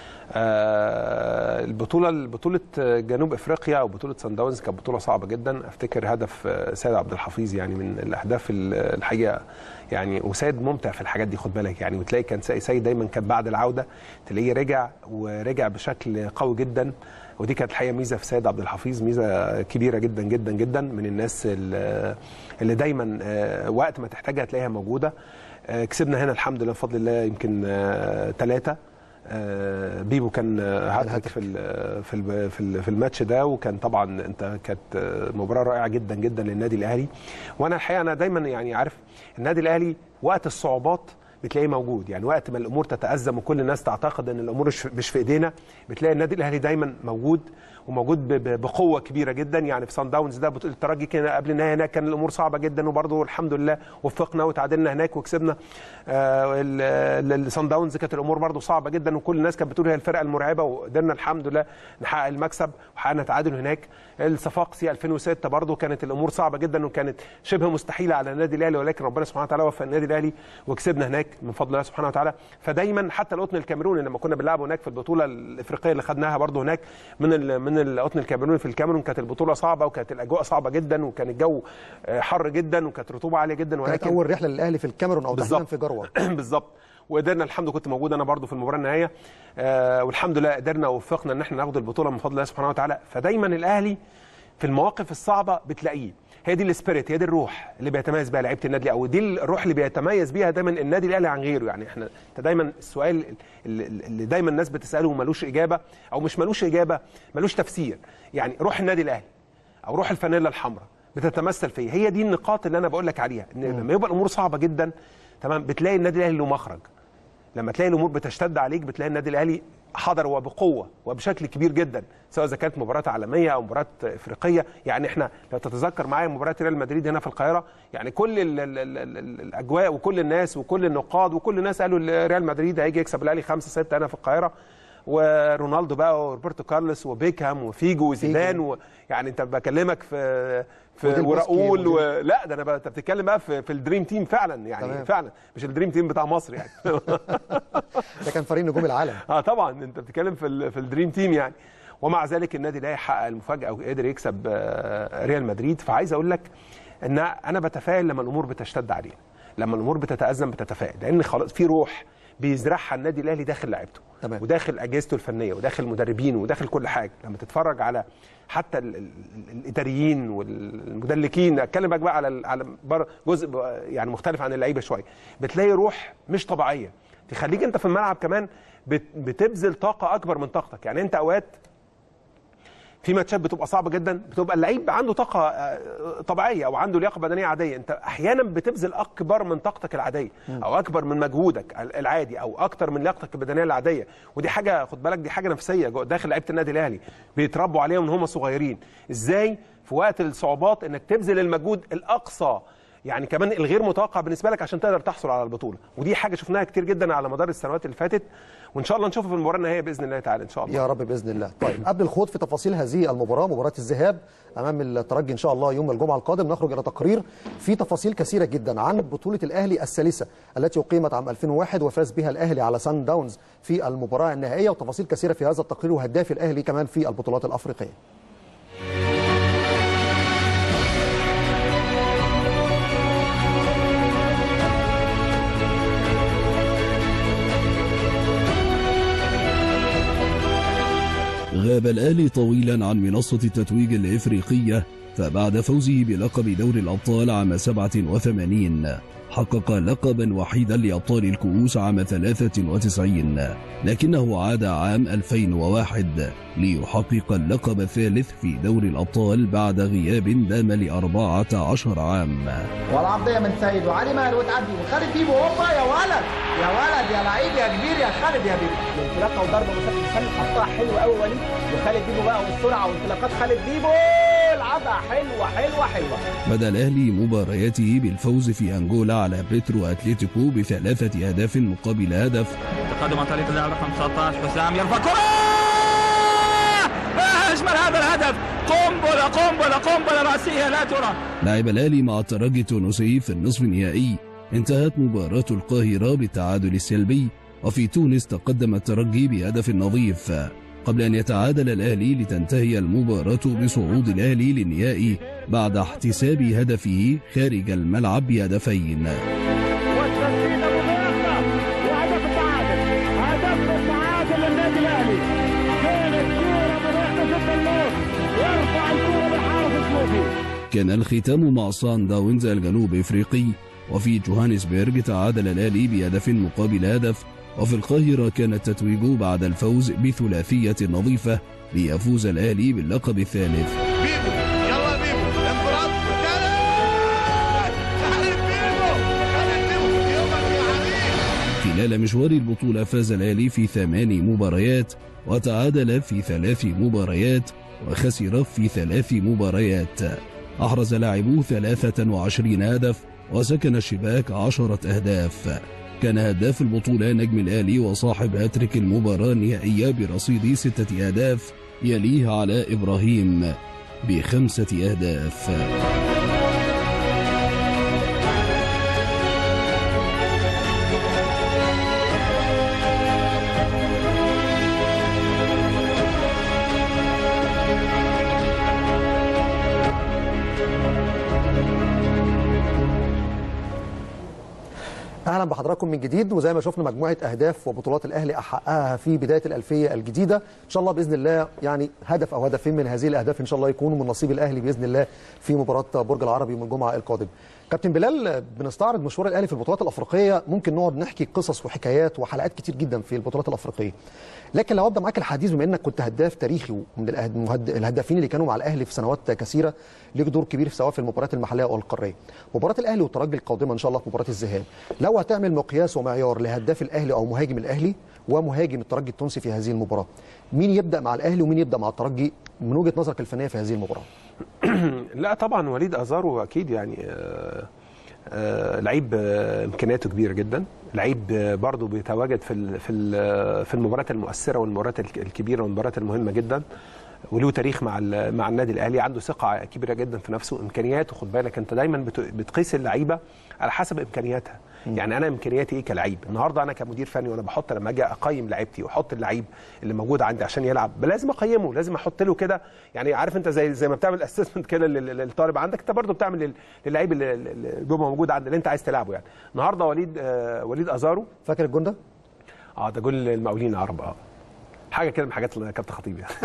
آه، البطوله بطوله جنوب افريقيا او بطوله سان داونز كانت بطوله صعبه جدا افتكر هدف آه، سيد عبد الحفيظ يعني من الاهداف ال- الحقيقه يعني وسيد ممتع في الحاجات دي خد بالك يعني وتلاقي كان سي- سيد دايما كان بعد العوده تلاقيه رجع ورجع بشكل قوي جدا ودي كانت الحقيقه ميزه في سيد عبد الحفيظ ميزه كبيره جدا جدا جدا من الناس اللي اللي دايما آه، وقت ما تحتاجها تلاقيها موجوده آه، كسبنا هنا الحمد لله بفضل الله يمكن ثلاثه آه، بيبو كان آه، هاتريك في ال- في ال- في ال- في الماتش ده وكان طبعا انت كانت آه، مباراه رائعه جدا جدا للنادي الاهلي وانا الحقيقه انا دايما يعني عارف النادي الاهلي وقت الصعوبات بتلاقيه موجود يعني وقت ما الامور تتازم وكل الناس تعتقد ان الامور مش- مش في ايدينا بتلاقي النادي الاهلي دايما موجود وموجود ب- ب- بقوه كبيره جدا يعني في سان داونز ده بطوله الترجي كان قبل النهائي هناك كان الامور صعبه جدا وبرضه الحمد لله وفقنا وتعادلنا هناك وكسبنا السان داونز كانت الامور برضه صعبه جدا وكل الناس كانت بتقول هي الفرقه المرعبه وقدرنا الحمد لله نحقق المكسب وحققنا تعادل هناك الصفاقسي 2006 برضه كانت الامور صعبه جدا وكانت شبه مستحيله على النادي الاهلي ولكن ربنا سبحانه وتعالى وفق النادي الاهلي وكسبنا هناك من فضل الله سبحانه وتعالى فدايما حتى القطن الكاميروني لما كنا بنلعب هناك في البطوله الافريقيه اللي خدناها برضه هناك من ال من القطن الكاميروني في الكاميرون كانت البطوله صعبه وكانت الاجواء صعبه جدا وكان الجو آه، حر جدا وكانت رطوبه عاليه جدا كانت ولكن اول رحله للاهلي في الكاميرون او تحديدا بالظبط. في جروه بالظبط وقدرنا الحمد كنت موجود انا برضو في المباراه النهائيه آه والحمد لله قدرنا ووفقنا ان احنا ناخد البطوله من فضل الله سبحانه وتعالى فدايما الاهلي في المواقف الصعبه بتلاقيه هي دي السبيريت هي دي الروح اللي بيتميز بيها لعيبه النادي او دي الروح اللي بيتميز بيها دايما النادي الاهلي عن غيره يعني احنا انت دايما السؤال اللي اللي دايما الناس بتساله وملوش اجابه او مش ملوش اجابه ملوش تفسير يعني روح النادي الاهلي او روح الفانيلا الحمراء بتتمثل في إيه؟ هي دي النقاط اللي انا بقول لك عليها ان لما يبقى الامور صعبه جدا تمام بتلاقي النادي الاهلي له مخرج لما تلاقي الامور بتشتد عليك بتلاقي النادي الاهلي حضر وبقوه وبشكل كبير جدا سواء اذا كانت مباراه عالميه او مباراه افريقيه يعني احنا لو تتذكر معايا مباراه ريال مدريد هنا في القاهره يعني كل ال ال ال ال الاجواء وكل الناس وكل النقاد وكل الناس قالوا ريال مدريد هيجي يكسب الاهلي 5 6 هنا في القاهره ورونالدو بقى وروبرتو كارلوس وبيكهام وفيجو وزيدان و... يعني انت بكلمك في في وديل وراؤول بوسكي و... لا ده انا ب... انت بتتكلم بقى في, في الدريم تيم فعلا يعني تمام. فعلا مش الدريم تيم بتاع مصر يعني ده كان فريق نجوم العالم اه طبعا انت بتتكلم في ال... في الدريم تيم يعني ومع ذلك النادي الاهلي حقق المفاجاه وقدر يكسب آه، ريال مدريد فعايز اقول لك ان انا بتفائل لما الامور بتشتد علينا لما الامور بتتازم بتتفائل لان خلاص في روح بيزرعها النادي الاهلي داخل لعيبته تمام. وداخل اجهزته الفنيه وداخل مدربينه وداخل كل حاجه لما تتفرج على حتى ال- ال- ال- الاداريين والمدلكين اتكلم بقى على ال- على بر- جزء ب- يعني مختلف عن اللعيبه شويه بتلاقي روح مش طبيعيه تخليك انت في الملعب كمان بت- بتبذل طاقه اكبر من طاقتك يعني انت اوقات في ماتشات بتبقى صعبه جدا بتبقى اللعيب عنده طاقه آه، طبيعيه او عنده لياقه بدنيه عاديه انت احيانا بتبذل اكبر من طاقتك العاديه او اكبر من مجهودك العادي او اكتر من لياقتك البدنيه العاديه ودي حاجه خد بالك دي حاجه نفسيه جوه- داخل لعيبه النادي الاهلي بيتربوا عليها من هم صغيرين ازاي في وقت الصعوبات انك تبذل المجهود الاقصى يعني كمان الغير متوقع بالنسبه لك عشان تقدر تحصل على البطوله ودي حاجه شفناها كتير جدا على مدار السنوات اللي فاتت وان شاء الله نشوفها في المباراه النهائيه باذن الله تعالى ان شاء الله يا رب باذن الله طيب قبل الخوض في تفاصيل هذه المباراه مباراه الذهاب امام الترجي ان شاء الله يوم الجمعه القادم نخرج الى تقرير في تفاصيل كثيره جدا عن بطوله الاهلي الثالثه التي اقيمت عام 2001 وفاز بها الاهلي على سان داونز في المباراه النهائيه وتفاصيل كثيره في هذا التقرير وهداف الاهلي كمان في البطولات الافريقيه غاب الأهلي طويلا عن منصة التتويج الإفريقية فبعد فوزه بلقب دوري الأبطال عام 87 حقق لقبا وحيدا لأبطال الكؤوس عام 93 لكنه عاد عام 2001 ليحقق اللقب الثالث في دوري الأبطال بعد غياب دام لأربعة عشر عام والعرضيه من سيد وعلي ماهر وتعدي وخالد بيبو هوبا يا ولد يا ولد يا لعيب يا كبير يا خالد يا بيبو الانطلاقه وضربه مسافه السله حطها حلو قوي وليد وخالد بيبو بقى والسرعه وانطلاقات خالد بيبو العضها حلوه حلوه حلوه بدأ الأهلي مبارياته بالفوز في أنجولا على بيترو أتلتيكو بثلاثة أهداف مقابل هدف تقدم عن طريق اللاعب رقم 19 حسام يرفع كرة أجمل هذا الهدف قنبلة قنبلة قنبلة رأسية لا ترى لعب الأهلي مع الترجي التونسي في النصف النهائي انتهت مباراة القاهرة بالتعادل السلبي وفي تونس تقدم الترجي بهدف نظيف قبل أن يتعادل الأهلي لتنتهي المباراة بصعود الأهلي للنهائي بعد احتساب هدفه خارج الملعب بهدفين والتسديد مباشرة وهدف التعادل هدف التعادل للنادي الأهلي كانت كورة مباشرة جدا له يرفع الكورة بالحارس الشوفي كان الختام مع سان داونز الجنوب افريقي وفي جوهانسبرج تعادل الاهلي بهدف مقابل هدف وفي القاهرة كان التتويج بعد الفوز بثلاثية نظيفة ليفوز الاهلي باللقب الثالث بيبو يلا بيبو انفراد خالد بيبو خالد بيبو يومك يا حبيبي خلال مشوار البطولة فاز الاهلي في ثمان مباريات وتعادل في ثلاث مباريات وخسر في ثلاث مباريات أحرز لاعبوه 23 هدف وسكن الشباك عشرة أهداف كان هداف البطولة نجم الأهلي وصاحب هاتريك المباراة النهائية برصيد ستة أهداف يليه علاء إبراهيم بخمسة أهداف اهلا بحضراتكم من جديد وزي ما شفنا مجموعه اهداف وبطولات الاهلي احققها في بدايه الالفيه الجديده ان شاء الله باذن الله يعني هدف او هدفين من هذه الاهداف ان شاء الله يكونوا من نصيب الاهلي باذن الله في مباراه برج العربي يوم الجمعه القادم كابتن بلال بنستعرض مشوار الاهلي في البطولات الافريقيه ممكن نقعد نحكي قصص وحكايات وحلقات كتير جدا في البطولات الافريقيه لكن لو ابدا معاك الحديث بما انك كنت هداف تاريخي ومن الأهد- المهد- الهدافين اللي كانوا مع الاهلي في سنوات كثيره ليك دور كبير في سواء في المباريات المحليه او القاريه مباراه الاهلي والترجي القادمه ان شاء الله في مباراه الذهاب لو هتعمل مقياس ومعيار لهداف الاهلي او مهاجم الاهلي ومهاجم الترجي التونسي في هذه المباراه مين يبدا مع الاهلي ومين يبدا مع الترجي من وجهه نظرك الفنيه في هذه المباراه لا طبعا وليد ازارو اكيد يعني آه، آه، لعيب آه، امكانياته كبيره جدا لعيب آه، برضه بيتواجد في ال- في ال- في المباريات المؤثره والمباريات الك- الكبيره والمباريات المهمه جدا وله تاريخ مع ال- مع النادي الاهلي عنده ثقه كبيره جدا في نفسه امكانياته خد بالك انت دايما بت- بتقيس اللعيبه على حسب امكانياتها يعني انا امكانياتي ايه كلعيب النهارده انا كمدير فني وانا بحط لما اجي اقيم لعيبتي واحط اللعيب اللي موجود عندي عشان يلعب لازم اقيمه لازم احط له كده يعني عارف انت زي زي ما بتعمل اسسمنت كده لل- للطالب عندك انت برضه بتعمل لل- للعيب اللي اللي بيبقى موجود عندك اللي انت عايز تلعبه يعني النهارده وليد آه وليد ازارو فاكر الجون ده اه ده جول المقاولين العرب اه حاجه كده من حاجات كابتن خطيب يعني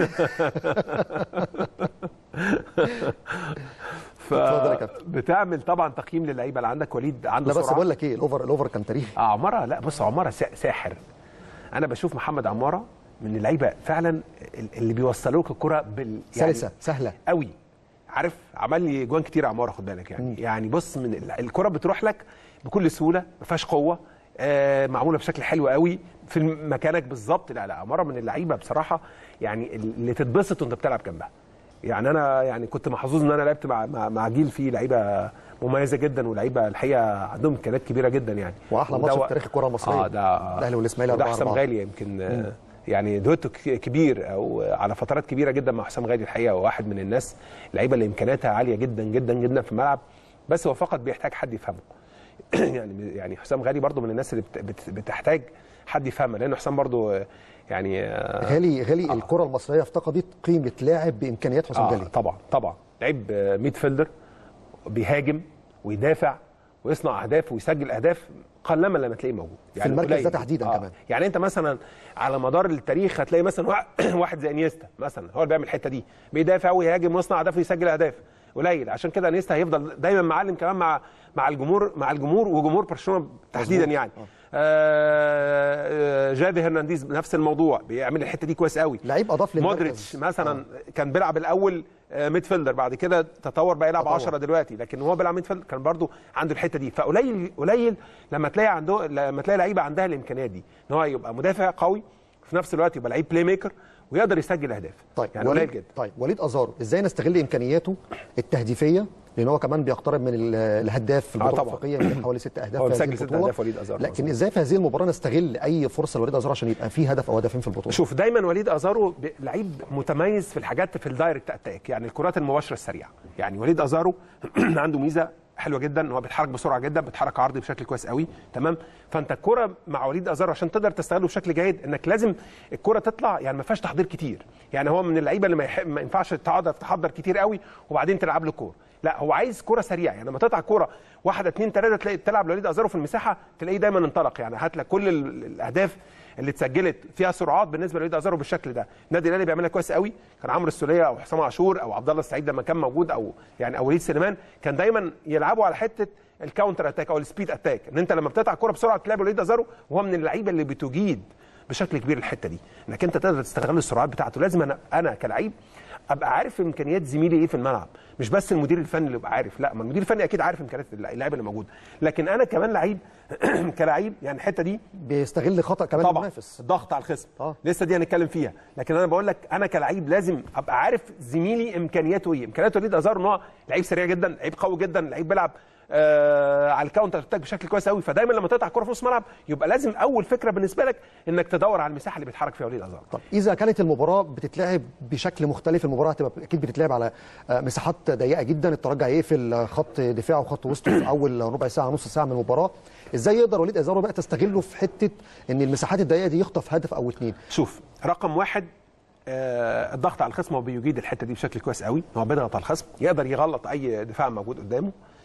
ف اتفضل يا كابتن. بتعمل طبعا تقييم للعيبه اللي عندك وليد عنده لا بس سرعة. بقول لك ايه الاوفر الاوفر كان تاريخي اه عماره لا بص عماره سا- ساحر انا بشوف محمد عماره من اللعيبه فعلا اللي بيوصلوا لك الكره بال سلسه سهله قوي عارف عمل لي جوان كتير عماره خد بالك يعني يعني بص من ال- الكره بتروح لك بكل سهوله ما فيهاش قوه آه معموله بشكل حلو قوي في مكانك بالظبط لا لا عماره من اللعيبه بصراحه يعني اللي تتبسط وانت بتلعب جنبها يعني انا يعني كنت محظوظ ان انا لعبت مع مع, مع جيل فيه لعيبه مميزه جدا ولعيبه الحقيقه عندهم امكانيات كبيره جدا يعني واحلى وده ماتش و- في تاريخ الكره المصريه اه ده الاهلي والاسماعيلي ده 4 حسام غالي يمكن آه، يعني دويتو ك- كبير او على فترات كبيره جدا مع حسام غالي الحقيقه وواحد من الناس اللعيبه اللي امكانياتها عاليه جدا جدا جدا في الملعب بس هو فقط بيحتاج حد يفهمه يعني يعني حسام غالي برضو من الناس اللي بت- بت- بتحتاج حد يفهمها لان حسام برضو آه، يعني آه، غالي غالي الكره المصريه افتقدت قيمه لاعب بامكانيات حسام آه غالي طبعا طبعا لعيب آه، ميد فيلدر بيهاجم ويدافع ويصنع اهداف ويسجل اهداف قلما لما تلاقيه موجود في المركز قليل ده جداً. تحديداً كمان. يعني انت مثلا على مدار التاريخ هتلاقي مثلا وا- واحد زي انيستا مثلا هو اللي بيعمل الحته دي بيدافع ويهاجم ويصنع اهداف ويسجل اهداف قليل عشان كده انيستا هيفضل دايما معلم كمان مع مع الجمهور مع الجمهور وجمهور برشلونه تحديدا يعني آه جافي هرنانديز نفس الموضوع بيعمل الحته دي كويس قوي لعيب اضاف للمركز مودريتش مثلا كان بيلعب الاول آه، ميد فيلدر بعد كده تطور بقى يلعب تطور. 10 دلوقتي لكن هو بيلعب ميد فيلدر كان برضو عنده الحته دي فقليل قليل لما تلاقي عنده لما تلاقي لعيبه عندها الامكانيات دي ان هو يبقى مدافع قوي في نفس الوقت يبقى لعيب بلاي ميكر ويقدر يسجل اهداف طيب يعني قليل وليد جدا طيب وليد ازارو ازاي نستغل امكانياته التهديفيه لان هو كمان بيقترب من ال- الهداف في البطوله طبعاً. الافريقيه يمكن حوالي ست اهداف هو في هذه مسجل ست البطولة. أهداف وليد أزارو، لكن مظبوط. ازاي في هذه المباراه نستغل اي فرصه لوليد ازارو عشان يبقى فيه هدف او هدفين في البطوله شوف دايما وليد ازارو ب- لعيب متميز في الحاجات في الدايركت اتاك يعني الكرات المباشره السريعه يعني وليد ازارو عنده ميزه حلوه جدا ان هو بيتحرك بسرعه جدا بيتحرك عرضي بشكل كويس قوي تمام فانت الكره مع وليد ازارو عشان تقدر تستغله بشكل جيد انك لازم الكره تطلع يعني ما فيهاش تحضير كتير يعني هو من اللعيبه اللي ما, يحب ما ينفعش تقعد تحضر كتير قوي وبعدين تلعب له كوره لا هو عايز كوره سريعه يعني لما تقطع كوره واحده اثنين ثلاثه تلاقي تلعب لوليد ازارو في المساحه تلاقيه دايما انطلق يعني هات لك كل ال- الاهداف اللي اتسجلت فيها سرعات بالنسبه لوليد ازارو بالشكل ده النادي الاهلي بيعملها كويس قوي كان عمرو السوليه او حسام عاشور او عبد الله السعيد لما كان موجود او يعني او وليد سليمان كان دايما يلعبوا على حته الكاونتر اتاك او السبيد اتاك ان انت لما بتقطع كوره بسرعه تلعب وليد ازارو وهو من اللعيبه اللي بتجيد بشكل كبير الحته دي انك انت تقدر تستغل السرعات بتاعته لازم انا انا كلعيب ابقى عارف امكانيات زميلي ايه في الملعب مش بس المدير الفني اللي يبقى عارف لا ما المدير الفني اكيد عارف امكانيات اللاعب اللي موجود لكن انا كمان لعيب كلعيب يعني الحته دي بيستغل خطا كمان طبعا المنافس الضغط على الخصم آه. لسه دي هنتكلم فيها لكن انا بقول لك انا كلعيب لازم ابقى عارف زميلي امكانياته ايه امكانياته وليد ازار ان هو لعيب سريع جدا لعيب قوي جدا لعيب بيلعب آه على الكاونتر اتاك بشكل كويس قوي فدايما لما تقطع الكوره في نص ملعب يبقى لازم اول فكره بالنسبه لك انك تدور على المساحه اللي بيتحرك فيها وليد ازار طب اذا كانت المباراه بتتلعب بشكل مختلف المباراه هتبقى اكيد بتتلعب على آه، مساحات ضيقه جدا الترجي هيقفل خط دفاعه وخط وسطه في اول ربع ساعه نص ساعه من المباراه ازاي يقدر وليد ازارو بقى تستغله في حته ان المساحات الضيقه دي يخطف هدف او اتنين شوف رقم واحد آه الضغط على الخصم هو بيجيد الحته دي بشكل كويس قوي هو بيضغط على الخصم يقدر يغلط اي دفاع موجود قدامه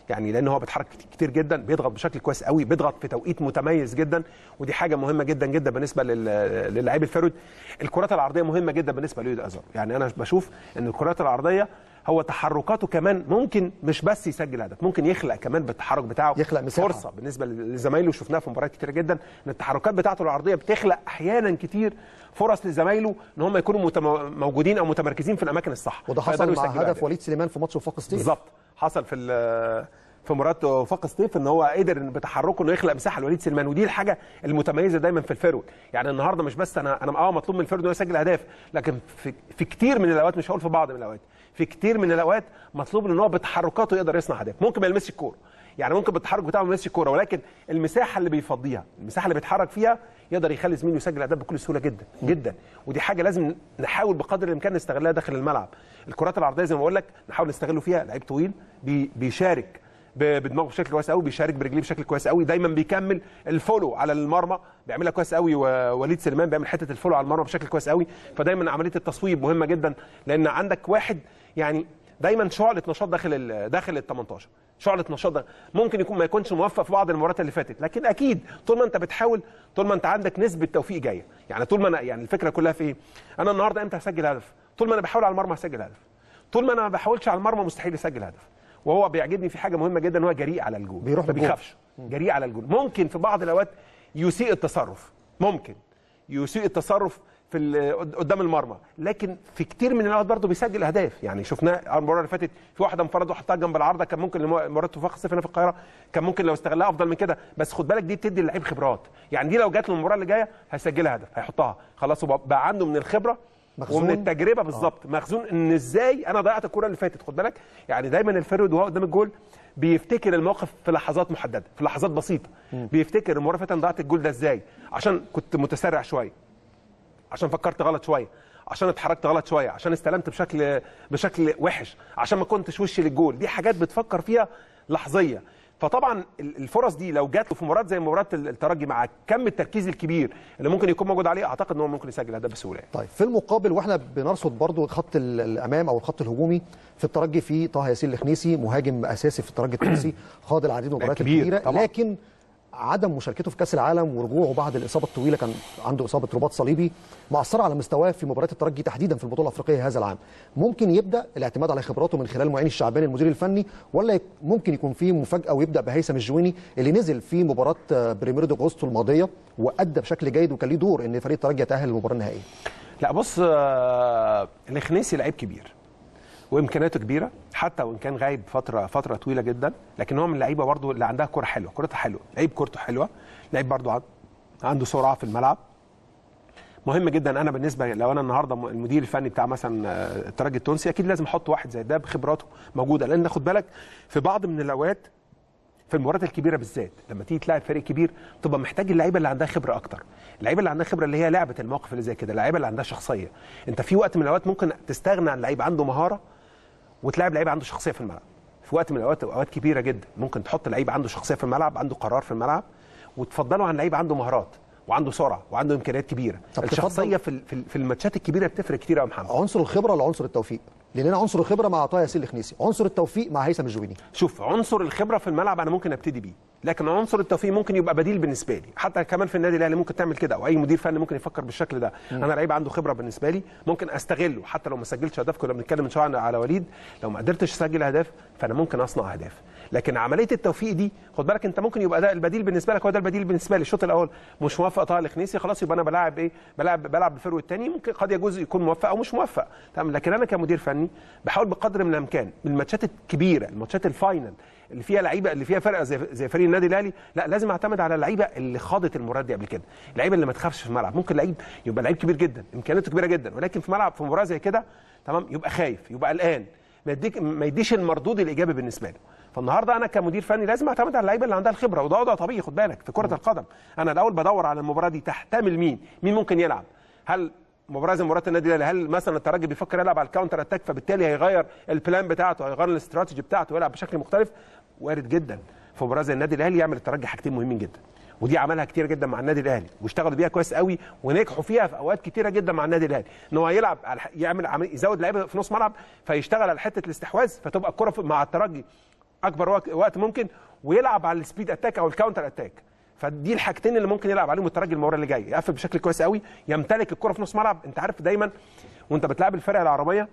يعني لان هو بيتحرك كتير جدا بيضغط بشكل كويس قوي بيضغط في توقيت متميز جدا ودي حاجه مهمه جدا جدا بالنسبه لل- للاعيب الفرود الكرات العرضيه مهمه جدا بالنسبه لوليد ازار يعني انا بشوف ان الكرات العرضيه هو تحركاته كمان ممكن مش بس يسجل هدف ممكن يخلق كمان بالتحرك بتاعه يخلق مساحة. فرصه بالنسبه لزمايله شفناها في مباريات كتيره جدا ان التحركات بتاعته العرضيه بتخلق احيانا كتير فرص لزمايله ان هم يكونوا متم- موجودين او متمركزين في الاماكن الصح وده حصل فيقدروا مع يسجلوا هدف أهداف. وليد سليمان في ماتش وفاق سطيف بالظبط حصل في ال- في مباراه وفاق سطيف ان هو قدر إن بتحركه انه يخلق مساحه لوليد سليمان ودي الحاجه المتميزه دايما في الفيرود يعني النهارده مش بس انا انا اه مطلوب من الفيرود انه يسجل اهداف لكن في, في كتير من الاوقات مش هقول في بعض من الاوقات في كتير من الاوقات مطلوب ان هو بتحركاته يقدر يصنع اهداف ممكن ما يلمسش الكوره يعني ممكن بالتحرك بتاعه ما يلمسش الكوره ولكن المساحه اللي بيفضيها المساحه اللي بيتحرك فيها يقدر يخلي زميله يسجل اهداف بكل سهوله جدا جدا ودي حاجه لازم نحاول بقدر الامكان نستغلها داخل الملعب الكرات العرضيه زي ما بقول لك نحاول نستغله فيها لعيب طويل بي بيشارك ب- بدماغه بشكل كويس قوي بيشارك برجليه بشكل كويس قوي دايما بيكمل الفولو على المرمى بيعملها كويس قوي ووليد سليمان بيعمل حته الفولو على المرمى بشكل كويس قوي فدايما عمليه التصويب مهمه جدا لان عندك واحد يعني دايما شعله نشاط داخل ال داخل ال 18 شعله نشاط ده ممكن يكون ما يكونش موفق في بعض المباريات اللي فاتت لكن اكيد طول ما انت بتحاول طول ما انت عندك نسبه توفيق جايه يعني طول ما انا يعني الفكره كلها في ايه انا النهارده امتى هسجل هدف طول ما انا بحاول على المرمى هسجل هدف طول ما انا ما بحاولش على المرمى مستحيل يسجل هدف وهو بيعجبني في حاجه مهمه جدا ان هو جريء على الجول بيروح ما بالجول. بيخافش جريء على الجول ممكن في بعض الاوقات يسيء التصرف ممكن يسيء التصرف في ال- قدام المرمى لكن في كتير من الاوقات برضه بيسجل اهداف يعني شفناه المباراه اللي فاتت في واحده انفرد وحطها جنب العارضه كان ممكن لم- مباراه وفاق الصيف هنا في القاهره كان ممكن لو استغلها افضل من كده بس خد بالك دي بتدي اللعيب خبرات يعني دي لو جات له المباراه اللي جايه هيسجلها هدف هيحطها خلاص هو بقى عنده من الخبره مخزون. ومن التجربه بالظبط مخزون ان ازاي انا ضيعت الكره اللي فاتت خد بالك يعني دايما الفرد وهو قدام الجول بيفتكر الموقف في لحظات محدده في لحظات بسيطه بيفتكر المره اللي فاتت انا ضيعت الجول ده ازاي عشان كنت متسرع شويه عشان فكرت غلط شويه عشان اتحركت غلط شويه عشان استلمت بشكل بشكل وحش عشان ما كنتش وشي للجول دي حاجات بتفكر فيها لحظيه فطبعا ال- الفرص دي لو جات له في مباراه زي مباراه ال- الترجي مع كم التركيز الكبير اللي ممكن يكون موجود عليه اعتقد ان هو ممكن يسجل هدف بسهوله يعني. طيب في المقابل واحنا بنرصد برضو الخط ال- الامام او الخط الهجومي في الترجي في طه ياسين الخنيسي مهاجم اساسي في الترجي التونسي خاض العديد من المباريات كبير الكبيره طبعاً. لكن عدم مشاركته في كاس العالم ورجوعه بعد الاصابه الطويله كان عنده اصابه رباط صليبي مأثره على مستواه في مباريات الترجي تحديدا في البطوله الافريقيه هذا العام ممكن يبدا الاعتماد على خبراته من خلال معين الشعباني المدير الفني ولا يك- ممكن يكون في مفاجاه ويبدا بهيثم الجويني اللي نزل في مباراه آه، بريمير دي اغسطس الماضيه وادى بشكل جيد وكان ليه دور ان فريق الترجي يتاهل للمباراه النهائيه لا بص آه، الخنيسي لعيب كبير وامكانياته كبيره حتى وان كان غايب فتره فتره طويله جدا لكن هو من اللعيبه برضو اللي عندها كره حلوه كرته حلوه لعيب كورته حلوه لعيب برضو عن- عنده سرعه في الملعب مهم جدا انا بالنسبه لو انا النهارده م- المدير الفني بتاع مثلا آه، الترجي التونسي اكيد لازم احط واحد زي ده بخبراته موجوده لان خد بالك في بعض من الاوقات في المباريات الكبيره بالذات لما تيجي تلاعب فريق كبير تبقى محتاج اللعيبه اللي عندها خبره اكتر اللعيبه اللي عندها خبره اللي هي لعبه المواقف اللي زي كده اللعيبه اللي عندها شخصيه انت في وقت من الاوقات ممكن تستغنى عن لعيب عنده مهاره وتلاعب لعيب عنده شخصيه في الملعب في وقت من الاوقات اوقات كبيره جدا ممكن تحط لعيب عنده شخصيه في الملعب عنده قرار في الملعب وتفضله عن لعيب عنده مهارات وعنده سرعه وعنده امكانيات كبيره طب الشخصيه تفضل- في ال- في ال- في الماتشات الكبيره بتفرق كتير قوي يا محمد عنصر الخبره ولا عنصر التوفيق لاننا عنصر الخبره مع طه ياسين الخنيسي عنصر التوفيق مع هيثم الجويني شوف عنصر الخبره في الملعب انا ممكن ابتدي بيه لكن عنصر التوفيق ممكن يبقى بديل بالنسبه لي حتى كمان في النادي الاهلي ممكن تعمل كده او اي مدير فني ممكن يفكر بالشكل ده انا لعيب عنده خبره بالنسبه لي ممكن استغله حتى لو ما سجلتش اهداف كنا بنتكلم من شويه عن- على وليد لو ما قدرتش اسجل اهداف فانا ممكن اصنع اهداف لكن عمليه التوفيق دي خد بالك انت ممكن يبقى ده البديل بالنسبه لك هو ده البديل بالنسبه لي الشوط الاول مش موفق طه الخنيسي خلاص يبقى انا بلاعب ايه بلاعب بلعب بالفرو الثاني ممكن قد يجوز يكون موفق او مش موفق تمام لكن انا كمدير فني بحاول بقدر من الامكان من الماتشات الكبيره الماتشات الفاينل اللي فيها لعيبه اللي فيها فرقه زي زي فريق النادي الاهلي لا لازم اعتمد على اللعيبه اللي خاضت المباريات دي قبل كده اللعيبه اللي ما تخافش في الملعب ممكن لعيب يبقى لعيب كبير جدا امكانياته كبيره جدا ولكن في ملعب في مباراه زي كده تمام يبقى خايف يبقى قلقان ما يديك ما يديش المردود الايجابي بالنسبه له فالنهارده انا كمدير فني لازم اعتمد على اللعيبه اللي عندها الخبره وده وضع طبيعي خد بالك في كره القدم انا الاول بدور على المباراه دي تحتمل مين مين ممكن يلعب هل مباراه زي مباراه النادي الاهلي هل مثلا الترجي بيفكر يلعب على الكاونتر اتاك فبالتالي هيغير البلان بتاعته هيغير الاستراتيجي بتاعته ويلعب بشكل مختلف وارد جدا في مباراه زي النادي الاهلي يعمل الترجي حاجتين مهمين جدا ودي عملها كتير جدا مع النادي الاهلي واشتغلوا بيها كويس قوي ونجحوا فيها في اوقات كتيره جدا مع النادي الاهلي ان هو يلعب على يعمل عمل يزود لعيبه في نص ملعب فيشتغل على حته الاستحواذ فتبقى الكره في- مع الترجي اكبر وقت, وقت ممكن ويلعب على السبيد اتاك او الكاونتر اتاك فدي الحاجتين اللي ممكن يلعب عليهم الترجي المباراه اللي جايه يقفل بشكل كويس قوي يمتلك الكره في نص ملعب انت عارف دايما وانت بتلعب الفرق العربيه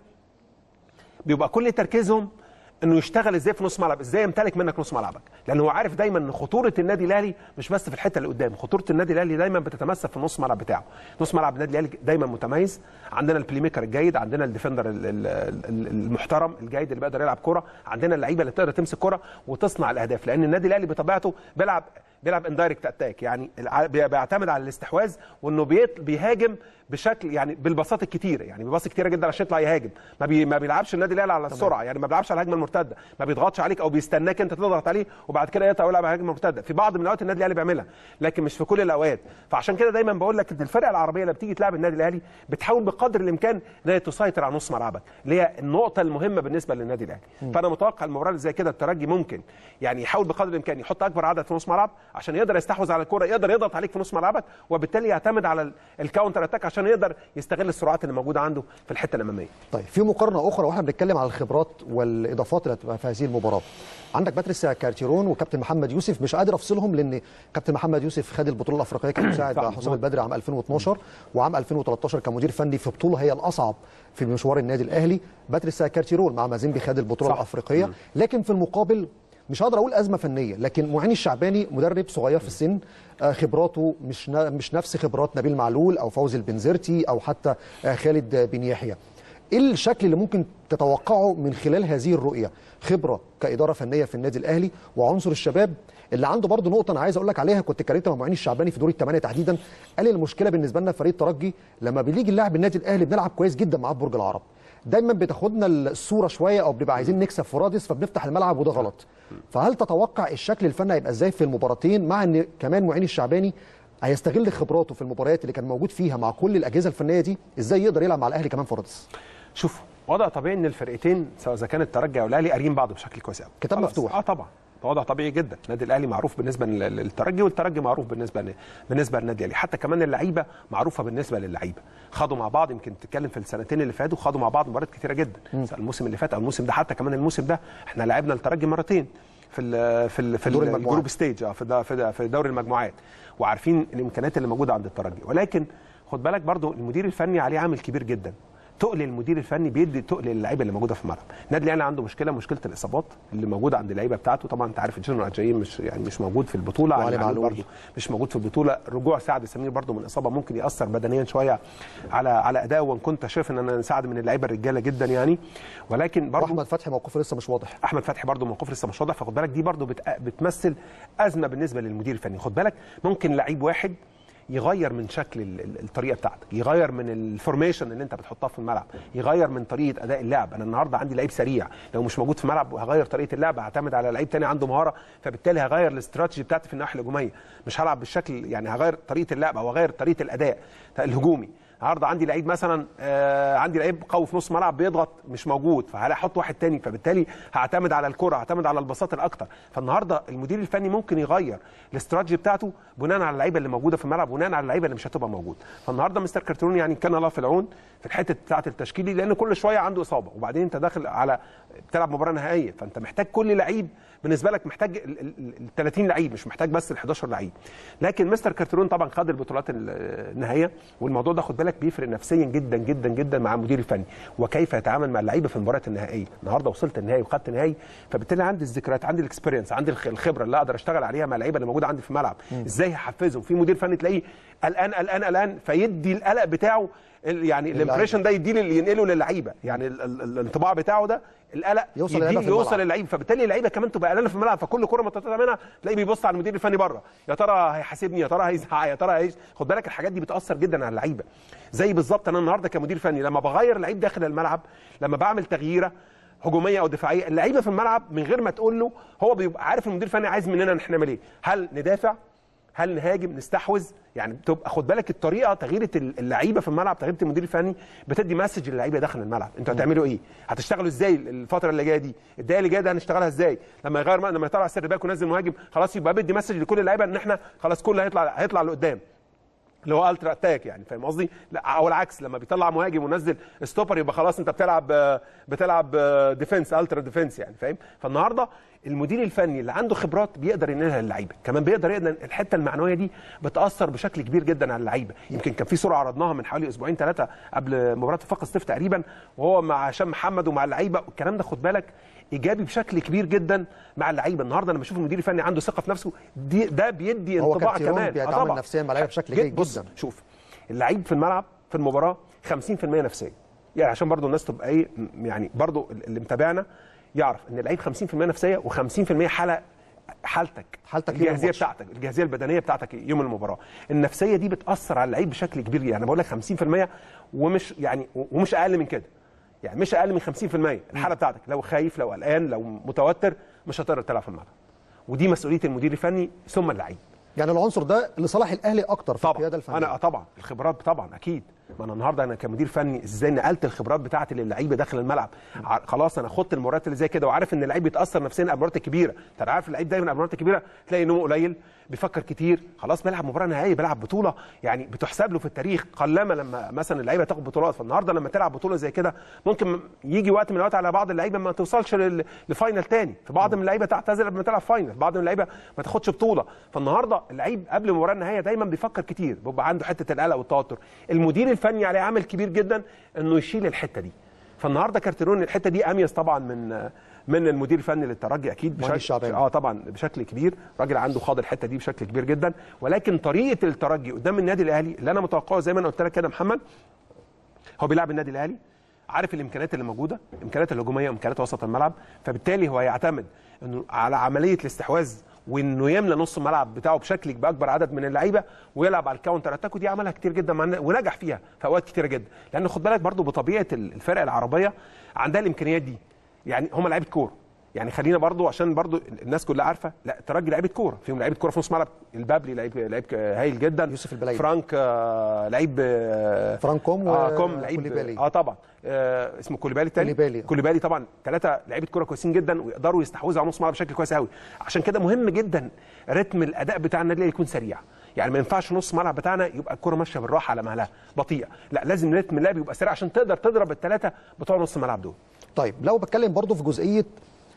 بيبقى كل تركيزهم انه يشتغل ازاي في نص ملعب ازاي يمتلك منك نص ملعبك لان هو عارف دايما ان خطوره النادي الاهلي مش بس في الحته اللي قدام خطوره النادي الاهلي دايما بتتمثل في النص ملعب بتاعه نص ملعب النادي الاهلي دايما متميز عندنا البلاي ميكر الجيد عندنا الديفندر ال- ال- ال- المحترم الجيد اللي بيقدر يلعب كره عندنا اللعيبه اللي تقدر تمسك كره وتصنع الاهداف لان النادي الاهلي بطبيعته بيلعب بيلعب اندايركت اتاك يعني الع- بي- بيعتمد على الاستحواذ وانه بيط- بيهاجم بشكل يعني بالبساط الكتيره يعني بيباصي كتيره جدا عشان يطلع يهاجم ما, بي ما بيلعبش النادي الاهلي على السرعه يعني ما بيلعبش على الهجمه المرتده ما بيضغطش عليك او بيستناك انت تضغط عليه وبعد كده يقطع ويلعب على الهجمه المرتده في بعض من الاوقات النادي الاهلي بيعملها لكن مش في كل الاوقات فعشان كده دايما بقول لك ان الفرق العربيه اللي بتيجي تلعب النادي الاهلي بتحاول بقدر الامكان ان هي تسيطر على نص ملعبك اللي هي النقطه المهمه بالنسبه للنادي الاهلي فانا متوقع المباراه اللي زي كده الترجي ممكن يعني يحاول بقدر الامكان يحط اكبر عدد في نص ملعب عشان يقدر يستحوذ على الكره يقدر يضغط عليك في نص ملعبك وبالتالي يعتمد على ال- الكاونتر اتاك عشان يقدر يستغل السرعات اللي موجوده عنده في الحته الاماميه طيب في مقارنه اخرى واحنا بنتكلم على الخبرات والاضافات اللي هتبقى في هذه المباراه عندك باتريس كارتيرون وكابتن محمد يوسف مش قادر افصلهم لان كابتن محمد يوسف خد البطوله الافريقيه كمساعد صح، حسام مظبوط. البدري عام 2012 وعام 2013 كمدير فني في بطوله هي الاصعب في مشوار النادي الاهلي باتريس كارتيرون مع مازيمبي خد البطوله صح. الافريقيه لكن في المقابل مش هقدر اقول ازمه فنيه لكن معين الشعباني مدرب صغير في السن آه، خبراته مش نا- مش نفس خبرات نبيل معلول او فوزي البنزرتي او حتى آه، خالد بن يحيى ايه الشكل اللي ممكن تتوقعه من خلال هذه الرؤيه خبره كاداره فنيه في النادي الاهلي وعنصر الشباب اللي عنده برضه نقطه انا عايز اقول لك عليها كنت اتكلمت مع معين الشعباني في دور الثمانيه تحديدا قال المشكله بالنسبه لنا فريق الترجي لما بنيجي نلعب النادي الاهلي بنلعب كويس جدا معاه في برج العرب دايما بتاخدنا الصوره شويه او بنبقى عايزين نكسب في رادس فبنفتح الملعب وده غلط فهل تتوقع الشكل الفني هيبقى ازاي في المباراتين مع ان كمان معين الشعباني هيستغل خبراته في المباريات اللي كان موجود فيها مع كل الاجهزه الفنيه دي ازاي يقدر يلعب مع الاهلي كمان في رادس شوف وضع طبيعي ان الفرقتين سواء اذا كان الترجي او الاهلي قاريين بعض بشكل كويس قوي كتاب خلاص. مفتوح. اه طبعا ده وضع طبيعي جدا النادي الاهلي معروف بالنسبه لل- للترجي والترجي معروف بالنسبه ل- بالنسبه للنادي الاهلي حتى كمان اللعيبه معروفه بالنسبه للعيبه خدوا مع بعض يمكن تتكلم في السنتين اللي فاتوا خدوا مع بعض مباريات كتيره جدا سواء الموسم اللي فات او الموسم ده حتى كمان الموسم ده احنا لعبنا الترجي مرتين في ال في ال في دور ال- المجموعات. الجروب ستيج اه في دا- في دا- في دوري المجموعات وعارفين الامكانيات اللي موجوده عند الترجي ولكن خد بالك برضو المدير الفني عليه عامل كبير جدا تقل المدير الفني بيدي تقل اللعيبه اللي موجوده في الملعب النادي الاهلي عنده مشكله مشكله الاصابات اللي موجوده عند اللعيبه بتاعته طبعا انت عارف الجنرال اجايين مش يعني مش موجود في البطوله وعلي علي معلول معلول. برضو مش موجود في البطوله رجوع سعد سمير برضو من اصابه ممكن ياثر بدنيا شويه على على اداؤه وان كنت شايف ان انا سعد من اللعيبه الرجاله جدا يعني ولكن برضو واحمد فتحي موقفه لسه مش واضح احمد فتحي برضه موقف لسه مش واضح فخد بالك دي برضه بت... بتمثل ازمه بالنسبه للمدير الفني خد بالك ممكن لعيب واحد يغير من شكل ال- ال- الطريقه بتاعتك يغير من الفورميشن اللي انت بتحطها في الملعب يغير من طريقه اداء اللعب انا النهارده عندي لعيب سريع لو مش موجود في الملعب هغير طريقه اللعب هعتمد على لعيب تاني عنده مهاره فبالتالي هغير الاستراتيجي بتاعتي في الناحيه الهجوميه مش هلعب بالشكل يعني هغير طريقه اللعب او هغير طريقه الاداء الهجومي النهارده عندي لعيب مثلا آه عندي لعيب قوي في نص ملعب بيضغط مش موجود فهحط واحد تاني فبالتالي هعتمد على الكره هعتمد على البساط الاكتر فالنهارده المدير الفني ممكن يغير الاستراتيجي بتاعته بناء على اللعيبه اللي موجوده في الملعب بناء على اللعيبه اللي مش هتبقى موجود فالنهارده مستر كارترون يعني كان الله في العون في الحته بتاعه التشكيلي لان كل شويه عنده اصابه وبعدين انت داخل على بتلعب مباراه نهائيه فانت محتاج كل لعيب بالنسبه لك محتاج ال- ال ال- 30 لعيب مش محتاج بس ال 11 لعيب لكن مستر كارترون طبعا خد البطولات ال- النهائيه والموضوع ده خد بالك بيفرق نفسيا جدا جدا جدا مع المدير الفني وكيف يتعامل مع اللعيبه في المباريات النهائيه النهارده وصلت النهائي وخدت نهائي فبالتالي عندي الذكريات عندي الاكسبيرينس عندي الخ- الخبره اللي اقدر اشتغل عليها مع اللعيبه اللي موجوده عندي في الملعب ازاي هحفزهم في مدير فني تلاقيه قلقان قلقان قلقان فيدي القلق بتاعه ال- يعني الامبريشن ده يديه لل- ينقله للعيبه يعني ال- ال- الانطباع بتاعه ده القلق يوصل يديه- للعيبة في يوصل الملعب. للعيبه فبالتالي اللعيبه كمان تبقى قلقانه في الملعب فكل كره ما تطلع منها تلاقيه بيبص على المدير الفني بره يا ترى هيحاسبني يا ترى هيزعق يا ترى هيش خد بالك الحاجات دي بتاثر جدا على اللعيبه زي بالظبط انا النهارده كمدير فني لما بغير لعيب داخل الملعب لما بعمل تغييره هجوميه او دفاعيه اللعيبه في الملعب من غير ما تقول له هو بيبقى عارف المدير الفني عايز مننا نحن نعمل ايه هل ندافع هل نهاجم نستحوذ يعني بتبقى خد بالك الطريقه تغيير اللعيبه في الملعب تغيير المدير الفني بتدي مسج للعيبه داخل الملعب انتوا هتعملوا ايه هتشتغلوا ازاي الفتره اللي جايه دي الدقيقه اللي جايه دي هنشتغلها ازاي لما يغير لما يطلع سير باك وينزل مهاجم خلاص يبقى بدي مسج لكل اللعيبه ان احنا خلاص كله هيطلع هيطلع لقدام اللي هو الترا اتاك يعني فاهم قصدي؟ لا او العكس لما بيطلع مهاجم ونزل ستوبر يبقى خلاص انت بتلعب آه، بتلعب آه، ديفنس الترا ديفنس يعني فاهم؟ فالنهارده المدير الفني اللي عنده خبرات بيقدر ينقلها للعيبه، كمان بيقدر يقدر الحته المعنويه دي بتاثر بشكل كبير جدا على اللعيبه، يمكن كان في صوره عرضناها من حوالي اسبوعين ثلاثه قبل مباراه وفاق الصيف تقريبا وهو مع هشام محمد ومع اللعيبه الكلام ده خد بالك ايجابي بشكل كبير جدا مع اللعيبه النهارده لما اشوف المدير الفني عنده ثقه في نفسه دي ده بيدي هو انطباع كارتيرون كمان آه بيتعامل طبعاً. نفسياً مع اللعيبة بشكل جد- جيد بص، جداً. شوف اللعيب في الملعب في المباراه 50% نفسيه يعني عشان برضو الناس تبقى ايه م- يعني برضو اللي متابعنا يعرف ان اللعيب 50% نفسيه و50% حاله حالتك حالتك يوم الجاهزيه الماتش. بتاعتك الجاهزيه البدنيه بتاعتك يوم المباراه النفسيه دي بتاثر على اللعيب بشكل كبير يعني انا بقول لك 50% ومش يعني ومش اقل من كده يعني مش اقل من 50% الحاله بتاعتك لو خايف لو قلقان لو متوتر مش هتقدر تلعب في الملعب ودي مسؤوليه المدير الفني ثم اللعيب يعني العنصر ده لصالح الاهلي اكتر في القياده الفنيه انا طبعا الخبرات طبعا اكيد ما انا النهارده انا كمدير فني ازاي نقلت الخبرات بتاعتي للعيبه داخل الملعب ع- خلاص انا خدت المباريات اللي زي كده وعارف ان اللعيب بيتاثر نفسيا قبل المباريات الكبيره انت عارف اللعيب دايما قبل المباريات الكبيره تلاقي نومه قليل بيفكر كتير خلاص بيلعب مباراه نهائيه بيلعب بطوله يعني بتحسب له في التاريخ قلما لما مثلا اللعيبه تاخد بطولات فالنهارده لما تلعب بطوله زي كده ممكن يجي وقت من الاوقات على بعض اللعيبه ما توصلش لل- لفاينل تاني في بعض من اللعيبه تعتزل قبل ما تلعب فاينل بعض من اللعيبه ما تاخدش بطوله فالنهارده اللعيب قبل المباراه النهائيه دايما بيفكر كتير بيبقى عنده حته القلق والتوتر المدير الفني عليه عامل كبير جدا انه يشيل الحته دي فالنهارده كارتيرون الحته دي اميز طبعا من من المدير الفني للترجي اكيد مهدي الشعباني. اه طبعا بشكل كبير راجل عنده خاض الحته دي بشكل كبير جدا ولكن طريقه الترجي قدام النادي الاهلي اللي انا متوقعه زي ما انا قلت لك كده يا محمد هو بيلعب النادي الاهلي عارف الامكانيات اللي موجوده الامكانيات الهجوميه وامكانيات وسط الملعب فبالتالي هو يعتمد انه على عمليه الاستحواذ وانه يملى نص الملعب بتاعه بشكل باكبر عدد من اللعيبه ويلعب على الكاونتر اتاك ودي عملها كتير جدا مع النا- ونجح فيها في اوقات كتيره جدا لان خد بالك برضو بطبيعه الفرق العربيه عندها الامكانيات دي يعني هم لعيبه كوره يعني خلينا برضو عشان برضو الناس كلها عارفه لا ترجي لعيبه كوره فيهم لعيبه كوره في نص ملعب البابلي لعيب لعيب هايل جدا يوسف البلايلي. فرانك آه، لعيب آه، فرانك كوم اه و- كوم لعيب كوليبالي. اه طبعا آه اسمه كوليبالي التاني كوليبالي. كوليبالي طبعا ثلاثه لعيبه كوره كويسين جدا ويقدروا يستحوذوا على نص الملعب بشكل كويس قوي عشان كده مهم جدا رتم الاداء بتاع النادي الأهلي يكون سريع يعني ما ينفعش نص الملعب بتاعنا يبقى الكوره ماشيه بالراحه على مهلها بطيئه لا لازم رتم اللعب يبقى سريع عشان تقدر تضرب الثلاثه بتوع نص الملعب دول طيب لو بتكلم برضو في جزئيه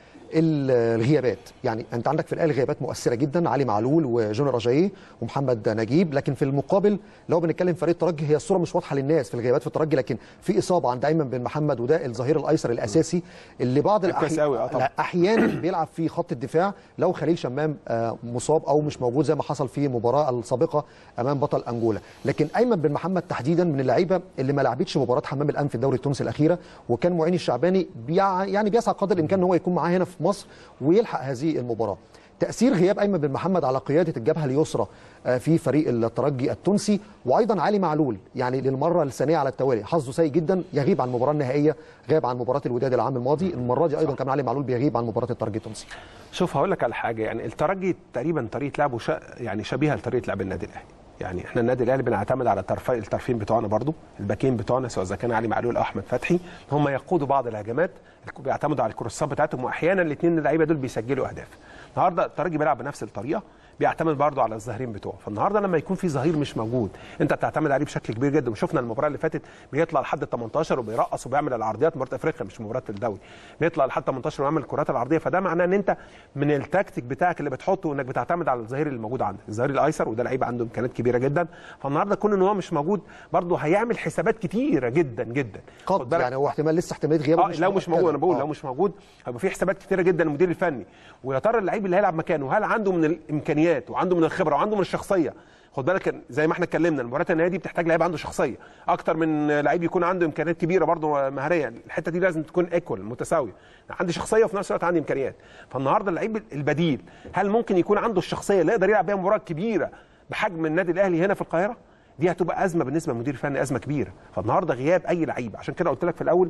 ال- الغيابات يعني انت عندك في الاهلي غيابات مؤثره جدا علي معلول وجون رجاي ومحمد نجيب لكن في المقابل لو بنتكلم فريق الترجي هي الصوره مش واضحه للناس في الغيابات في الترجي لكن في اصابه عند ايمن بن محمد وده الظهير الايسر الاساسي اللي بعض كويس أوي، آه طبعا. لا، احيانا بيلعب في خط الدفاع لو خليل شمام آه، مصاب او مش موجود زي ما حصل في المباراه السابقه امام بطل انجولا لكن ايمن بن محمد تحديدا من اللعيبه اللي ما لعبتش مباراه حمام الان في الدوري التونسي الاخيره وكان معين الشعباني بيع يعني بيسعى قدر الامكان ان هو يكون معاه هنا في مصر ويلحق هذه المباراه تاثير غياب ايمن بن محمد على قياده الجبهه اليسرى آه، في فريق الترجي التونسي وايضا علي معلول يعني للمره الثانيه على التوالي حظه سيء جدا يغيب عن المباراه النهائيه غاب عن مباراه الوداد العام الماضي المره دي ايضا كمان علي معلول بيغيب عن مباراه الترجي التونسي شوف هقول لك على حاجه يعني الترجي تقريبا طريقه لعبه شا يعني شبيهه لطريقه لعب النادي الاهلي يعني احنا النادي الاهلي بنعتمد على الطرفين الطرفين بتوعنا برضو الباكين بتوعنا سواء اذا كان علي معلول او احمد فتحي هم يقودوا بعض الهجمات الك- بيعتمدوا على الكروسات بتاعتهم واحيانا الاثنين اللعيبه دول بيسجلوا اهداف النهارده الترجي بيلعب بنفس الطريقه بيعتمد برضه على الظهيرين بتوعه فالنهارده لما يكون في ظهير مش موجود انت بتعتمد عليه بشكل كبير جدا وشفنا المباراه اللي فاتت بيطلع لحد ال 18 وبيرقص وبيعمل العرضيات مباراه افريقيا مش مباراه الدوري بيطلع لحد 18 ويعمل الكرات العرضيه فده معناه ان انت من التكتيك بتاعك اللي بتحطه انك بتعتمد على الظهير اللي موجود عندك الظهير الايسر وده لعيب عنده امكانيات كبيره جدا فالنهارده كون ان هو مش موجود برضه هيعمل حسابات كتيره جدا جدا خد قد بالك- يعني هو احتمال لسه احتماليه غيابه اه لو مش موجود انا بقول لو مش موجود هيبقى في حسابات كتيره جدا للمدير الفني ويا ترى اللعيب اللي هيلعب مكانه هل عنده من الامكانيات وعنده من الخبره وعنده من الشخصيه خد بالك زي ما احنا اتكلمنا المباريات النهائيه دي بتحتاج لعيب عنده شخصيه اكتر من لعيب يكون عنده امكانيات كبيره برضه مهاريه الحته دي لازم تكون ايكوال متساويه عندي شخصيه وفي نفس الوقت عندي امكانيات فالنهارده اللعيب البديل هل ممكن يكون عنده الشخصيه اللي يقدر يلعب بيها مباراه كبيره بحجم النادي الاهلي هنا في القاهره دي هتبقى ازمه بالنسبه للمدير الفني ازمه كبيره فالنهارده غياب اي لعيب عشان كده قلت لك في الاول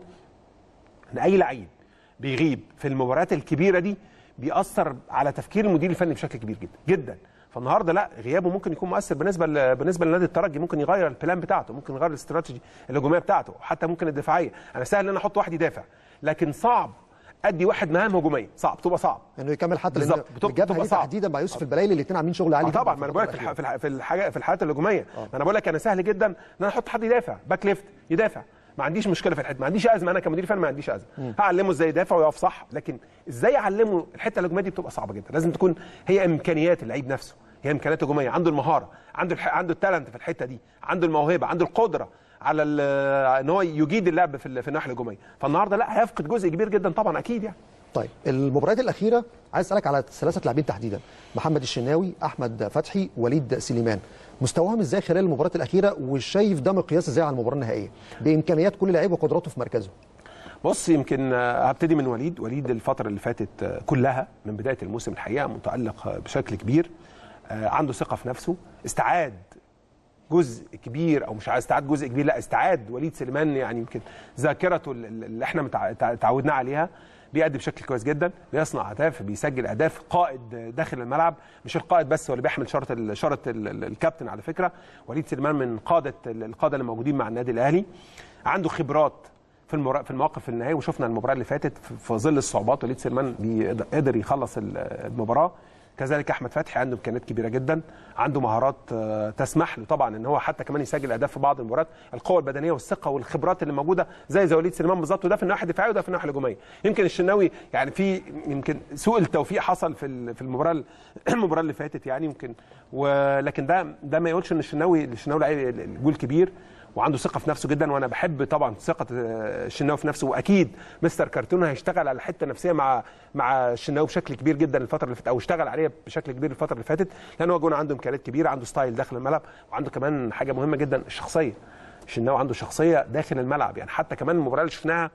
ان اي لعيب بيغيب في المباريات الكبيره دي بيأثر على تفكير المدير الفني بشكل كبير جدا جدا فالنهارده لا غيابه ممكن يكون مؤثر بالنسبه ل... بالنسبه لنادي الترجي ممكن يغير البلان بتاعته ممكن يغير الاستراتيجي الهجوميه بتاعته حتى ممكن الدفاعيه انا سهل ان انا احط واحد يدافع لكن صعب ادي واحد مهام هجوميه صعب تبقى صعب انه يكمل حتى لان بالظبط. بتبقى- الجبهه بتبقى دي صعب. تحديدا مع يوسف البلايلي الاثنين عاملين شغل عالي اه جداً طبعا في ما انا بقول لك في الفترة الح- في الح- في الحاجه في الحالات الهجوميه ما انا بقول لك انا سهل جدا ان انا احط حد يدافع باك ليفت يدافع ما عنديش مشكله في الحته ما عنديش ازمه انا كمدير فني ما عنديش ازمه هعلمه ازاي يدافع ويقف صح لكن ازاي اعلمه الحته الهجوميه دي بتبقى صعبه جدا لازم تكون هي امكانيات اللعيب نفسه هي امكانيات هجوميه عنده المهاره عنده الح... عنده التالنت في الحته دي عنده الموهبه عنده القدره على ال- ان هو يجيد اللعب في ال- في الناحيه الهجوميه فالنهارده لا هيفقد جزء كبير جدا طبعا اكيد يعني طيب المباريات الاخيره عايز اسالك على ثلاثه لاعبين تحديدا محمد الشناوي احمد فتحي وليد سليمان مستواهم ازاي خلال المباريات الاخيره وشايف ده مقياس ازاي على المباراه النهائيه بامكانيات كل لعيب وقدراته في مركزه بص يمكن آه، هبتدي من وليد وليد الفترة اللي فاتت آه، كلها من بداية الموسم الحقيقة متألق آه، بشكل كبير آه، عنده ثقة في نفسه استعاد جزء كبير او مش عايز استعاد جزء كبير لا استعاد وليد سليمان يعني يمكن ذاكرته ال- ال- اللي احنا متع- تع- تعودنا عليها بيأدي بشكل كويس جدا بيصنع اهداف بيسجل اهداف قائد داخل الملعب مش القائد بس هو اللي بيحمل شرط ال- شرط ال- ال- الكابتن على فكره وليد سليمان من قاده ال- القاده اللي موجودين مع النادي الاهلي عنده خبرات في المرا... في المواقف النهائيه وشفنا المباراه اللي فاتت في- في ظل الصعوبات وليد سليمان بيقدر- قدر يخلص ال- المباراه كذلك احمد فتحي عنده امكانيات كبيره جدا عنده مهارات آه، تسمح له طبعا ان هو حتى كمان يسجل اهداف في بعض المباريات القوه البدنيه والثقه والخبرات اللي موجوده زي زي وليد سليمان بالظبط وده في الناحيه الدفاعيه وده في الناحيه الهجوميه يمكن الشناوي يعني في يمكن سوء التوفيق حصل في ال- في المباراه المباراه اللي فاتت يعني يمكن ولكن ده ده ما يقولش ان الشناوي الشناوي لعيب الجول كبير وعنده ثقه في نفسه جدا وانا بحب طبعا ثقه آه، الشناوي في نفسه واكيد مستر كارتون هيشتغل على الحته النفسيه مع مع الشناوي بشكل كبير جدا الفتره اللي فاتت او اشتغل عليها بشكل كبير الفتره اللي فاتت لان هو جون عنده امكانيات كبيره عنده ستايل داخل الملعب وعنده كمان حاجه مهمه جدا الشخصيه الشناوي عنده شخصيه داخل الملعب يعني حتى كمان المباراه اللي شفناها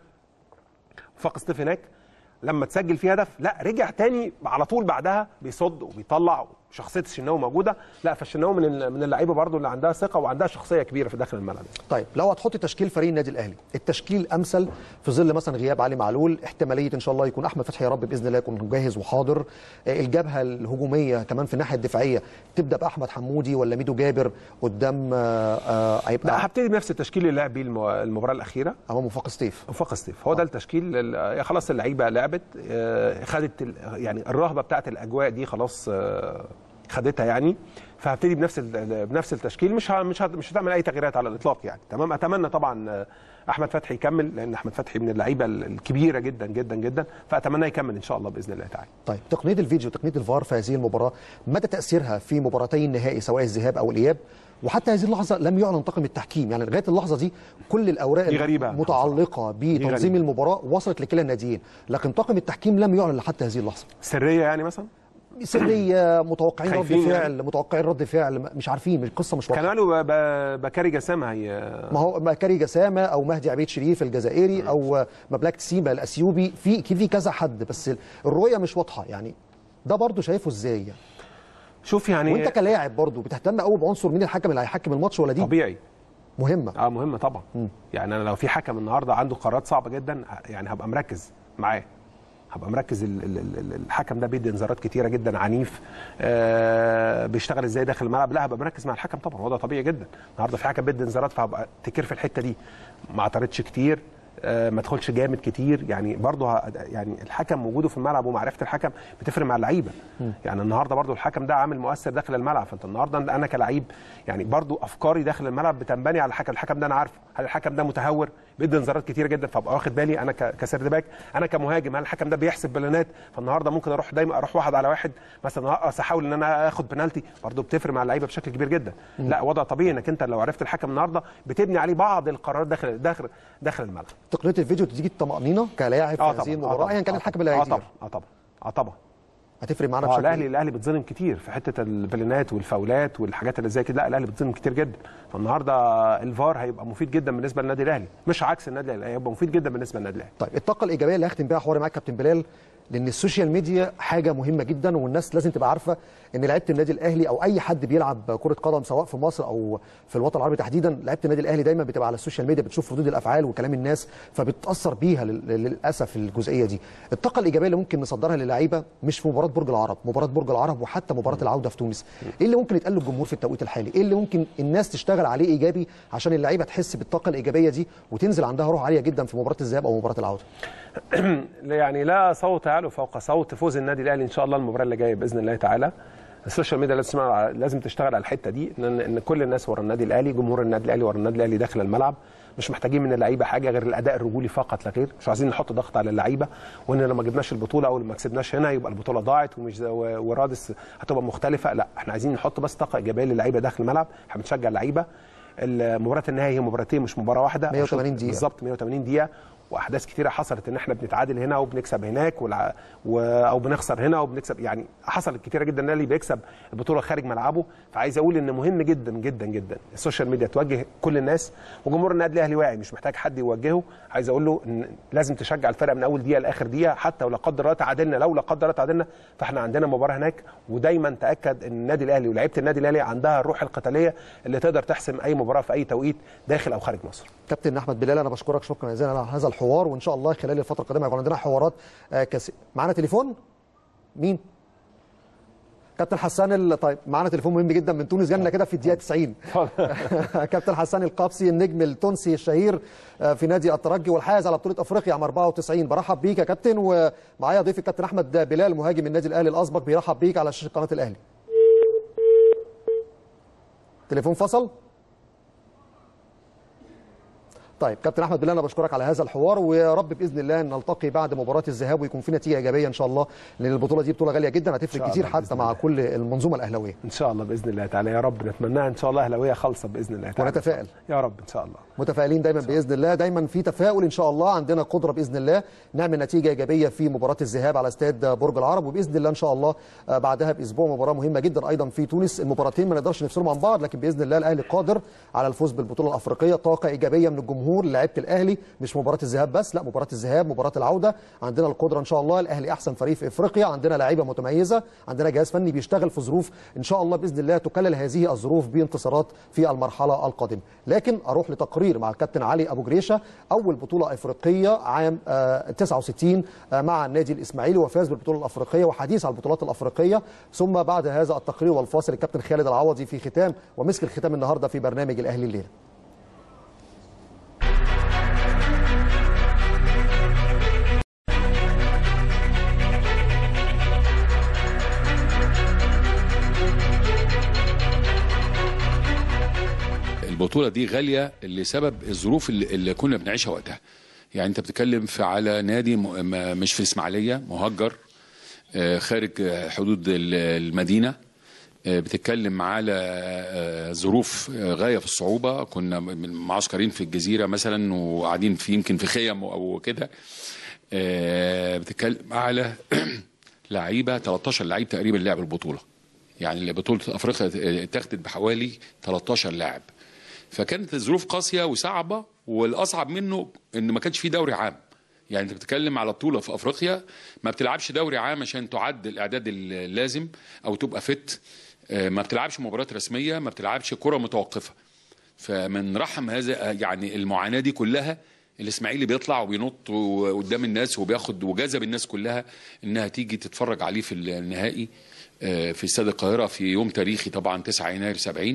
وفاق سطيف هناك لما تسجل فيه هدف لا رجع تاني على طول بعدها بيصد وبيطلع شخصيه الشناوي موجوده لا فالشناوي من ال- من اللعيبه برضو اللي عندها ثقه وعندها شخصيه كبيره في داخل الملعب طيب لو هتحط تشكيل فريق النادي الاهلي التشكيل امثل في ظل مثلا غياب علي معلول احتماليه ان شاء الله يكون احمد فتحي يا رب باذن الله يكون جاهز وحاضر آه، الجبهه الهجوميه كمان في الناحيه الدفاعيه تبدا باحمد حمودي ولا ميدو جابر قدام آه، آه، لا هيبقى هبتدي بنفس التشكيل اللي لعب بيه المو- المباراه الاخيره امام وفاق سطيف وفاق سطيف هو ده التشكيل ال- خلاص اللعيبه لعبت آه، خدت ال- يعني الرهبه بتاعت الاجواء دي خلاص آه، خدتها يعني فهبتدي بنفس ال- بنفس التشكيل مش ه- مش ه- مش هتعمل اي تغييرات على الاطلاق يعني تمام اتمنى طبعا آه، احمد فتحي يكمل لان احمد فتحي من اللعيبه ال- الكبيره جدا جدا جدا فاتمنى يكمل ان شاء الله باذن الله تعالى طيب تقنيه الفيديو تقنيه الفار في هذه المباراه مدى تاثيرها في مباراتي النهائي سواء الذهاب او الاياب وحتى هذه اللحظه لم يعلن طاقم التحكيم يعني لغايه اللحظه دي كل الاوراق دي غريبة. المتعلقه بتنظيم غريبة. المباراه وصلت لكلا الناديين لكن طاقم التحكيم لم يعلن لحتى هذه اللحظه سريه يعني مثلا سريه متوقعين رد خايفين فعل يعني؟ متوقعين رد فعل مش عارفين القصه مش واضحه كانوا قالوا ب- ب- بكاري جسام هي ما هو مكاري جسامه او مهدي عبيد شريف الجزائري او مبلاك تسيما الاثيوبي في في كذا حد بس الرؤيه مش واضحه يعني ده برضو شايفه ازاي يعني شوف يعني وانت كلاعب برضو بتهتم قوي بعنصر مين الحكم اللي هيحكم الماتش ولا دي طبيعي مهمه اه مهمه طبعا يعني انا لو في حكم النهارده عنده قرارات صعبه جدا يعني هبقى مركز معاه هبقى مركز ال- ال- ال- الحكم ده بيدي انذارات كتيره جدا عنيف آه بيشتغل ازاي داخل الملعب لا هبقى مركز مع الحكم طبعا وده طبيعي جدا النهارده في حكم بيدي انذارات فهبقى تكير في الحته دي ما اعترضش كتير آه، ما تدخلش جامد كتير يعني برضه ه- يعني الحكم وجوده في الملعب ومعرفه الحكم بتفرق مع اللعيبه يعني النهارده برضه الحكم ده عامل مؤثر داخل الملعب فانت النهارده انا كلعيب يعني برضه افكاري داخل الملعب بتنبني على الحكم الحكم ده انا عارفه هل الحكم ده متهور بيدي انذارات كتيره جدا فابقى واخد بالي انا ك- كسرد باك انا كمهاجم هل الحكم ده بيحسب بلانات فالنهارده ممكن اروح دايما اروح واحد على واحد مثلا ارقص احاول ان انا اخد بنالتي برضه بتفرق مع اللعيبه بشكل كبير جدا لا وضع طبيعي انك انت لو عرفت الحكم النهارده بتبني عليه بعض القرارات داخل داخل داخل الملعب تقنيه الفيديو تديك الطمانينه كلاعب في هذه المباراه ايا كان الحكم اللي اه هيدير طبعا اه طبعا اه طبعا هتفرق معانا اه بشكل الاهلي الاهلي بيتظلم كتير في حته البلانات والفاولات والحاجات اللي زي كده لا الاهلي بيتظلم كتير جدا فالنهارده الفار هيبقى مفيد جدا بالنسبه للنادي الاهلي مش عكس النادي الاهلي هيبقى مفيد جدا بالنسبه للنادي الاهلي طيب الطاقه الايجابيه اللي هختم بيها حواري معاك كابتن بلال لان السوشيال ميديا حاجه مهمه جدا والناس لازم تبقى عارفه ان لعيبه النادي الاهلي او اي حد بيلعب كره قدم سواء في مصر او في الوطن العربي تحديدا لعيبه النادي الاهلي دايما بتبقى على السوشيال ميديا بتشوف ردود الافعال وكلام الناس فبتاثر بيها لل- للاسف الجزئيه دي الطاقه الايجابيه اللي ممكن نصدرها للعيبه مش في مباراه برج العرب مباراه برج العرب وحتى مباراه العوده في تونس ايه اللي ممكن يتقال للجمهور في التوقيت الحالي ايه اللي ممكن الناس تشتغل عليه ايجابي عشان اللعيبه تحس بالطاقه الايجابيه دي وتنزل عندها روح عاليه جدا في مباراه الذهاب او مباراه العوده يعني لا صوت يعلو فوق صوت فوز النادي الاهلي ان شاء الله المباراه اللي جايه باذن الله تعالى السوشيال ميديا لازم تسمع لازم تشتغل على الحته دي ان ان كل الناس ورا النادي الاهلي جمهور النادي الاهلي ورا النادي الاهلي داخل الملعب مش محتاجين من اللعيبه حاجه غير الاداء الرجولي فقط لا غير مش عايزين نحط ضغط على اللعيبه وان لو ما جبناش البطوله او ما كسبناش هنا يبقى البطوله ضاعت ومش و- ورادس هتبقى مختلفه لا احنا عايزين نحط بس طاقه ايجابيه للعيبه داخل الملعب احنا بنشجع اللعيبه مباراه النهائي هي مباراتين مش مباراه واحده 180 دقيقة. بالظبط 180 دقيقه واحداث كتيره حصلت ان احنا بنتعادل هنا وبنكسب هناك والع... و... او بنخسر هنا وبنكسب يعني حصلت كتيره جدا الاهلي بيكسب البطوله خارج ملعبه فعايز اقول ان مهم جدا جدا جدا السوشيال ميديا توجه كل الناس وجمهور النادي الاهلي واعي مش محتاج حد يوجهه عايز اقول له ان لازم تشجع الفرقه من اول دقيقه لاخر دقيقه حتى ولو قدر الله تعادلنا لو لا قدر الله تعادلنا فاحنا عندنا مباراه هناك ودايما تاكد ان النادي الاهلي ولاعيبه النادي الاهلي عندها الروح القتاليه اللي تقدر تحسم اي مباراه في اي توقيت داخل او خارج مصر كابتن احمد بلال انا بشكرك شكرا جزيلا على هذا الحوار وان شاء الله خلال الفتره القادمه يكون عندنا حوارات آه، كثير معانا تليفون مين كابتن حسان ال... طيب معانا تليفون مهم جدا من تونس جالنا كده في الدقيقه 90 كابتن حسان القابسي النجم التونسي الشهير آه، في نادي الترجي والحائز على بطوله افريقيا عام 94 برحب بيك يا كابتن ومعايا ضيف الكابتن احمد بلال مهاجم النادي الاهلي الاسبق بيرحب بيك على شاشه قناه الاهلي تليفون فصل طيب كابتن احمد بالله انا بشكرك على هذا الحوار ويا رب باذن الله ان نلتقي بعد مباراه الذهاب ويكون في نتيجه ايجابيه ان شاء الله لان البطوله دي بطوله غاليه جدا هتفرق شاء كتير الله حتى مع كل المنظومه الاهلاويه ان شاء الله باذن الله تعالى يا رب نتمناها ان شاء الله اهلاويه خالصه باذن الله تعالى ونتفائل. يا رب ان شاء الله متفائلين دايما باذن الله دايما في تفاؤل ان شاء الله عندنا قدره باذن الله نعمل نتيجه ايجابيه في مباراه الذهاب على استاد برج العرب وباذن الله ان شاء الله آه، بعدها باسبوع مباراه مهمه جدا ايضا في تونس المباراتين ما نقدرش نفصلهم عن بعض لكن باذن الله الاهلي قادر على الفوز بالبطوله الافريقيه طاقه ايجابيه من الجمهور لعيبه الاهلي مش مباراه الذهاب بس لا مباراه الذهاب مباراه العوده عندنا القدره ان شاء الله الاهلي احسن فريق في افريقيا عندنا لعيبه متميزه عندنا جهاز فني بيشتغل في ظروف ان شاء الله باذن الله تكلل هذه الظروف بانتصارات في المرحله القادمه لكن اروح لتقرير مع الكابتن علي ابو جريشه اول بطوله افريقيه عام آه، 69 آه، مع النادي الاسماعيلي وفاز بالبطوله الافريقيه وحديث على البطولات الافريقيه ثم بعد هذا التقرير والفاصل الكابتن خالد العوضي في ختام ومسك الختام النهارده في برنامج الاهلي الليله البطوله دي غاليه لسبب الظروف اللي, اللي كنا بنعيشها وقتها يعني انت بتتكلم في على نادي م- م- مش في الاسماعيليه مهجر آه، خارج آه، حدود ال- المدينه آه، بتتكلم على آه، ظروف آه، غايه في الصعوبه كنا من- معسكرين في الجزيره مثلا وقاعدين في يمكن في خيم او كده آه، بتتكلم على لعيبه 13 لعيب تقريبا لعب البطوله يعني بطوله افريقيا اتاخدت بحوالي 13 لاعب فكانت الظروف قاسيه وصعبه والاصعب منه ان ما كانش في دوري عام يعني انت بتتكلم على بطوله في افريقيا ما بتلعبش دوري عام عشان تعد الاعداد اللازم او تبقى فت آه، ما بتلعبش مباريات رسميه ما بتلعبش كره متوقفه فمن رحم هذا يعني المعاناه دي كلها الاسماعيلي بيطلع وبينط قدام الناس وبياخد وجذب الناس كلها انها تيجي تتفرج عليه في النهائي آه، في استاد القاهره في يوم تاريخي طبعا 9 يناير 70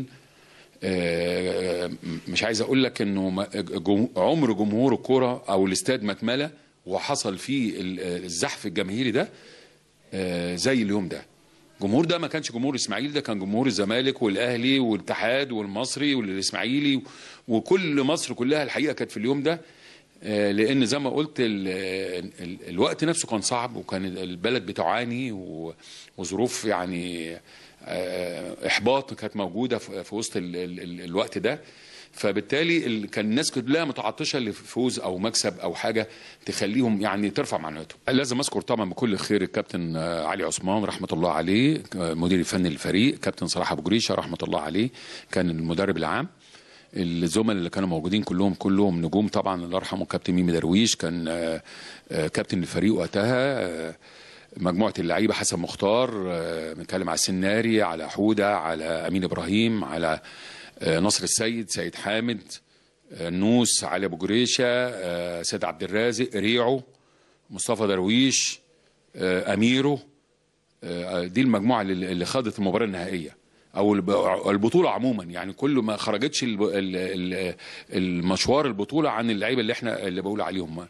آه، مش عايز اقول لك انه ما- جم- عمر جمهور الكوره او الاستاد ما اتملى وحصل فيه ال- الزحف الجماهيري ده آه، زي اليوم ده الجمهور ده ما كانش جمهور الاسماعيلي ده كان جمهور الزمالك والاهلي والاتحاد والمصري والاسماعيلي وكل مصر كلها الحقيقه كانت في اليوم ده آه، لان زي ما قلت ال ال الوقت نفسه كان صعب وكان البلد بتعاني و- وظروف يعني آه، احباط كانت موجوده في في وسط ال ال ال الوقت ده فبالتالي ال- كان الناس كلها متعطشه لفوز او مكسب او حاجه تخليهم يعني ترفع معنوياتهم. لازم اذكر طبعا بكل خير الكابتن آه، علي عثمان رحمه الله عليه آه، مدير الفني للفريق، كابتن صلاح ابو جريشه رحمه الله عليه كان المدرب العام. الزملاء اللي كانوا موجودين كلهم كلهم نجوم طبعا الله يرحمه كابتن ميمي درويش كان آه، آه، كابتن الفريق وقتها آه، مجموعه اللعيبه حسن مختار آه، بنتكلم على السناري على حوده على امين ابراهيم على آه، نصر السيد سيد حامد آه، نوس علي ابو جريشه آه، سيد عبد الرازق ريعو مصطفى درويش آه، اميرو آه، دي المجموعه اللي اللي خاضت المباراه النهائيه او الب- البطوله عموما يعني كل ما خرجتش الب- ال- ال- المشوار البطوله عن اللعيبه اللي احنا اللي بقول عليهم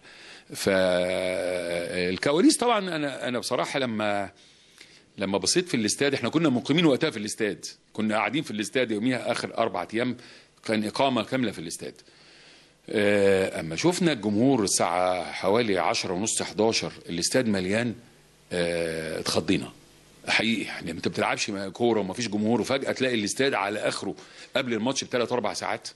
فالكواليس طبعا انا انا بصراحه لما لما بصيت في الاستاد احنا كنا مقيمين وقتها في الاستاد كنا قاعدين في الاستاد يوميها اخر اربع ايام كان اقامه كامله في الاستاد آه، اما شفنا الجمهور الساعه حوالي 10 ونص 11 الاستاد مليان آه، اتخضينا حقيقي يعني انت بتلعبش كوره ومفيش جمهور وفجاه تلاقي الاستاد على اخره قبل الماتش بثلاث اربع ساعات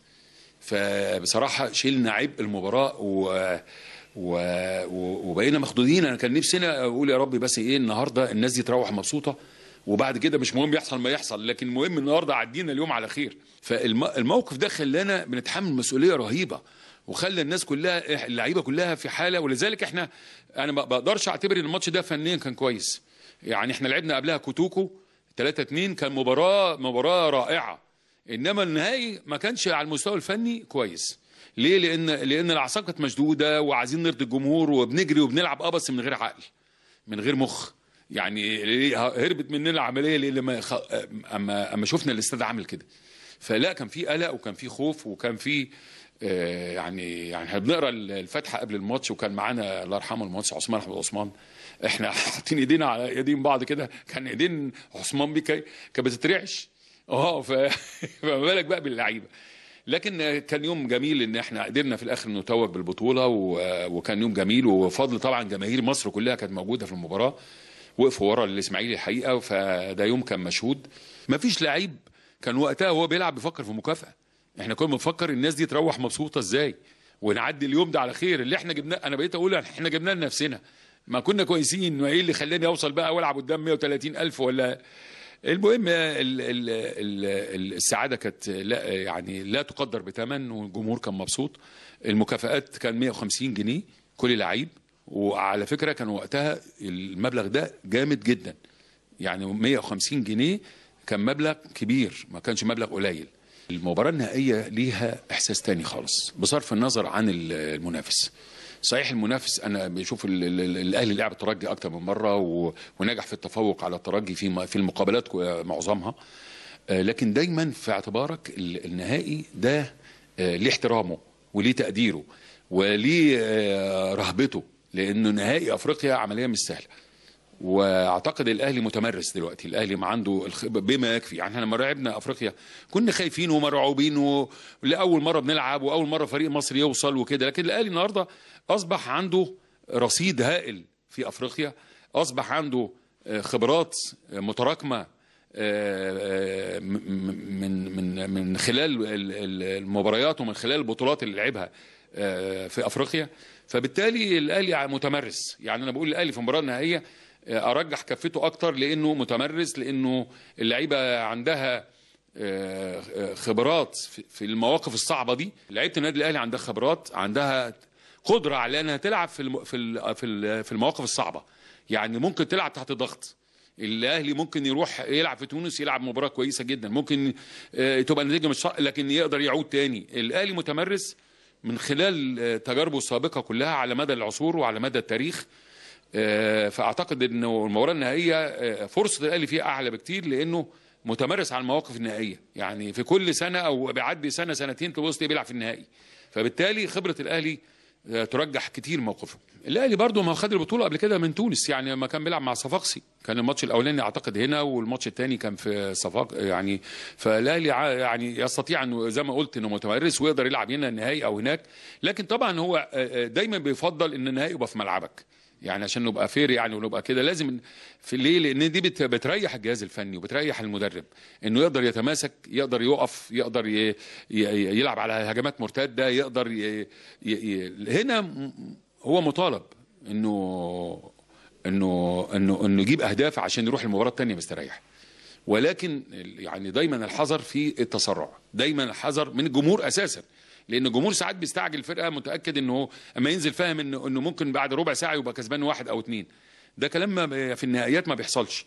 فبصراحه شلنا عبء المباراه و... و... و... وبقينا مخدودين انا كان نفسنا اقول يا رب بس ايه النهارده الناس دي تروح مبسوطه وبعد كده مش مهم يحصل ما يحصل لكن المهم النهارده عدينا اليوم على خير فالموقف ده خلانا بنتحمل مسؤوليه رهيبه وخلى الناس كلها إح- اللعيبه كلها في حاله ولذلك احنا انا ما بقدرش اعتبر ان الماتش ده فنيا كان كويس يعني احنا لعبنا قبلها كوتوكو 3 2 كان مباراه مباراه رائعه انما النهائي ما كانش على المستوى الفني كويس ليه لان لان الاعصاب كانت مشدوده وعايزين نرضي الجمهور وبنجري وبنلعب اه بس من غير عقل من غير مخ يعني ليه هربت مننا العمليه ليه لما خ... اما اما شفنا الاستاد عامل كده فلا كان في قلق وكان في خوف وكان في آه، يعني يعني احنا بنقرا الفاتحه قبل الماتش وكان معانا الله يرحمه المهندس عثمان احمد عثمان احنا حاطين ايدينا على ايدين بعض كده كان ايدين عثمان بيه كانت بتترعش اه ف... فما بالك بقى باللعيبه لكن كان يوم جميل ان احنا قدرنا في الاخر نتوج بالبطوله و... وكان يوم جميل وفضل طبعا جماهير مصر كلها كانت موجوده في المباراه وقفوا ورا الاسماعيلي الحقيقه فده يوم كان مشهود مفيش لعيب كان وقتها وهو بيلعب بيفكر في مكافاه احنا كنا بنفكر الناس دي تروح مبسوطه ازاي ونعدي اليوم ده على خير اللي احنا جبناه انا بقيت اقول احنا جبناه لنفسنا ما كنا كويسين ما ايه اللي خلاني اوصل بقى والعب قدام 130 الف ولا المهم ال ال ال السعاده كانت لا يعني لا تقدر بثمن والجمهور كان مبسوط المكافآت كان 150 جنيه كل لعيب وعلى فكره كان وقتها المبلغ ده جامد جدا يعني 150 جنيه كان مبلغ كبير ما كانش مبلغ قليل المباراة النهائية ليها إحساس تاني خالص بصرف النظر عن المنافس صحيح المنافس انا بشوف ال- ال- ال- الاهلي لعب الترجي اكتر من مره و- ونجح في التفوق على الترجي في م- في المقابلات كو- معظمها آه، لكن دايما في اعتبارك ال- النهائي ده آه، ليه احترامه وليه تقديره وليه آه، رهبته لانه نهائي افريقيا عمليه مش سهله واعتقد الاهلي متمرس دلوقتي الاهلي ما عنده الخ- بما يكفي يعني احنا لما لعبنا افريقيا كنا خايفين ومرعوبين و- ولاول مره بنلعب واول مره فريق مصر يوصل وكده لكن الاهلي النهارده اصبح عنده رصيد هائل في افريقيا اصبح عنده آه، خبرات آه، متراكمه آه، آه، م- م- من من من خلال ال- ال- المباريات ومن خلال البطولات اللي لعبها آه، في افريقيا فبالتالي الاهلي متمرس يعني انا بقول الاهلي في المباراه النهائيه آه، ارجح كفته اكتر لانه متمرس لانه اللعيبه عندها آه، آه، خبرات في- في المواقف الصعبه دي لعيبه النادي الاهلي عندها خبرات عندها قدره على انها تلعب في الم- في ال- في ال- في المواقف الصعبه يعني ممكن تلعب تحت ضغط الاهلي ممكن يروح يلعب في تونس يلعب مباراه كويسه جدا ممكن آه، تبقى النتيجه مش صح لكن يقدر يعود تاني الاهلي متمرس من خلال آه، تجاربه السابقه كلها على مدى العصور وعلى مدى التاريخ آه، فاعتقد انه المباراه النهائيه آه، فرصه الاهلي فيها اعلى بكتير لانه متمرس على المواقف النهائيه يعني في كل سنه او بيعدي سنه سنتين تبص تلاقيه بيلعب في النهائي فبالتالي خبره الاهلي آه، ترجح كتير موقفه الاهلي برضه ما خد البطوله قبل كده من تونس يعني لما كان بيلعب مع صفاقسي كان الماتش الاولاني اعتقد هنا والماتش الثاني كان في صفاق يعني فالاهلي ع- يعني يستطيع انه زي ما قلت انه متمرس ويقدر يلعب هنا النهائي او هناك لكن طبعا هو آه، آه، دايما بيفضل ان النهائي يبقى في ملعبك يعني عشان نبقى فير يعني ونبقى كده لازم في ليه لان دي بت- بتريح الجهاز الفني وبتريح المدرب انه يقدر يتماسك يقدر يقف يقدر ي... ي... يلعب على هجمات مرتده يقدر ي... ي... ي... هنا م- هو مطالب انه انه انه انه يجيب اهداف عشان يروح المباراه الثانيه مستريح ولكن يعني دايما الحذر في التسرع دايما الحذر من الجمهور اساسا لان الجمهور ساعات بيستعجل الفرقه متاكد انه اما ينزل فاهم انه انه ممكن بعد ربع ساعه يبقى كسبان واحد او اتنين ده كلام ما- في النهائيات ما بيحصلش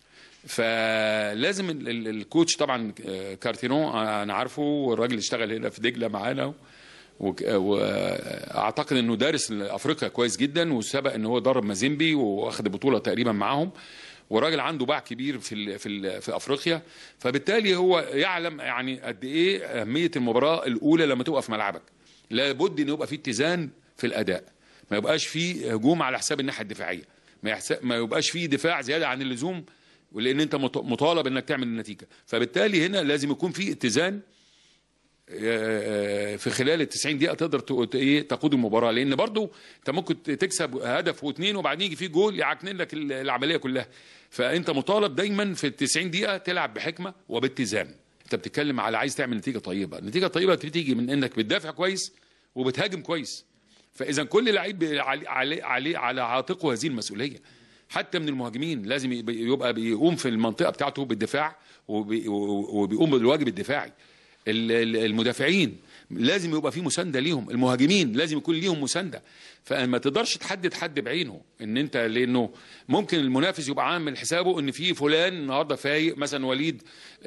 فلازم ال- ال- الكوتش طبعا آه، كارتيرون آه، انا عارفه والراجل اشتغل هنا في دجله معانا وك- واعتقد انه دارس افريقيا كويس جدا وسبق ان هو درب مازيمبي واخد البطوله تقريبا معاهم وراجل عنده باع كبير في ال في ال في افريقيا فبالتالي هو يعلم يعني قد ايه اهميه المباراه الاولى لما تبقى في ملعبك لابد ان يبقى في اتزان في الاداء ما يبقاش في هجوم على حساب الناحيه الدفاعيه ما, يحس... ما يبقاش في دفاع زياده عن اللزوم لان انت مط- مطالب انك تعمل النتيجه فبالتالي هنا لازم يكون في اتزان آه، في خلال ال 90 دقيقه تقدر ت- ت- ايه تقود المباراه لان برضو انت ممكن ت- تكسب هدف واثنين وبعدين يجي فيه جول يعكنن لك ال- العمليه كلها فانت مطالب دايما في ال 90 دقيقه تلعب بحكمه وباتزان انت بتتكلم على عايز تعمل نتيجه طيبه النتيجه الطيبه بتيجي من انك بتدافع كويس وبتهاجم كويس فاذا كل لعيب بي- علي علي علي على عاتقه هذه المسؤوليه حتى من المهاجمين لازم يبقى- يبقى بيقوم في المنطقه بتاعته بالدفاع وبي- وبيقوم بالواجب الدفاعي ال- ال- المدافعين لازم يبقى في مسانده ليهم المهاجمين لازم يكون ليهم مسانده فما تقدرش تحدد حد بعينه ان انت لانه ممكن المنافس يبقى عامل حسابه ان في فلان النهارده فايق مثلا وليد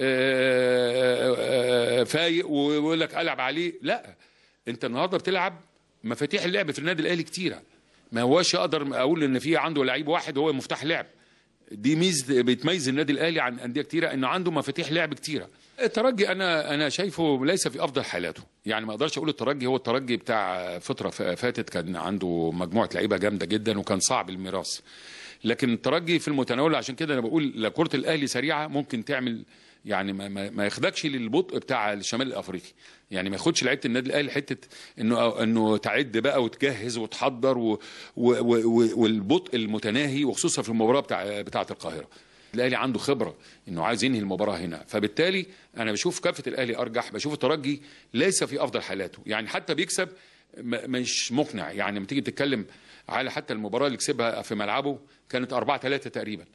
آه، آه، آه، فايق ويقول لك العب عليه لا انت النهارده بتلعب مفاتيح اللعب في النادي الاهلي كتيره ما هواش اقدر اقول ان في عنده لعيب واحد هو مفتاح لعب دي ميز بتميز النادي الاهلي عن انديه كتيره انه عنده مفاتيح لعب كتيره الترجي انا انا شايفه ليس في افضل حالاته يعني ما اقدرش اقول الترجي هو الترجي بتاع فتره ف- فاتت كان عنده مجموعه لعيبه جامده جدا وكان صعب الميراث لكن الترجي في المتناول عشان كده انا بقول لو كره الاهلي سريعه ممكن تعمل يعني ما, ما, ما ياخدكش للبطء بتاع الشمال الافريقي يعني ما ياخدش لعيبه النادي الاهلي حته انه انه تعد بقى وتجهز وتحضر و و و والبطء المتناهي وخصوصا في المباراه بتاع بتاعه القاهره الاهلي عنده خبره انه عايز ينهي المباراه هنا فبالتالي انا بشوف كافه الاهلي ارجح بشوف الترجي ليس في افضل حالاته يعني حتى بيكسب م- مش مقنع يعني لما تيجي تتكلم على حتى المباراه اللي كسبها في ملعبه كانت 4 3 تقريبا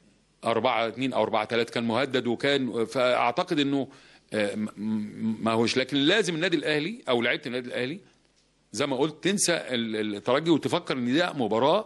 4 2 او 4 3 كان مهدد وكان فاعتقد انه آه، م- م- ما هوش لكن لازم النادي الاهلي او لعيبه النادي الاهلي زي ما قلت تنسى ال- الترجي وتفكر ان ده مباراه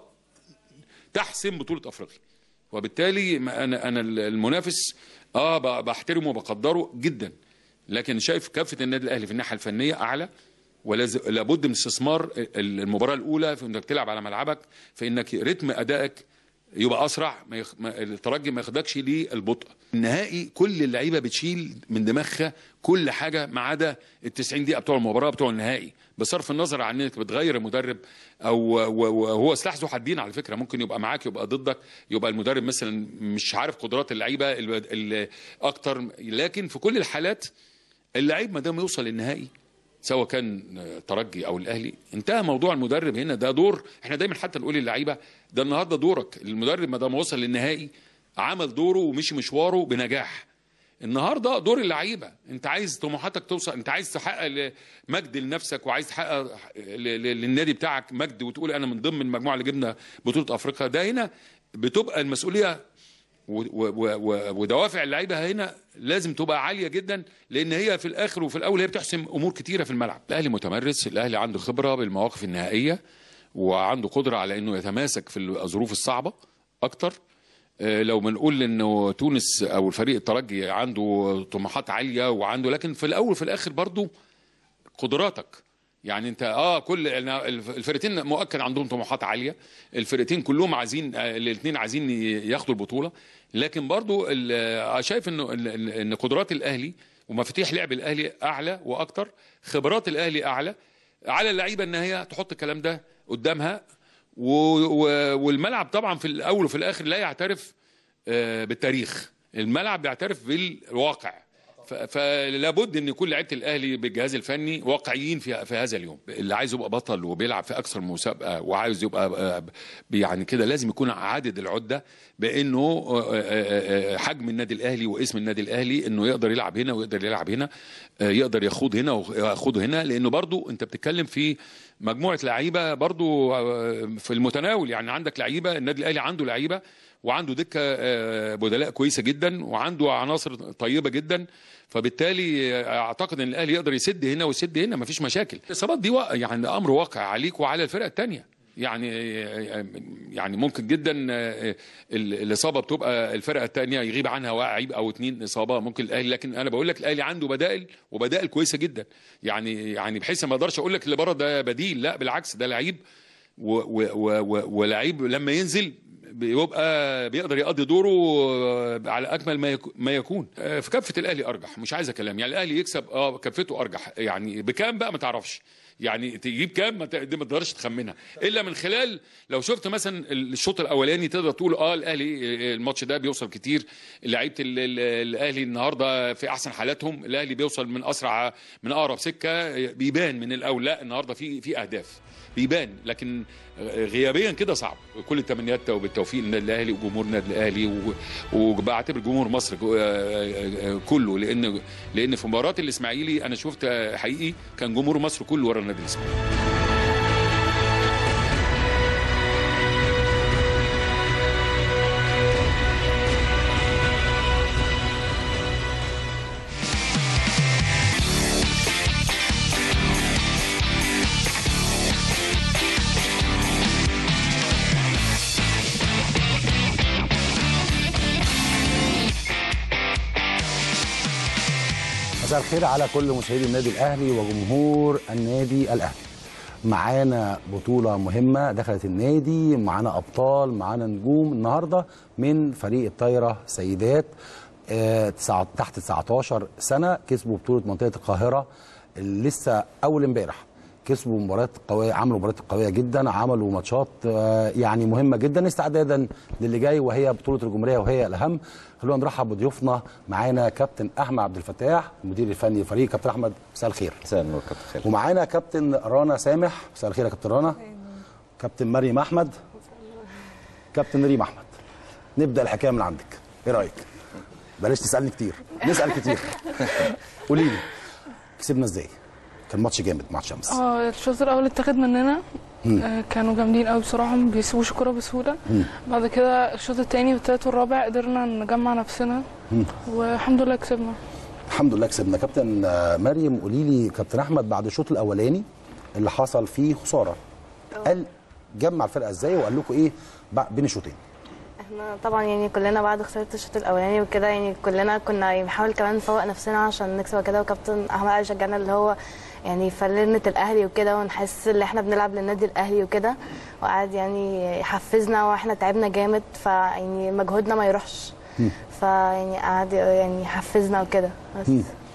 تحسم بطوله افريقيا وبالتالي ما انا انا المنافس اه ب- بحترمه وبقدره جدا لكن شايف كافه النادي الاهلي في الناحيه الفنيه اعلى ولابد من استثمار المباراه الاولى في انك تلعب على ملعبك في انك رتم ادائك يبقى اسرع ما يخ... ما الترجي ما ياخدكش للبطء النهائي كل اللعيبه بتشيل من دماغها كل حاجه ما عدا ال 90 دقيقه بتوع المباراه بتوع النهائي بصرف النظر عن انك بتغير المدرب او وهو سلاح ذو حدين على فكره ممكن يبقى معاك يبقى ضدك يبقى المدرب مثلا مش عارف قدرات اللعيبه ال- ال- اكتر لكن في كل الحالات اللعيب ما دام يوصل للنهائي سواء كان ترجي او الاهلي انتهى موضوع المدرب هنا ده دور احنا دايما حتى نقول للعيبه ده النهارده دورك المدرب ما دام وصل للنهائي عمل دوره ومشي مشواره بنجاح النهارده دور اللعيبه انت عايز طموحاتك توصل انت عايز تحقق ل- مجد لنفسك وعايز تحقق ل- ل- للنادي بتاعك مجد وتقول انا من ضمن المجموعه اللي جبنا بطوله افريقيا ده هنا بتبقى المسؤوليه و- و- و- ودوافع اللعيبه هنا لازم تبقى عاليه جدا لان هي في الاخر وفي الاول هي بتحسم امور كتيره في الملعب الاهلي متمرس الاهلي عنده خبره بالمواقف النهائيه وعنده قدره على انه يتماسك في الظروف الصعبه اكتر آه، لو بنقول انه تونس او الفريق الترجي عنده طموحات عاليه وعنده لكن في الاول وفي الاخر برضه قدراتك يعني انت اه كل الف- الفرقتين مؤكد عندهم طموحات عاليه الفرقتين كلهم عايزين الاثنين عايزين ي- ياخدوا البطوله لكن برضو ال- آه، شايف انه ال- ال- ان قدرات الاهلي ومفاتيح لعب الاهلي اعلى واكتر خبرات الاهلي اعلى على اللعيبه ان هي تحط الكلام ده قدامها و و والملعب طبعا في الاول وفي الاخر لا يعترف آه، بالتاريخ الملعب بيعترف بالواقع ف- فلا بد ان يكون لعيبه الاهلي بالجهاز الفني واقعيين في في هذا اليوم اللي عايز يبقى بطل وبيلعب في اكثر من مسابقه وعايز يبقى آه، ب- يعني كده لازم يكون عادد العده بانه آه، آه، آه، حجم النادي الاهلي واسم النادي الاهلي انه يقدر يلعب هنا ويقدر يلعب هنا آه، يقدر يخوض هنا وياخد هنا لانه برضو انت بتتكلم في مجموعه لعيبه برضو آه، في المتناول يعني عندك لعيبه النادي الاهلي عنده لعيبه وعنده دكه آه، بدلاء كويسه جدا وعنده عناصر طيبه جدا فبالتالي آه، اعتقد ان الاهلي يقدر يسد هنا ويسد هنا مفيش مشاكل الاصابات دي وا- يعني امر واقع عليك وعلى الفرقه الثانيه يعني يعني ممكن جدا آه، ال- الاصابه بتبقى الفرقه الثانيه يغيب عنها لعيب او اتنين اصابه ممكن الاهلي لكن انا بقول لك الاهلي عنده بدائل وبدائل كويسه جدا يعني يعني بحيث ما اقدرش اقول لك اللي بره ده بديل لا بالعكس ده لعيب و- و- و- و- ولعيب لما ينزل بيبقى بيقدر يقضي دوره على اكمل ما يكو- ما يكون آه، في كفه الاهلي ارجح مش عايزه كلام يعني الاهلي يكسب اه كفته ارجح يعني بكام بقى ما تعرفش يعني تجيب كام ما ت- دي ما تقدرش تخمنها الا من خلال لو شفت مثلا الشوط الاولاني تقدر تقول اه الاهلي الماتش ده بيوصل كتير لعيبه ال- ال- الاهلي النهارده في احسن حالاتهم الاهلي بيوصل من اسرع من اقرب سكه بيبان من الاول لا النهارده في في اهداف بيبان لكن غيابيا كده صعب كل التمنيات وبالتوفيق للنادي الاهلي وجمهور النادي الاهلي و- وبعتبر جمهور مصر جو- كله لان لان في مباراه الاسماعيلي انا شفت حقيقي كان جمهور مصر كله ورا النادي الاسماعيلي مساء الخير على كل مشاهدي النادي الاهلي وجمهور النادي الاهلي معانا بطوله مهمه دخلت النادي معانا ابطال معانا نجوم النهارده من فريق الطايره سيدات آه، تسعة- تحت 19 سنه كسبوا بطوله منطقه القاهره لسه اول امبارح كسبوا مباريات قويه عملوا مباريات قويه جدا عملوا ماتشات آه، يعني مهمه جدا استعدادا للي جاي وهي بطوله الجمهوريه وهي الاهم خلونا نرحب بضيوفنا معانا كابتن احمد عبد الفتاح المدير الفني للفريق كابتن احمد مساء الخير مساء النور كابتن خالد ومعانا كابتن رنا سامح مساء الخير يا كابتن رنا كابتن مريم احمد كابتن ريم احمد نبدا الحكايه من عندك ايه رايك بلاش تسالني كتير نسال كتير قولي لي كسبنا ازاي كان ماتش جامد مع الشمس اه الشوط الاول اتاخد مننا مم. آه، كانوا جامدين قوي بصراحه ما بيسيبوش الكوره بسهوله مم. بعد كده الشوط الثاني والثالث والرابع قدرنا نجمع نفسنا مم. والحمد لله كسبنا الحمد لله كسبنا كابتن آه، مريم قولي لي كابتن احمد بعد الشوط الاولاني اللي حصل فيه خساره قال جمع الفرقه ازاي وقال لكم ايه بع- بين الشوطين احنا طبعا يعني كلنا بعد خساره الشوط الاولاني وكده يعني كلنا كنا بنحاول كمان نفوق نفسنا عشان نكسب كده وكابتن احمد علي شجعنا اللي هو يعني فلنة الاهلي وكده ونحس ان احنا بنلعب للنادي الاهلي وكده وقعد يعني يحفزنا واحنا تعبنا جامد فيعني مجهودنا ما يروحش فيعني قعد يعني يحفزنا وكده بس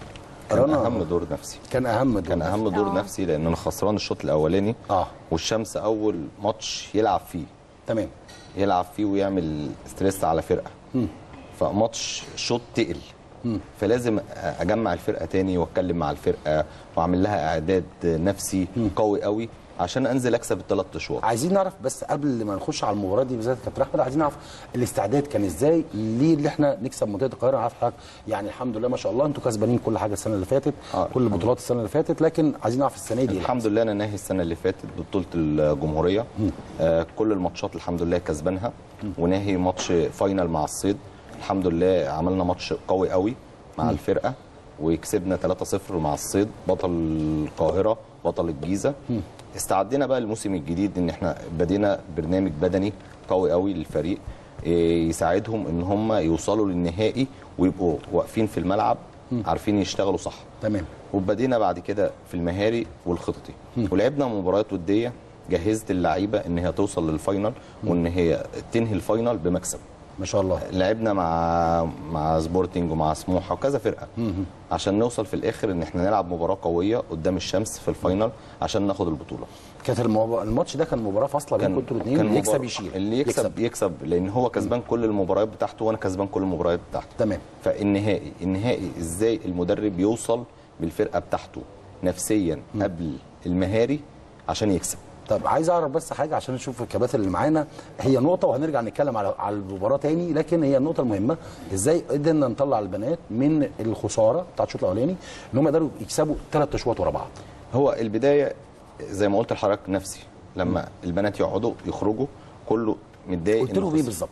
كان اهم دور نفسي كان اهم دور كان اهم دور آه. نفسي لان انا خسران الشوط الاولاني اه والشمس اول ماتش يلعب فيه تمام يلعب فيه ويعمل ستريس على فرقه مم. فماتش شوط تقل مم. فلازم اجمع الفرقه تاني واتكلم مع الفرقه واعمل لها اعداد نفسي قوي قوي عشان انزل اكسب الثلاث اشواط عايزين نعرف بس قبل ما نخش على المباراه دي بالذات يا كابتن احمد عايزين نعرف الاستعداد كان ازاي ليه اللي احنا نكسب منطقه القاهره عارف حضرتك يعني الحمد لله ما شاء الله انتوا كسبانين كل حاجه السنه اللي فاتت آه، كل البطولات السنه اللي فاتت لكن عايزين نعرف السنه دي الحمد لله انا ناهي السنه اللي فاتت ببطوله الجمهوريه آه كل الماتشات الحمد لله كسبانها وناهي ماتش فاينل مع الصيد الحمد لله عملنا ماتش قوي قوي مع مم. الفرقه وكسبنا 3-0 مع الصيد بطل القاهره بطل الجيزه مم. استعدينا بقى الموسم الجديد ان احنا بدينا برنامج بدني قوي قوي للفريق إيه، يساعدهم ان هم يوصلوا للنهائي ويبقوا واقفين في الملعب مم. عارفين يشتغلوا صح تمام وبدينا بعد كده في المهاري والخططي ولعبنا مباريات وديه جهزت اللعيبه ان هي توصل للفاينل وان هي تنهي الفاينل بمكسب ما شاء الله لعبنا مع مع سبورتنج ومع سموحه وكذا فرقه عشان نوصل في الاخر ان احنا نلعب مباراه قويه قدام الشمس في الفاينل عشان ناخد البطوله كانت المو... الماتش ده كان مباراه فاصله بينكم انتوا الاثنين اللي يكسب مباراة- يشيل اللي يكسب يكسب, يكسب لان هو كسبان كل المباريات بتاعته وانا كسبان كل المباريات بتاعته تمام فالنهائي النهائي ازاي المدرب يوصل بالفرقه بتاعته نفسيا قبل المهاري عشان يكسب طب عايز اعرف بس حاجه عشان نشوف الكباتن اللي معانا هي نقطه وهنرجع نتكلم على على المباراه تاني لكن هي النقطه المهمه ازاي قدرنا نطلع البنات من الخساره بتاعت الشوط الاولاني ان هم يقدروا يكسبوا ثلاث اشواط ورا بعض هو البدايه زي ما قلت لحضرتك نفسي لما البنات يقعدوا يخرجوا كله متضايق قلت إنه لهم ايه خسر. بالظبط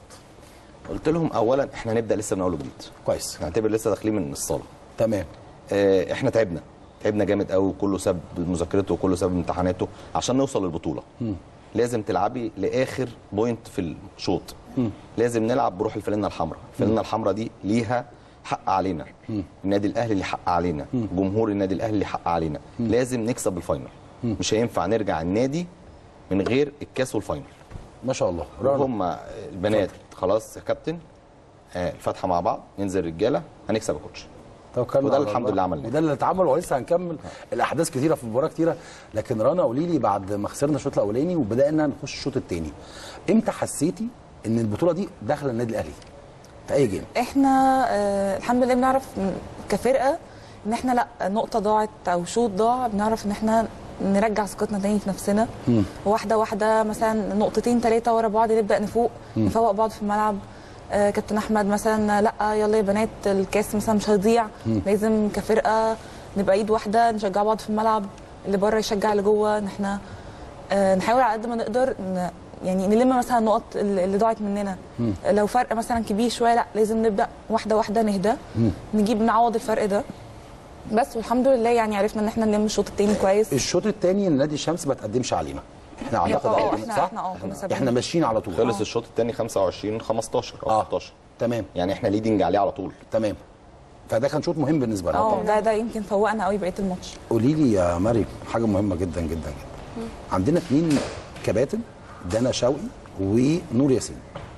قلت لهم اولا احنا هنبدا لسه من اول وجديد كويس نعتبر لسه داخلين من الصاله تمام اه احنا تعبنا تعبنا جامد قوي وكله ساب مذاكرته وكله ساب امتحاناته عشان نوصل للبطوله مم. لازم تلعبي لاخر بوينت في الشوط مم. لازم نلعب بروح الفانله الحمراء الفانله الحمراء دي ليها حق علينا مم. النادي الاهلي اللي حق علينا مم. جمهور النادي الاهلي اللي حق علينا مم. لازم نكسب الفاينل مم. مش هينفع نرجع النادي من غير الكاس والفاينل ما شاء الله هم البنات خلاص يا كابتن آه، الفاتحه مع بعض ننزل رجاله هنكسب يا كوتش توكلنا وده على الحمد الله. لله عملناه وده اللي اتعمل ولسه هنكمل الاحداث كتيره في المباراه كتيره لكن رنا قولي لي بعد ما خسرنا الشوط الاولاني وبدانا نخش الشوط الثاني امتى حسيتي ان البطوله دي داخله النادي الاهلي في اي جيم احنا آه الحمد لله بنعرف م- كفرقه ان احنا لا نقطه ضاعت او شوط ضاع بنعرف ان احنا نرجع ثقتنا تاني في نفسنا واحده واحده مثلا نقطتين ثلاثه ورا بعض نبدا نفوق مم. نفوق بعض في الملعب آه كابتن احمد مثلا لا يلا يا بنات الكاس مثلا مش هيضيع مم. لازم كفرقه نبقى ايد واحده نشجع بعض في الملعب اللي بره يشجع اللي جوه ان احنا آه نحاول على قد ما نقدر ن- يعني نلم مثلا النقط اللي اللي ضاعت مننا مم. لو فرق مثلا كبير شويه لا لازم نبدا واحده واحده نهدى مم. نجيب نعوض الفرق ده بس والحمد لله يعني عرفنا ان احنا نلم الشوط التاني كويس الشوط الثاني نادي الشمس ما تقدمش علينا احنا اعتقد اه، أو- احنا- صح احنا اه كنا سابقين. احنا ماشيين على طول خلص الشوط الثاني 25 15 او 16 تمام يعني احنا ليدنج عليه على طول تمام فده كان شوط مهم بالنسبه لنا اه ده ده يمكن فوقنا قوي بقيه الماتش قولي لي يا مريم حاجه مهمه جدا جدا جدا عندنا اثنين كباتن دانا شوقي ونور ياسين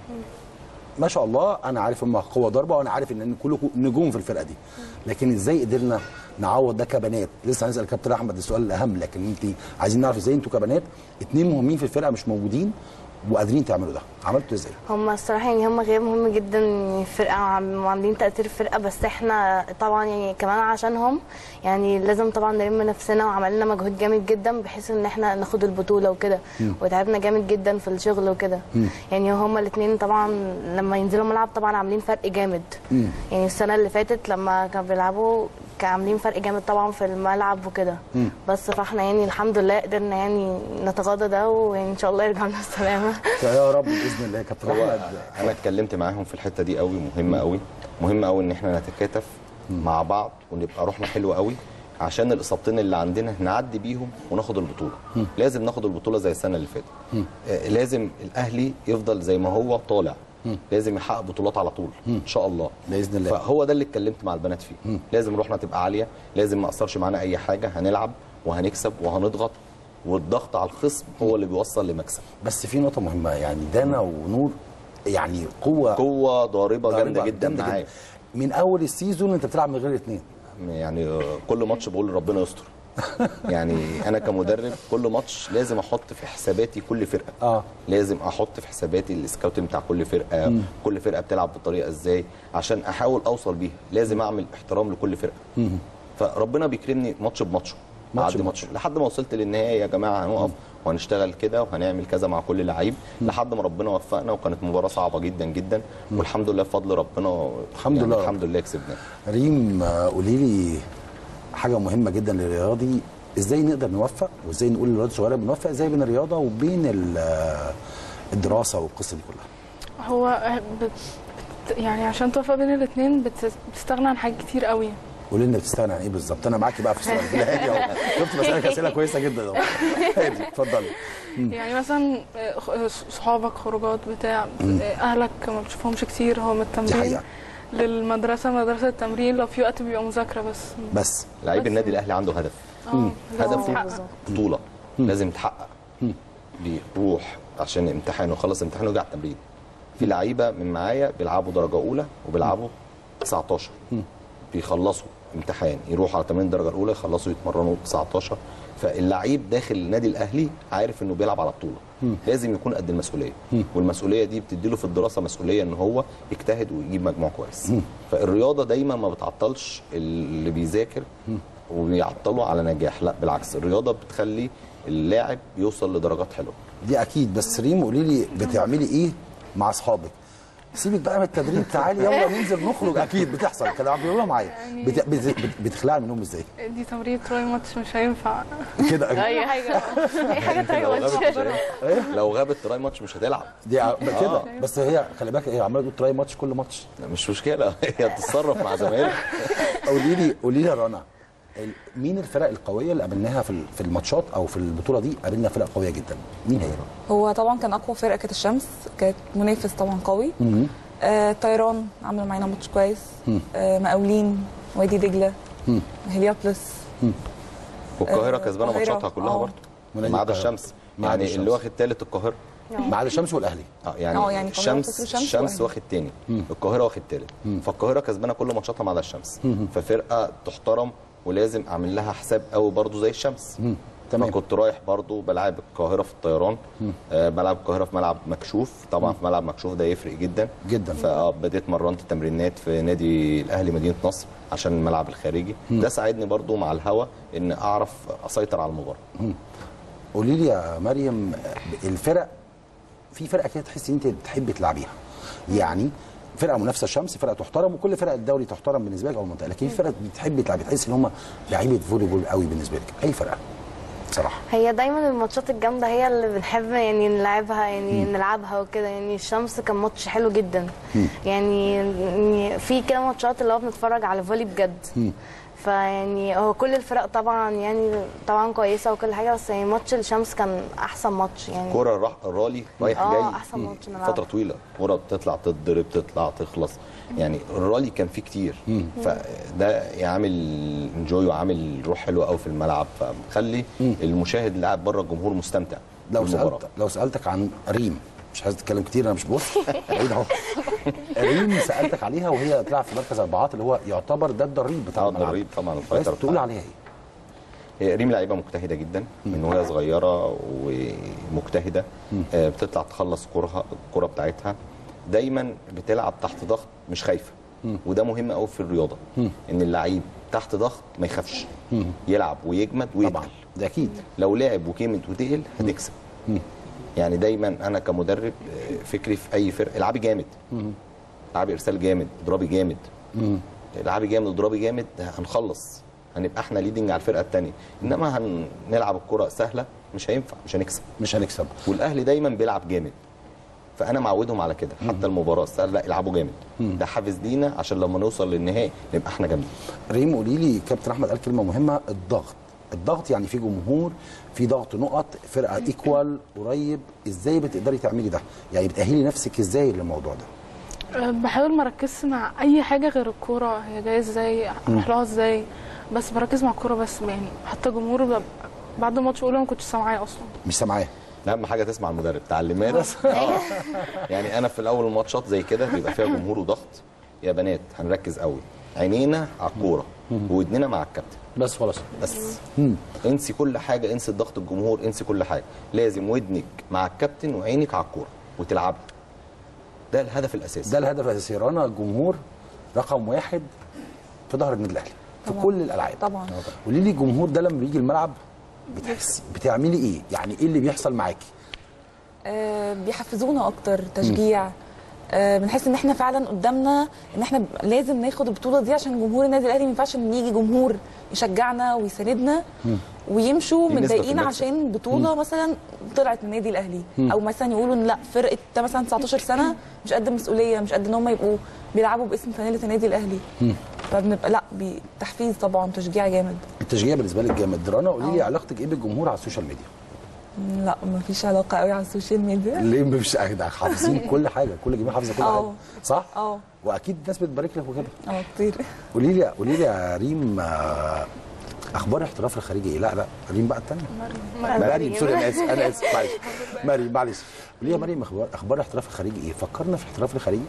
ما شاء الله انا عارف هم قوه ضربه وانا عارف ان كلكم نجوم في الفرقه دي لكن ازاي قدرنا نعوض ده كبنات لسه هنسال الكابتن احمد السؤال الاهم لكن انت عايزين نعرف ازاي انتوا كبنات اثنين مهمين في الفرقه مش موجودين وقادرين تعملوا ده عملتوا ازاي هم الصراحه يعني هم غياب مهم جدا في الفرقه وعم- وعاملين تاثير في الفرقه بس احنا طبعا يعني كمان عشانهم يعني لازم طبعا نلم نفسنا وعملنا مجهود جامد جدا بحيث ان احنا ناخد البطوله وكده مم. وتعبنا جامد جدا في الشغل وكده مم. يعني هم الاثنين طبعا لما ينزلوا الملعب طبعا عاملين فرق جامد يعني السنه اللي فاتت لما كانوا بيلعبوا كانوا عاملين فرق جامد طبعا في الملعب وكده مم. بس فاحنا يعني الحمد لله قدرنا يعني نتغاضى ده وان شاء الله يرجعوا لنا السلامه يا رب باذن الله يا كابتن هو احمد انا اتكلمت معاهم في الحته دي قوي مهمه قوي مهم قوي ان احنا نتكاتف مع بعض ونبقى روحنا حلوه قوي عشان الاصابتين اللي عندنا نعدي بيهم وناخد البطوله مم. لازم ناخد البطوله زي السنه اللي فاتت آه، لازم الاهلي يفضل زي ما هو طالع مم. لازم يحقق بطولات على طول ان شاء الله باذن الله فهو ده اللي اتكلمت مع البنات فيه لازم روحنا تبقى عاليه لازم ما اثرش معانا اي حاجه هنلعب وهنكسب وهنضغط والضغط على الخصم هو اللي بيوصل لمكسب بس في نقطه مهمه يعني دانا ونور يعني قوه قوه ضاربه جامده ضاربة جدا معاك من اول السيزون انت بتلعب من غير اثنين يعني آه، كل ماتش بقول ربنا يستر يعني انا كمدرب كل ماتش لازم احط في حساباتي كل فرقه اه لازم احط في حساباتي السكاوت بتاع كل فرقه مم. كل فرقه بتلعب بالطريقه ازاي عشان احاول اوصل بيها لازم اعمل احترام لكل فرقه مم. فربنا بيكرمني ماتش بماتشه ماتش بعد ماتش لحد ما وصلت للنهايه يا جماعه هنقف وهنشتغل كده وهنعمل كذا مع كل لعيب لحد ما ربنا وفقنا وكانت مباراه صعبه جدا جدا والحمد لله بفضل ربنا الحمد يعني لله. الحمد لله كسبنا ريم آه، قولي لي حاجه مهمه جدا للرياضي ازاي نقدر نوفق وازاي نقول للرياضي الصغيره بنوفق ازاي بين الرياضه وبين ال- آه، الدراسه والقصه دي كلها هو بت... بت... يعني عشان توفق بين الاثنين بت... بتستغنى عن حاجات كتير قوي قولي لنا بتستغنى عن ايه بالظبط انا معاكي بقى في السؤال ده هادي اهو شفت بسالك اسئله كويسه جدا اهو هادي اتفضلي مم. يعني مثلا آه، خ- صحابك خروجات بتاع مم. آه، اهلك ما بتشوفهمش كتير هو من دي التمرين حقيقة. للمدرسه مدرسه التمرين لو في وقت بيبقى مذاكره بس بس لعيب النادي الاهلي عنده هدف اه لازم هدفه تحقق. بطوله لازم يتحقق بيروح عشان امتحانه يخلص امتحانه ويرجع التمرين في لعيبه من معايا بيلعبوا درجه اولى وبيلعبوا 19 بيخلصوا امتحان يروحوا على تمرين الدرجه الاولى يخلصوا يتمرنوا 19 فاللعيب داخل النادي الاهلي عارف انه بيلعب على بطوله مم. لازم يكون قد المسؤوليه مم. والمسؤوليه دي بتديله في الدراسه مسؤوليه ان هو يجتهد ويجيب مجموع كويس مم. فالرياضه دايما ما بتعطلش اللي بيذاكر وبيعطله على نجاح لا بالعكس الرياضه بتخلي اللاعب يوصل لدرجات حلوه دي اكيد بس ريم قولي لي بتعملي ايه مع اصحابك سيبك بقى من التدريب تعالي يلا ننزل نخرج اكيد بتحصل كده بيقولوا معايا يعني- بت... بت... بت... بتخلعي منهم ازاي دي تمرين تراي ماتش مش هينفع كده اي حاجه اي حاجه تراي لو ماتش غابت إيه؟ لو غابت تراي ماتش مش هتلعب دي ع- كده آه. بس هي خلي بالك هي عماله تقول تراي ماتش كل ماتش مش مشكله هي بتتصرف مع زمايلها قولي لي قولي لي يا رنا ال- مين الفرق القويه اللي قابلناها في ال- في الماتشات او في البطوله دي قابلنا فرق قويه جدا مين هي هو طبعا كان اقوى فرقه كانت الشمس كانت منافس طبعا قوي مم. آه طيران عملوا معانا ماتش كويس مم. آه مقاولين وادي دجله مم. هليوبلس والقاهره آه، كسبانه القاهرة، ماتشاتها كلها آه. برضه ونادي ما عدا القاهرة. الشمس ما عدا يعني الشمس. اللي واخد ثالث القاهره ما عدا الشمس والاهلي اه يعني, اه يعني القاهرة الشمس خسروا شمس الشمس وأهلي. واخد تاني القاهره واخد تالت فالقاهره كسبانه كل ماتشاتها ما عدا الشمس ففرقه تحترم ولازم اعمل لها حساب قوي برضو زي الشمس تمام. فكنت رايح برضو بلعب القاهره في الطيران آه بلعب القاهره في ملعب مكشوف طبعا في ملعب مكشوف ده يفرق جدا جدا فبديت مرنت تمرينات في نادي الاهلي مدينه نصر عشان الملعب الخارجي ده ساعدني برضو مع الهوا ان اعرف اسيطر على المباراه قولي لي يا مريم الفرق في فرقه كده تحسي انت بتحبي تلعبيها يعني فرقه منافسه الشمس فرقه تحترم وكل فرق الدوري تحترم بالنسبه لك او المنطقه لكن في فرق بتحبي تلعبي تحسي ان هم لعيبه فولي بول قوي بالنسبه لك اي فرقه بصراحه هي دايما الماتشات الجامده هي اللي بنحب يعني نلعبها يعني نلعبها وكده يعني الشمس كان ماتش حلو جدا يعني يعني في كده ماتشات اللي هو بنتفرج على فولي بجد فيعني هو كل الفرق طبعا يعني طبعا كويسه وكل حاجه بس يعني ماتش الشمس كان احسن ماتش يعني كرة الرح- الرالي رايح اه جاي احسن ماتش نلعبه فتره طويله كرة بتطلع تتضرب تطلع تخلص يعني الرالي كان فيه كتير فده يعمل انجوي وعامل روح حلوه قوي في الملعب فمخلي المشاهد اللي قاعد بره الجمهور مستمتع لو بالمباراة. سالت لو سالتك عن ريم مش عايز اتكلم كتير انا مش بص بعيد اهو ريم سالتك عليها وهي بتلعب في مركز اربعات اللي هو يعتبر ده الضريب بتاع اه الملعب الضريب طبعا كويس الفايتر تقول بتاع- عليها ايه هي ريم لعيبه مجتهده جدا من وهي صغيره ومجتهده آه، بتطلع تخلص كرها الكره بتاعتها دايما بتلعب تحت ضغط مش خايفه وده مهم قوي في الرياضه ان اللعيب تحت ضغط ما يخافش يلعب ويجمد ويتقل ده اكيد لو لعب وجمد وتقل هتكسب يعني دايما انا كمدرب آه، فكري في اي فرقه العبي جامد العبي ارسال جامد اضربي جامد العبي جامد اضربي جامد هنخلص هنبقى احنا ليدنج على الفرقه الثانيه انما هنلعب الكره سهله مش هينفع مش هنكسب مش هنكسب والاهلي دايما بيلعب جامد فانا معودهم على كده حتى المباراه السهله لا يلعبوا جامد ده حافز لينا عشان لما نوصل للنهائي نبقى احنا جامدين ريم قولي لي كابتن احمد قال كلمه مهمه الضغط الضغط يعني في جمهور في ضغط نقط فرقه ايكوال قريب ازاي بتقدري تعملي ده يعني بتاهلي نفسك ازاي للموضوع ده أه، بحاول ما اركزش مع اي حاجه غير الكوره هي جايه ازاي اروح لها ازاي بس بركز مع الكوره بس يعني حتى الجمهور ببقى بعد الماتش الاولى ما كنتش سامعاه اصلا مش سامعاه اهم حاجه تسمع المدرب تعلمها بس يعني انا في الاول الماتشات زي كده بيبقى فيها جمهور وضغط يا بنات هنركز قوي عينينا على الكوره ودننا مع الكابتن بس خلاص بس انسي كل حاجه انسي ضغط الجمهور انسي كل حاجه لازم ودنك مع الكابتن وعينك على الكوره وتلعبي ده الهدف الاساسي ده الهدف الاساسي رنا الجمهور رقم واحد في ظهر النادي الاهلي في طبعاً. كل الالعاب طبعا قولي لي الجمهور ده لما بيجي الملعب بتحسي بتعملي ايه يعني ايه اللي بيحصل معاكي آه، بيحفزونا اكتر تشجيع آه، بنحس ان احنا فعلا قدامنا ان احنا ب- لازم ناخد البطوله دي عشان جمهور النادي الاهلي ما ينفعش ان يجي جمهور يشجعنا ويساندنا ويمشوا دي نسبة في متضايقين المكسب. عشان بطوله مثلا طلعت من النادي الاهلي مم. او مثلا يقولوا ان لا فرقه ده مثلا 19 سنه مش قد المسؤوليه مش قد ان هم يبقوا بيلعبوا باسم فانيله النادي الاهلي فبنبقى لا بي- تحفيز طبعا تشجيع جامد التشجيع بالنسبه لك جامد رنا قولي لي علاقتك ايه بالجمهور على السوشيال ميديا لا ما فيش علاقه قوي على السوشيال ميديا ليه مش ده حافظين كل حاجه كل جميع حافظه كل حاجه اه. صح اه واكيد الناس بتبارك لك وكده اه كتير قولي لي قولي لي يا ريم آه، اخبار الاحتراف الخارجي ايه لا لا ريم بقى الثانيه مريم سوري انا اسف انا اسف معلش مريم معلش قولي لي يا مريم اخبار اخبار الاحتراف الخارجي ايه فكرنا في الاحتراف الخارجي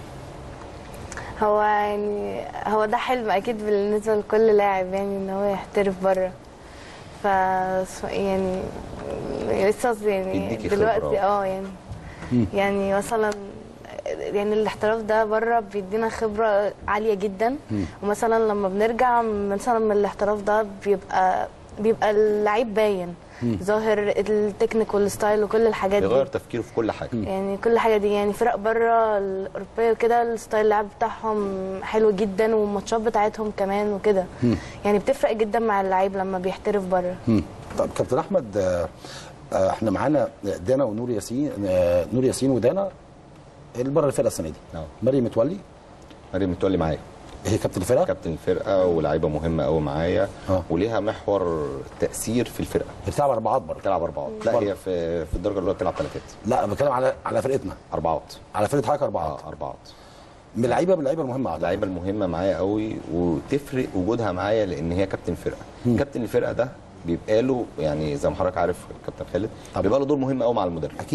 هو يعني هو ده حلم اكيد بالنسبه لكل لاعب يعني ان هو يحترف بره ف يعني لسه يعني يديكي خبرة. دلوقتي اه يعني يعني مثلا يعني الاحتراف ده بره بيدينا خبره عاليه جدا ومثلا لما بنرجع مثلا من الاحتراف ده بيبقى بيبقى اللعيب باين ظاهر التكنيك والستايل وكل الحاجات بيغير دي تفكيره في كل حاجه يعني كل حاجه دي يعني فرق بره الاوروبيه وكده الستايل اللعب بتاعهم حلو جدا والماتشات بتاعتهم كمان وكده يعني بتفرق جدا مع اللعيب لما بيحترف بره مم. طب كابتن احمد آه، آه، احنا معانا دانا ونور ياسين آه، نور ياسين ودانا بره الفرقه السنه دي نعم. مريم متولي مريم متولي معايا هي كابتن الفرقه كابتن الفرقه ولاعيبه مهمه قوي معايا آه. وليها محور تاثير في الفرقه بتلعب اربعات برضه بتلعب اربعات لا برضه. هي في في الدرجه الاولى بتلعب ثلاثات لا انا بتكلم على على فرقتنا اربعات على فرقه حضرتك اربعات اه اربعات من اللعيبه من اللعيبه المهمه أعتقد. اللعيبه المهمه معايا قوي وتفرق وجودها معايا لان هي كابتن فرقه كابتن الفرقه ده بيبقى له يعني زي ما حضرتك عارف كابتن خالد بيبقى له دور مهم قوي مع المدرب اكيد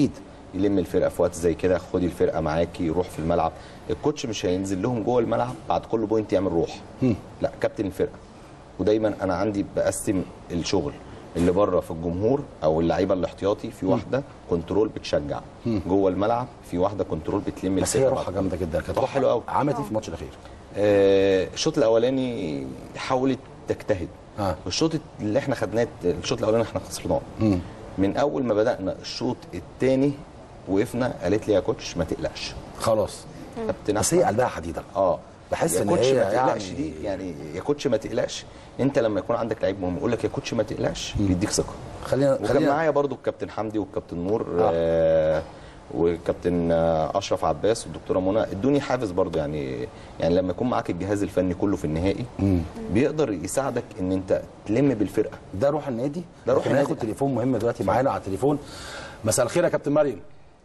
يلم الفرقه في وقت زي كده خدي الفرقه معاكي روح في الملعب الكوتش مش هينزل لهم جوه الملعب بعد كل بوينت يعمل روح لا كابتن الفرقه ودايما انا عندي بقسم الشغل اللي بره في الجمهور او اللعيبه الاحتياطي في واحده كنترول بتشجع جوه الملعب في واحده كنترول بتلم بس هي الفرقة روحها بعد. جامده جدا كانت روح حلو قوي عملت ايه في الماتش الاخير؟ آه، الشوط الاولاني حاولت تجتهد آه. الشوط اللي احنا خدناه الشوط الاولاني احنا خسرناه من اول ما بدانا الشوط الثاني وقفنا قالت لي يا كوتش ما تقلقش خلاص كابتن بس هي قلبها حديده اه بحس يا ان كوتش هي ما تقلقش يعني- دي يعني يا كوتش ما تقلقش انت لما يكون عندك لعيب مهم يقول لك يا كوتش ما تقلقش بيديك ثقه خلينا وكان خلينا معايا برضو الكابتن حمدي والكابتن نور آه وكابتن آه، اشرف عباس والدكتوره منى ادوني حافز برضو يعني يعني لما يكون معاك الجهاز الفني كله في النهائي بيقدر يساعدك ان انت تلم بالفرقه ده روح النادي ده روح النادي النادي ناخد تليفون مهم دلوقتي معانا على التليفون مساء الخير يا كابتن مريم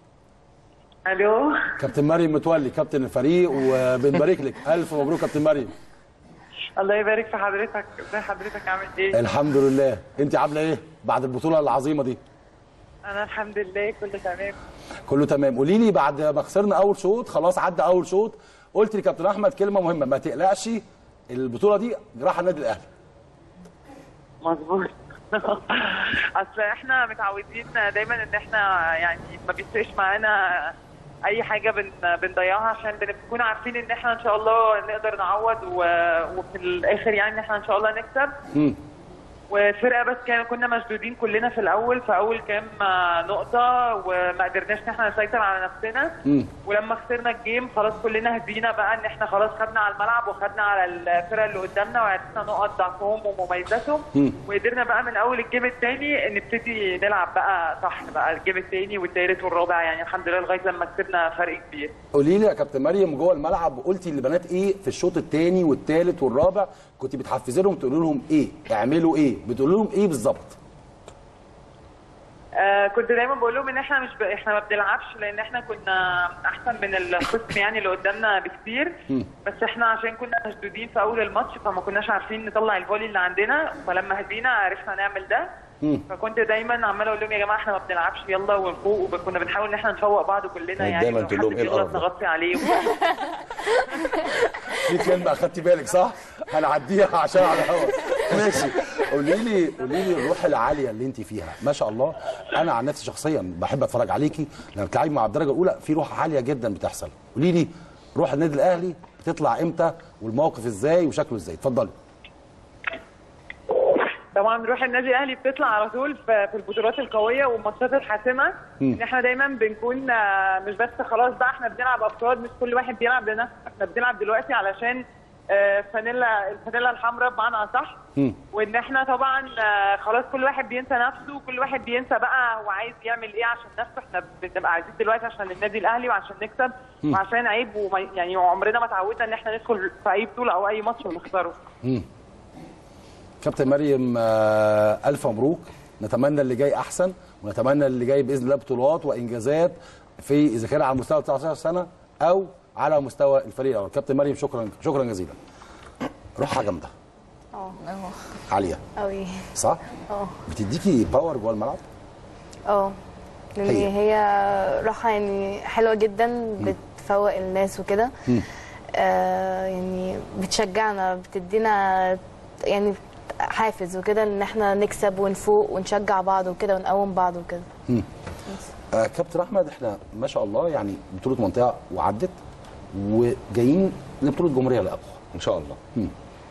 الو كابتن مريم متولي كابتن الفريق وبنبارك لك الف مبروك كابتن مريم الله يبارك في حضرتك ازي حضرتك عامل ايه الحمد لله انت عامله ايه بعد البطوله العظيمه دي انا الحمد لله كله تمام كله تمام قولي لي بعد ما خسرنا اول شوط خلاص عدى اول شوط قلت لكابتن احمد كلمه مهمه ما تقلقش البطوله دي راح النادي الاهلي مظبوط اصل احنا متعودين دايما ان احنا يعني ما بيفرقش معانا اي حاجه بن بنضيعها عشان بنكون عارفين ان احنا ان شاء الله نقدر نعوض و... وفي الاخر يعني احنا ان شاء الله نكسب والفرقه بس كان كنا مشدودين كلنا في الاول في اول كام نقطه وما قدرناش ان احنا نسيطر على نفسنا ولما خسرنا الجيم خلاص كلنا هدينا بقى ان احنا خلاص خدنا على الملعب وخدنا على الفرقه اللي قدامنا وعرفنا نقط ضعفهم ومميزاتهم وقدرنا بقى من اول الجيم الثاني نبتدي نلعب بقى صح بقى الجيم الثاني والثالث والرابع يعني الحمد لله لغايه لما كسبنا فرق كبير قولي لي يا كابتن مريم جوه الملعب قلتي للبنات ايه في الشوط الثاني والثالث والرابع كنت بتحفزي لهم تقولي لهم ايه اعملوا ايه بتقولي لهم ايه بالظبط آه كنت دايما بقول لهم ان احنا مش ب... احنا ما بنلعبش لان احنا كنا احسن من الخصم يعني اللي قدامنا بكتير بس احنا عشان كنا مشدودين في اول الماتش فما كناش عارفين نطلع الفولي اللي عندنا فلما هدينا عرفنا نعمل ده فكنت دايما عماله اقول لهم يا جماعه احنا ما بنلعبش يلا ونفوق وكنا بنحاول ان احنا نفوق بعض كلنا كانت يعني دايما ولو تقول لهم حد إيه بيغلط القرف ده؟ نغطي عليه في كلمه اخدتي بالك صح هنعديها عشان على الهوا ماشي قولي لي قولي لي الروح العاليه اللي انت فيها ما شاء الله انا عن نفسي شخصيا بحب اتفرج عليكي لما بتلعبي مع الدرجه الاولى في روح عاليه جدا بتحصل قولي لي روح النادي الاهلي بتطلع امتى والموقف ازاي وشكله ازاي اتفضلي طبعا روح النادي الاهلي بتطلع على طول في في البطولات القويه والماتشات الحاسمه مم. ان احنا دايما بنكون آه، مش بس خلاص بقى احنا بنلعب افراد مش كل واحد بيلعب لنفسه احنا بنلعب دلوقتي علشان آه، فانيلا الفانيلا الحمراء بمعنى اصح وان احنا طبعا آه، خلاص كل واحد بينسى نفسه وكل واحد بينسى بقى هو عايز يعمل ايه عشان نفسه احنا بنبقى عايزين دلوقتي عشان النادي الاهلي وعشان نكسب مم. وعشان عيب وما يعني عمرنا ما اتعودنا ان احنا ندخل في اي بطوله او اي ماتش ونخسره مم. كابتن مريم آه، الف مبروك نتمنى اللي جاي احسن ونتمنى اللي جاي باذن الله بطولات وانجازات في اذا كان على مستوى 19 سنه او على مستوى الفريق الاول كابتن مريم شكرا شكرا جزيلا روحها جامده اه عاليه قوي صح اه بتديكي باور جوه الملعب اه لان هي. هي راحه يعني حلوه جدا بتفوق الناس وكده آه يعني بتشجعنا بتدينا يعني حافز وكده ان احنا نكسب ونفوق ونشجع بعض وكده ونقوم بعض وكده مم. آه كابتن احمد احنا ما شاء الله يعني بطوله منطقه وعدت وجايين لبطوله جمهوريه الاقوى ان شاء الله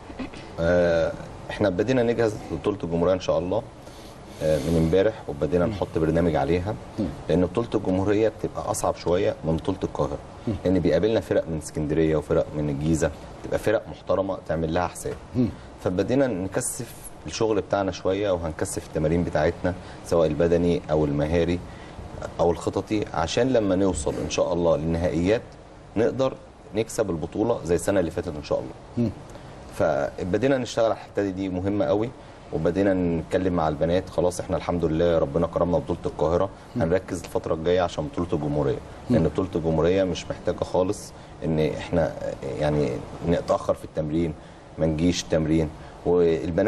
آه احنا بدينا نجهز لبطوله الجمهوريه ان شاء الله آه من امبارح وبدينا نحط برنامج عليها لان بطوله الجمهوريه بتبقى اصعب شويه من بطوله القاهره لان بيقابلنا فرق من اسكندريه وفرق من الجيزه تبقى فرق محترمه تعمل لها حساب فبدينا نكثف الشغل بتاعنا شويه وهنكثف التمارين بتاعتنا سواء البدني او المهاري او الخططي عشان لما نوصل ان شاء الله للنهائيات نقدر نكسب البطوله زي السنه اللي فاتت ان شاء الله فبدينا نشتغل على الحته دي, دي مهمه قوي وبدينا نتكلم مع البنات خلاص احنا الحمد لله ربنا كرمنا بطوله القاهره هنركز الفتره الجايه عشان بطوله الجمهوريه لان بطوله الجمهوريه مش محتاجه خالص ان احنا يعني نتاخر في التمرين ما نجيش التمرين والبنات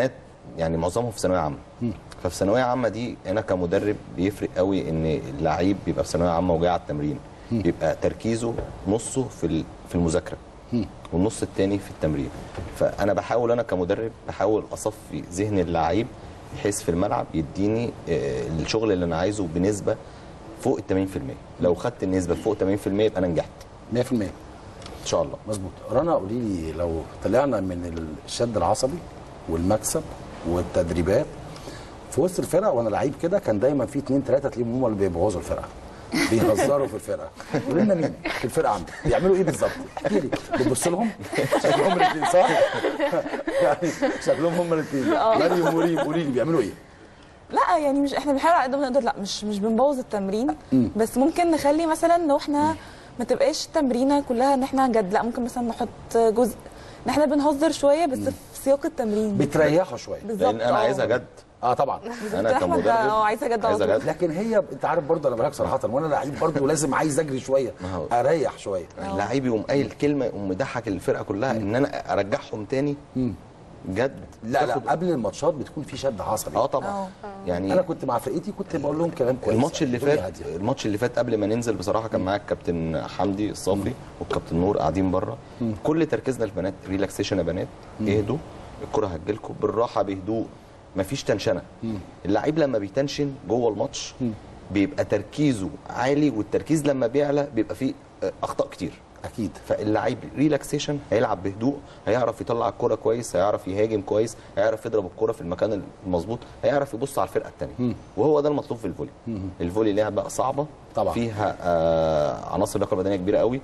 يعني معظمهم في ثانويه عامه ففي ثانويه عامه دي انا كمدرب بيفرق قوي ان اللعيب بيبقى في ثانويه عامه وجاي على التمرين بيبقى تركيزه نصه في ال- في المذاكره والنص التاني في التمرين فانا بحاول انا كمدرب بحاول اصفي ذهن اللعيب بحيث في الملعب يديني آه، الشغل اللي انا عايزه بنسبه فوق ال 80% لو خدت النسبه فوق 80% يبقى انا نجحت 100% ان شاء الله مظبوط رنا قولي لي لو طلعنا من الشد العصبي والمكسب والتدريبات في وسط الفرقه وانا لعيب كده كان دايما في اثنين ثلاثه تلاقيهم هم اللي بيبوظوا الفرقه بيهزروا في الفرقه قولي لنا مين في الفرقه عندك بيعملوا ايه بالظبط احكي لي بتبص لهم شكلهم الاثنين صح يعني شكلهم هم الاثنين آه. مريم وريم قولي لي بيعملوا ايه لا يعني مش احنا بنحاول على قد ما نقدر لا مش مش بنبوظ التمرين مم. بس ممكن نخلي مثلا لو احنا ما تبقاش التمرينه كلها ان احنا جد لا ممكن مثلا نحط جزء ان احنا بنهزر شويه بس في سياق التمرين بتريحوا شويه بالظبط، لان انا آه. عايزها جد اه طبعا انا أحمد كمدرب اه عايزه جد على طول. لكن هي انت عارف برضه انا بقولك صراحه وانا لعيب برضه لازم عايز اجري شويه اريح شويه اللعيب يقوم قايل كلمه يقوم مضحك الفرقه كلها ان انا ارجعهم تاني جد لا لا قبل الماتشات بتكون في شد عصبي اه طبعا يعني انا كنت مع فرقتي كنت بقول لهم كلام كويس الماتش اللي الدنيا فات هادية. الماتش اللي فات قبل ما ننزل بصراحه كان معاك الكابتن حمدي الصبري والكابتن نور قاعدين بره كل تركيزنا البنات ريلاكسيشن يا بنات اهدوا الكره هتجيلكم بالراحه بهدوء مفيش تنشنه اللعيب لما بيتنشن جوه الماتش بيبقى تركيزه عالي والتركيز لما بيعلى بيبقى فيه آه، اخطاء كتير اكيد فاللعيب ريلاكسيشن هيلعب بهدوء هيعرف يطلع الكرة كويس هيعرف يهاجم كويس هيعرف يضرب الكرة في المكان المظبوط هيعرف يبص على الفرقه الثانيه وهو ده المطلوب في الفولي الفولي لعبه صعبه طبعا. فيها آه عناصر لياقه بدنيه كبيره قوي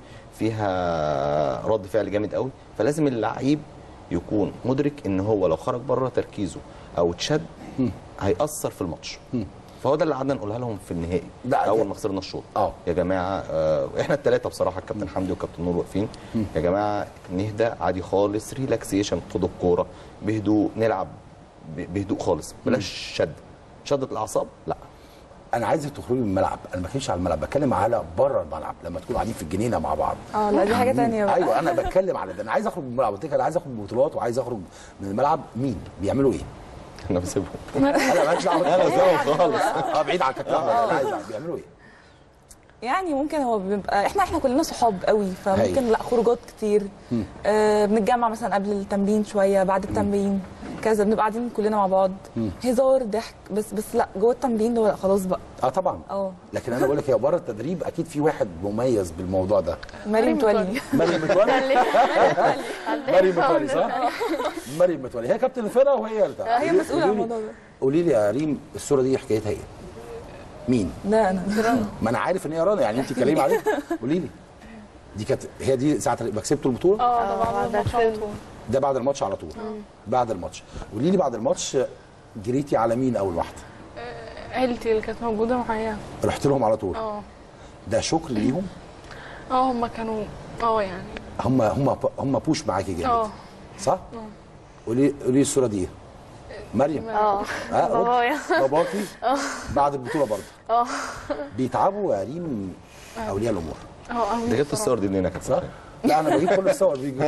فيها رد فعل جامد قوي فلازم اللعيب يكون مدرك ان هو لو خرج بره تركيزه او اتشد هيأثر في الماتش فهو ده اللي قعدنا نقولها لهم في النهائي اول ما خسرنا الشوط اه يا جماعه آه احنا الثلاثه بصراحه الكابتن حمدي والكابتن نور واقفين يا جماعه نهدى عادي خالص ريلاكسيشن خدوا الكوره بهدوء نلعب ب- بهدوء خالص بلاش شد شدة الاعصاب لا انا عايزك تخرجي من الملعب انا ما بتكلمش على الملعب بتكلم على بره الملعب لما تكونوا قاعدين في الجنينه مع بعض اه لا دي حاجه تانية بقى ايوه انا بتكلم على ده انا عايز اخرج من الملعب قلت لك انا عايز اخرج ببطولات وعايز اخرج من الملعب مين بيعملوا ايه انا بسيبهم انا ماليش دعوه أنا بسيبهم خالص. اه بعيد عن كابتن أحمد، انا عايز أعرف بيعملوا ايه يعني ممكن هو بيبقى احنا احنا كلنا صحاب قوي فممكن هايل. لا خروجات كتير مم. آه بنتجمع مثلا قبل التمرين شويه بعد التمرين كذا بنبقى قاعدين كلنا مع بعض مم. هزار ضحك بس بس لا جوه التمرين ده لا خلاص بقى اه طبعا اه لكن انا بقول لك هي بره التدريب اكيد في واحد مميز بالموضوع ده مريم متولي مريم متولي مريم متولي صح؟ مريم متولي هي كابتن الفرقه وهي البتاع. هي مسؤوله عن قولي لي- الموضوع ده قولي لي يا ريم الصوره دي حكايتها ايه؟ مين؟ ده انا ما انا عارف ان هي رنا يعني انت كلمي عليها قولي لي دي كانت هي دي ساعه ما كسبتوا البطوله اه ده بعد الماتش على طول ده بعد الماتش على طول بعد الماتش قولي لي بعد الماتش جريتي على مين اول واحده عيلتي اللي كانت موجوده معايا رحت لهم على طول اه ده شكر ليهم اه هم كانوا اه يعني هم هم هم بوش معاكي جامد اه صح اه. قولي قولي لي الصوره دي ايه مريم اه ها، رد. بابايا باباكي اه بعد البطوله برضه اه بيتعبوا يا ريم اولياء الامور اه انت جبت الصور دي منين يا كابتن صح؟ لا انا بجيب كل الصور دي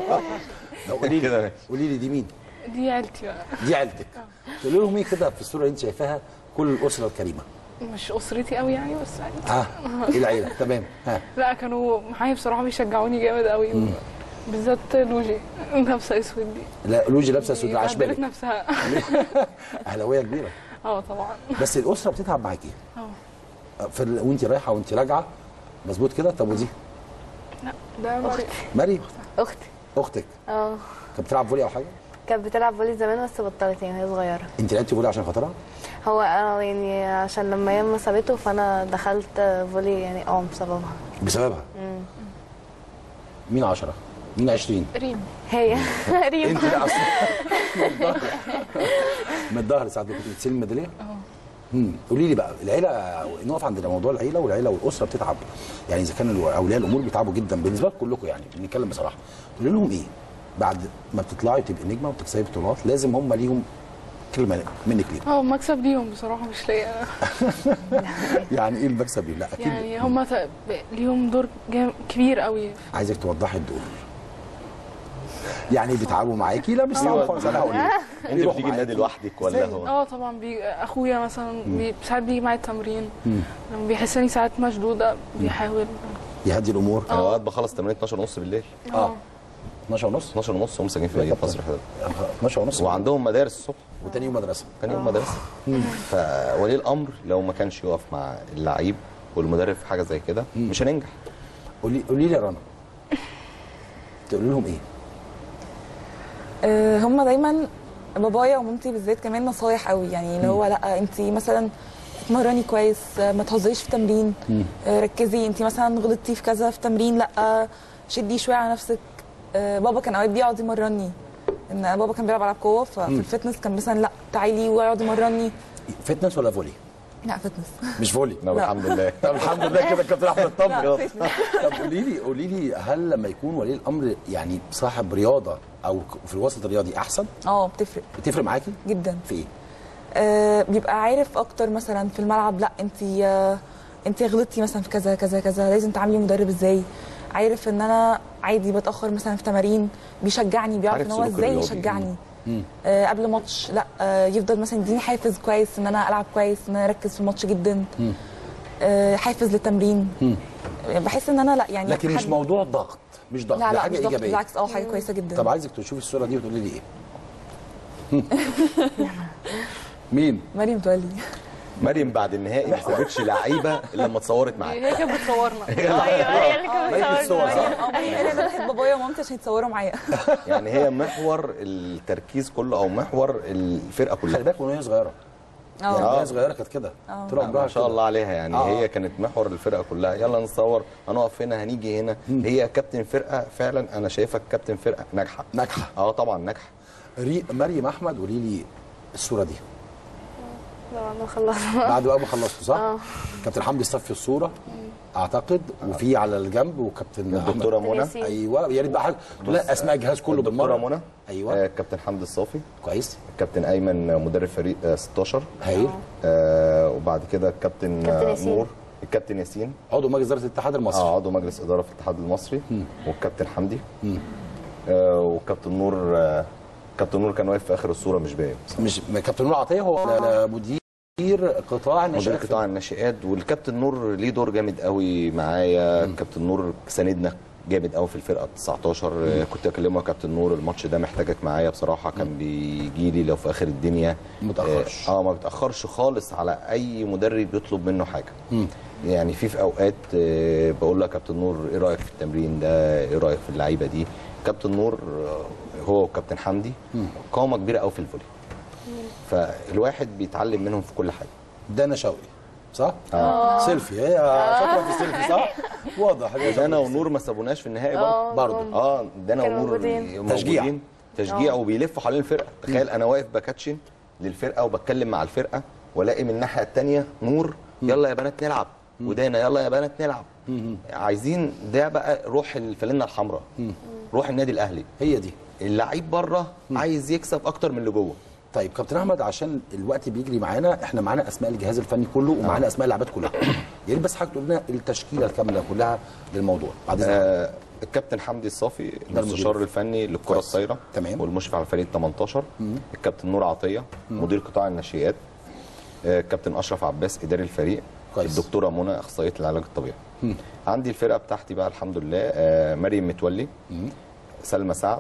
لو قولي كده لي قولي لي دي مين؟ دي عيلتي بقى دي عيلتك تقولي لهم ايه كده في الصوره اللي انت شايفاها كل الاسره الكريمه مش اسرتي قوي يعني بس يعني ها ايه العيله تمام ها لا كانوا معايا بصراحه بيشجعوني جامد قوي مم. بالذات لوجي لابسه اسود دي لا لوجي لابسه اسود بهدلت عشبالك نفسها اهلاويه كبيره اه طبعا بس الاسره بتتعب معاكي اه في ال- وانت رايحه وانت راجعه مظبوط كده طب ودي لا ده مريم مريم اختي اختك اه كانت بتلعب فولي او حاجه كانت بتلعب فولي زمان بس بطلت يعني وهي صغيره انت لعبتي فولي عشان خاطرها هو اه يعني عشان لما ياما سابته فانا دخلت فولي يعني اه بسببها بسببها مم. مين 10 مين 20 ريم هي ريم انت لا اصلا من الظهر ساعه ما كنت بتسلمي الميداليه اه امم قولي لي بقى العيله نقف عند موضوع العيله والعيله والاسره بتتعب يعني اذا كان اولياء الامور بيتعبوا جدا بالنسبه لكم كلكم يعني بنتكلم بصراحه قولي لهم ايه بعد ما بتطلعي تبقي نجمه وتكسبي بطولات لازم هم ليهم كلمه منك ليهم اه مكسب ليهم بصراحه مش ليا يعني ايه المكسب ليه؟ لا اكيد يعني هم ليهم دور جام... كبير قوي عايزك توضحي الدور يعني بيتعبوا معاكي لا مش صعب أيوة. خالص انا هقول لك انت بتيجي النادي لوحدك ولا هو اه طبعا بي... اخويا مثلا بي... ساعات بيجي معايا التمرين مم. لما بيحسني ساعات مشدوده بيحاول يهدي الامور انا اوقات بخلص تمرين 12 ونص بالليل اه 12 ونص 12 ونص هم ساكنين في مدينه نصر حضرتك 12 ونص وعندهم مدارس الصبح وتاني يوم مدرسه تاني يوم مدرسه فولي الامر لو ما كانش يقف مع اللعيب والمدرب في حاجه زي كده مش هننجح قولي قولي لي يا رنا تقولي لهم ايه؟ آه، هم دايما بابايا ومامتي بالذات كمان نصايح قوي يعني اللي هو لا انت مثلا اتمرني كويس آه، ما تهزريش في تمرين آه، ركزي انت مثلا غلطتي في كذا في تمرين لا شدي شويه على نفسك آه، بابا كان اوقات بيقعد يمرني ان بابا كان بيلعب العاب قوه ففي مم. الفتنس كان مثلا لا تعالي ويقعد يمرني فتنس ولا فولي؟ لا فتنس مش فولي لا الحمد لله طب الحمد لله كده كابتن احمد طب لا، فتنس. طب قولي لي قولي لي هل لما يكون ولي الامر يعني صاحب رياضه او في الوسط الرياضي احسن اه بتفرق بتفرق معاكي جدا في ايه؟ آه، بيبقى عارف اكتر مثلا في الملعب لا انت آه، انت غلطتي مثلا في كذا كذا كذا لازم تعاملي مدرب ازاي عارف ان انا عادي بتاخر مثلا في تمارين بيشجعني بيعرف عارف ان هو سلوك ازاي الرياضي. يشجعني مم. آه قبل ماتش لا آه يفضل مثلا يديني حافز كويس ان انا العب كويس ان انا اركز في الماتش جدا مم. آه حافز للتمرين مم. بحس ان انا لا يعني لكن مش حد- موضوع ضغط مش ضغط لا ده لا حاجه مش ضغط ايجابيه بالعكس اه حاجه كويسه جدا طب عايزك تشوفي الصوره دي وتقولي لي ايه؟ مين؟ مريم تولي مريم بعد النهائي ما سابتش لعيبه الا لما اتصورت معاه هي كانت بتصورنا ايوه هي اللي كانت بتصورنا. الصور، صح؟ اه مريم قال انا بحب بابايا ومامتي عشان يتصوروا معايا يعني هي محور التركيز كله او محور الفرقه كلها خلي بالك من وهي صغيره يعني آه. وهي صغيره كانت كده اه طول عمرها ما شاء كده. الله عليها يعني آه. هي كانت محور الفرقه كلها يلا نصور هنقف هنا هنيجي هنا هي كابتن فرقه فعلا انا شايفها كابتن فرقه ناجحه ناجحه اه طبعا ناجحه ري... مريم احمد قولي لي الصوره دي لما خلصنا بعد بقى ما خلصتوا صح؟ اه. كابتن حمدي صفي الصوره اعتقد وفي على الجنب وكابتن الدكتوره أحمد. منى ياسين. ايوه يا ريت بقى حاجه لا اسماء الجهاز كله الدكتوره بالمره منى ايوه آه كابتن حمدي الصافي كويس كابتن ايمن مدرب فريق آه 16 هايل آه وبعد كده الكابتن كابتن آه ياسين. نور الكابتن ياسين عضو مجلس اداره الاتحاد المصري اه عضو مجلس اداره في الاتحاد المصري مم. والكابتن حمدي مم. آه وكابتن نور آه كابتن نور كان واقف في اخر الصوره مش باين مش كابتن نور عطيه هو لا- لا مدير قطاع مدير النشاط قطاع الناشئات والكابتن نور ليه دور جامد قوي معايا الكابتن نور ساندنا جامد قوي في الفرقه 19 آه، كنت اكلمه يا كابتن نور الماتش ده محتاجك معايا بصراحه كان بيجي لي لو في اخر الدنيا متأخرش. اه, آه ما بتاخرش خالص على اي مدرب يطلب منه حاجه مم. يعني في في اوقات آه، بقول له يا كابتن نور ايه رايك في التمرين ده ايه رايك في اللعيبه دي كابتن نور آه، هو وكابتن حمدي مم. قامه كبيره قوي في الفولي فالواحد بيتعلم منهم في كل حاجه دانا شوقي صح؟ آه. سيلفي هي شاطره في السيلفي صح؟ واضح هي دانا ونور ما سابوناش في النهائي آه، برضه جم. اه دانا كانوا ونور موجودين. تشجيع. موجودين. تشجيع آه. وبيلفوا حوالين الفرقه تخيل انا واقف بكاتشن للفرقه وبتكلم مع الفرقه والاقي من الناحيه الثانيه نور يلا يا بنات نلعب ودانا يلا يا بنات نلعب عايزين ده بقى روح الفانلة الحمراء روح النادي الاهلي هي دي اللعيب بره عايز يكسب اكتر من اللي جوه طيب كابتن احمد عشان الوقت بيجري معانا احنا معانا اسماء الجهاز الفني كله ومعانا اسماء اللعبات كلها يا ريت بس حضرتك تقول لنا التشكيله الكامله كلها للموضوع بعد اذنك آه الكابتن حمدي الصافي المستشار المدير. الفني للكره كويس. الطايره تمام. والمشرف على فريق 18 الكابتن نور عطيه مدير قطاع الناشئات آه الكابتن اشرف عباس اداري الفريق كويس. الدكتوره منى اخصائيه العلاج الطبيعي مم. عندي الفرقه بتاعتي بقى الحمد لله آه مريم متولي مم. سلمى سعد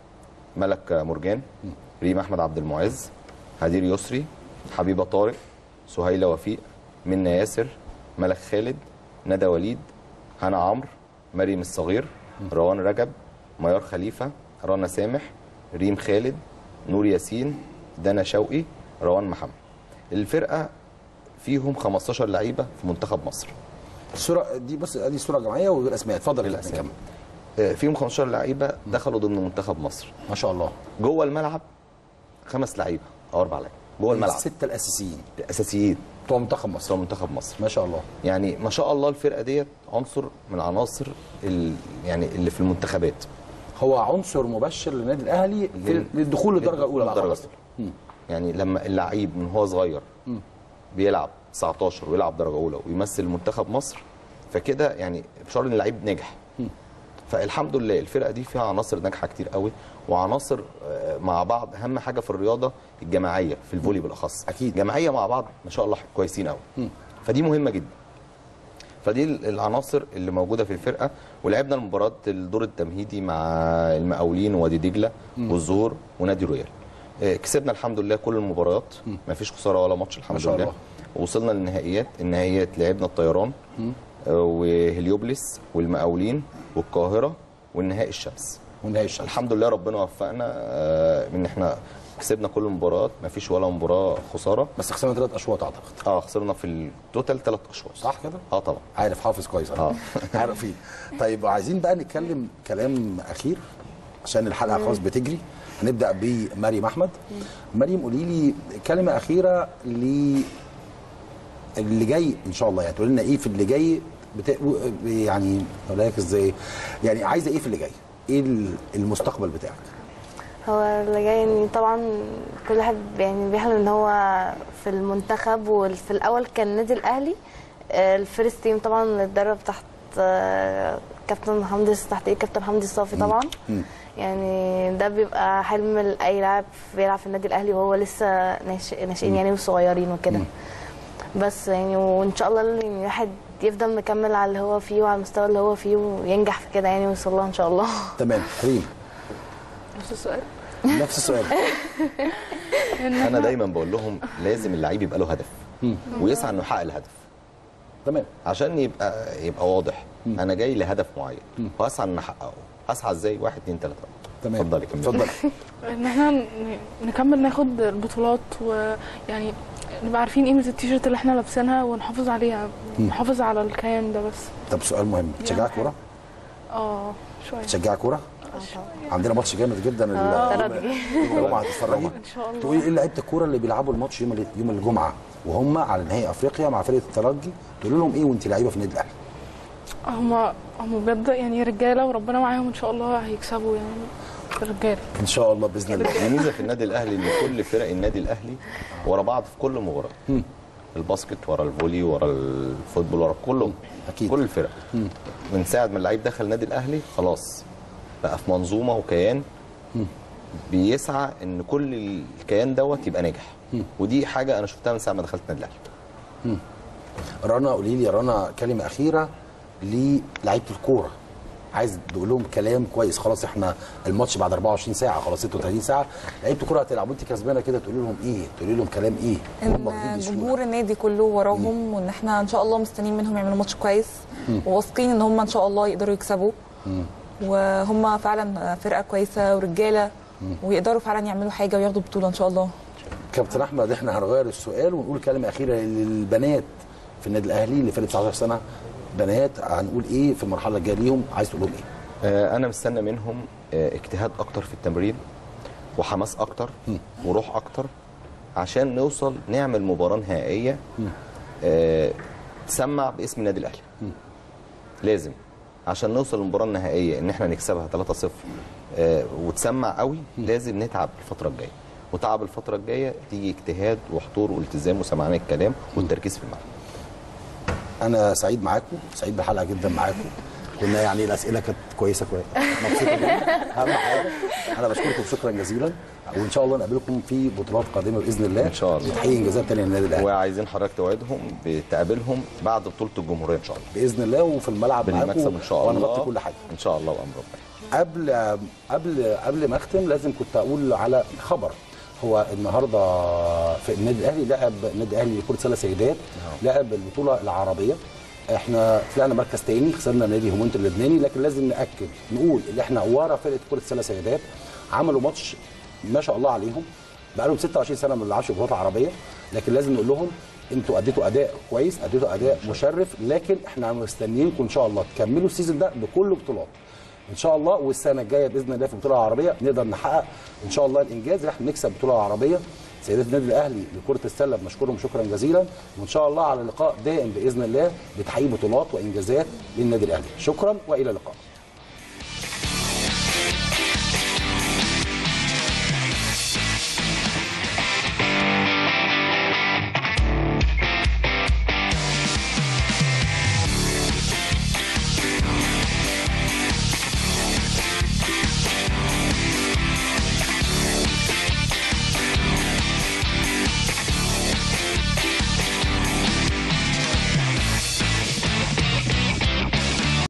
ملك مرجان ريم احمد عبد المعز هدير يسري حبيبه طارق سهيله وفيق منى ياسر ملك خالد ندى وليد هنا عمرو مريم الصغير روان رجب ميار خليفه رنا سامح ريم خالد نور ياسين دنا شوقي روان محمد الفرقه فيهم 15 لعيبه في منتخب مصر الصوره دي بص ادي صوره جماعيه وغير اسماء اتفضل يا كابتن كمل آه، فيهم 15 لعيبه دخلوا ضمن منتخب مصر ما شاء الله جوه الملعب خمس لعيبه او اربع لعيبه جوه الملعب السته الاساسيين الاساسيين بتوع منتخب مصر بتوع منتخب مصر ما شاء الله يعني ما شاء الله الفرقه ديت عنصر من عناصر ال... يعني اللي في المنتخبات هو عنصر مبشر للنادي الاهلي في لل- للدخول للدرجه الاولى للدرجه الأعتقد. الاولى يعني لما اللعيب من هو صغير مم. بيلعب 19 ويلعب درجه اولى ويمثل منتخب مصر فكده يعني بشار ان اللعيب نجح فالحمد لله الفرقه دي فيها عناصر ناجحه كتير قوي وعناصر آه، مع بعض اهم حاجه في الرياضه الجماعيه في الفولي بالاخص اكيد جماعيه مع بعض ما شاء الله كويسين قوي فدي مهمه جدا فدي العناصر اللي موجوده في الفرقه ولعبنا المباراه الدور التمهيدي مع المقاولين ووادي دجله والزهور ونادي رويال آه، كسبنا الحمد لله كل المباريات ما فيش خساره ولا ماتش الحمد ما شاء لله الله. وصلنا للنهائيات النهائيات لعبنا الطيران آه، وهليوبلس والمقاولين والقاهره والنهائي الشمس والنهائي الشمس الحمد لله ربنا وفقنا آه، ان احنا كسبنا كل المباريات ما فيش ولا مباراه خساره بس خسرنا ثلاث اشواط اعتقد اه خسرنا في التوتال ثلاث اشواط صح كده اه طبعا عارف حافظ كويس اه عارفين طيب عايزين بقى نتكلم كلام اخير عشان الحلقه خلاص بتجري هنبدا بمريم احمد مريم قولي لي كلمه اخيره ل اللي جاي ان شاء الله يعني تقول لنا ايه في اللي جاي بت... يعني اقول لك ازاي يعني عايزه ايه في اللي جاي ايه ال- المستقبل بتاعك هو اللي جاي يعني طبعا كل واحد يعني بيحلم ان هو في المنتخب وفي الاول كان النادي الاهلي آه، الفيرست تيم طبعا اللي اتدرب تحت آه، كابتن حمدي تحت ايه كابتن حمدي الصافي طبعا يعني ده بيبقى حلم لاي لاعب بيلعب في النادي الاهلي وهو لسه ناشئ- ناشئين يعني وصغيرين وكده بس يعني وان شاء الله يعني الواحد يفضل مكمل على اللي هو فيه وعلى المستوى اللي هو فيه وينجح في كده يعني ويوصل لها ان شاء الله تمام كريم نفس السؤال نفس السؤال انا دايما بقول لهم لازم اللعيب يبقى له هدف ويسعى انه يحقق الهدف تمام عشان يبقى يبقى واضح انا جاي لهدف معين واسعى ان احققه اسعى ازاي واحد اتنين تلاته تمام اتفضلي كملي اتفضلي ان احنا ن- نكمل ناخد البطولات ويعني نبقى عارفين قيمه التيشيرت اللي احنا لابسينها ونحافظ عليها مم. نحافظ على الكيان ده بس طب سؤال مهم تشجع كوره اه شويه تشجع كوره عندنا ماتش جامد جدا ال- آه، يوم- ترجي. يوم الجمعه هتتفرجي ان شاء الله تقولي ايه لعيبه الكوره اللي بيلعبوا الماتش يوم ال- يوم الجمعه وهم على نهائي افريقيا مع فرقه الترجي تقول لهم ايه وانت لعيبه في النادي الاهلي هما هم بجد يعني رجاله وربنا معاهم ان شاء الله هيكسبوا يعني رجاله ان شاء الله باذن الله الميزه في النادي الاهلي ان كل فرق النادي الاهلي ورا بعض في كل مباراه الباسكت ورا الفولي ورا الفوتبول ورا كله اكيد كل الفرق من ساعه ما اللعيب دخل النادي الاهلي خلاص بقى في منظومه وكيان بيسعى ان كل الكيان دوت يبقى ناجح ودي حاجه انا شفتها من ساعه ما دخلت النادي الاهلي رنا قولي لي يا رنا كلمه اخيره للعيبه الكوره عايز تقول لهم كلام كويس خلاص احنا الماتش بعد 24 ساعه خلاص 36 ساعه لعيبه الكوره هتلعبوا انت كسبانه كده تقولي لهم ايه تقولي لهم كلام ايه هم واخدين ان بسهولة. جمهور النادي كله وراهم وان احنا ان شاء الله مستنيين منهم يعملوا ماتش كويس مم. وواثقين ان هم ان شاء الله يقدروا يكسبوا مم. وهم فعلا فرقه كويسه ورجاله مم. ويقدروا فعلا يعملوا حاجه وياخدوا بطوله ان شاء الله كابتن احمد احنا هنغير السؤال ونقول كلمه اخيره للبنات في النادي الاهلي اللي فاتت 19 سنه بنات هنقول ايه في المرحله الجايه ليهم عايز تقول لهم ايه آه، انا مستنى منهم آه، اجتهاد اكتر في التمرين وحماس اكتر وروح اكتر عشان نوصل نعمل مباراه نهائيه آه، تسمع باسم النادي الاهلي لازم عشان نوصل للمباراه النهائيه ان احنا نكسبها 3-0 آه، وتسمع قوي لازم نتعب الفتره الجايه وتعب الفتره الجايه تيجي اجتهاد وحضور والتزام وسمعان الكلام والتركيز في الملعب انا سعيد معاكم سعيد بالحلقه جدا معاكم كنا يعني الاسئله كانت كويسه كويس مبسوط جدا اهم حاجه انا بشكركم شكرا جزيلا وان شاء الله نقابلكم في بطولات قادمه باذن الله ان شاء الله وتحقيق انجازات تانيه للنادي الاهلي وعايزين حضرتك توعدهم بتقابلهم بعد بطوله الجمهوريه ان شاء الله باذن الله وفي الملعب معاكم بالمكسب ان شاء وانا الله بغطي كل حاجه ان شاء الله وامر ربنا قبل قبل قبل ما اختم لازم كنت اقول على خبر هو النهارده في النادي الاهلي لعب النادي الاهلي لكره سله سيدات لعب البطوله العربيه احنا طلعنا مركز تاني خسرنا نادي هومونت اللبناني لكن لازم ناكد نقول ان احنا ورا فرقه كره سله سيدات عملوا ماتش ما شاء الله عليهم بقالهم 26 سنه ما بيلعبش بطولات عربيه لكن لازم نقول لهم انتوا اديتوا اداء كويس اديتوا اداء مشرف لكن احنا مستنيينكم ان شاء الله تكملوا السيزون ده بكل بطولات ان شاء الله والسنه الجايه باذن الله في البطوله العربيه نقدر نحقق ان شاء الله الانجاز ان احنا نكسب البطوله العربيه سيدات النادي الاهلي لكره السله بنشكرهم شكرا جزيلا وان شاء الله على لقاء دائم باذن الله بتحقيق بطولات وانجازات للنادي الاهلي شكرا والى اللقاء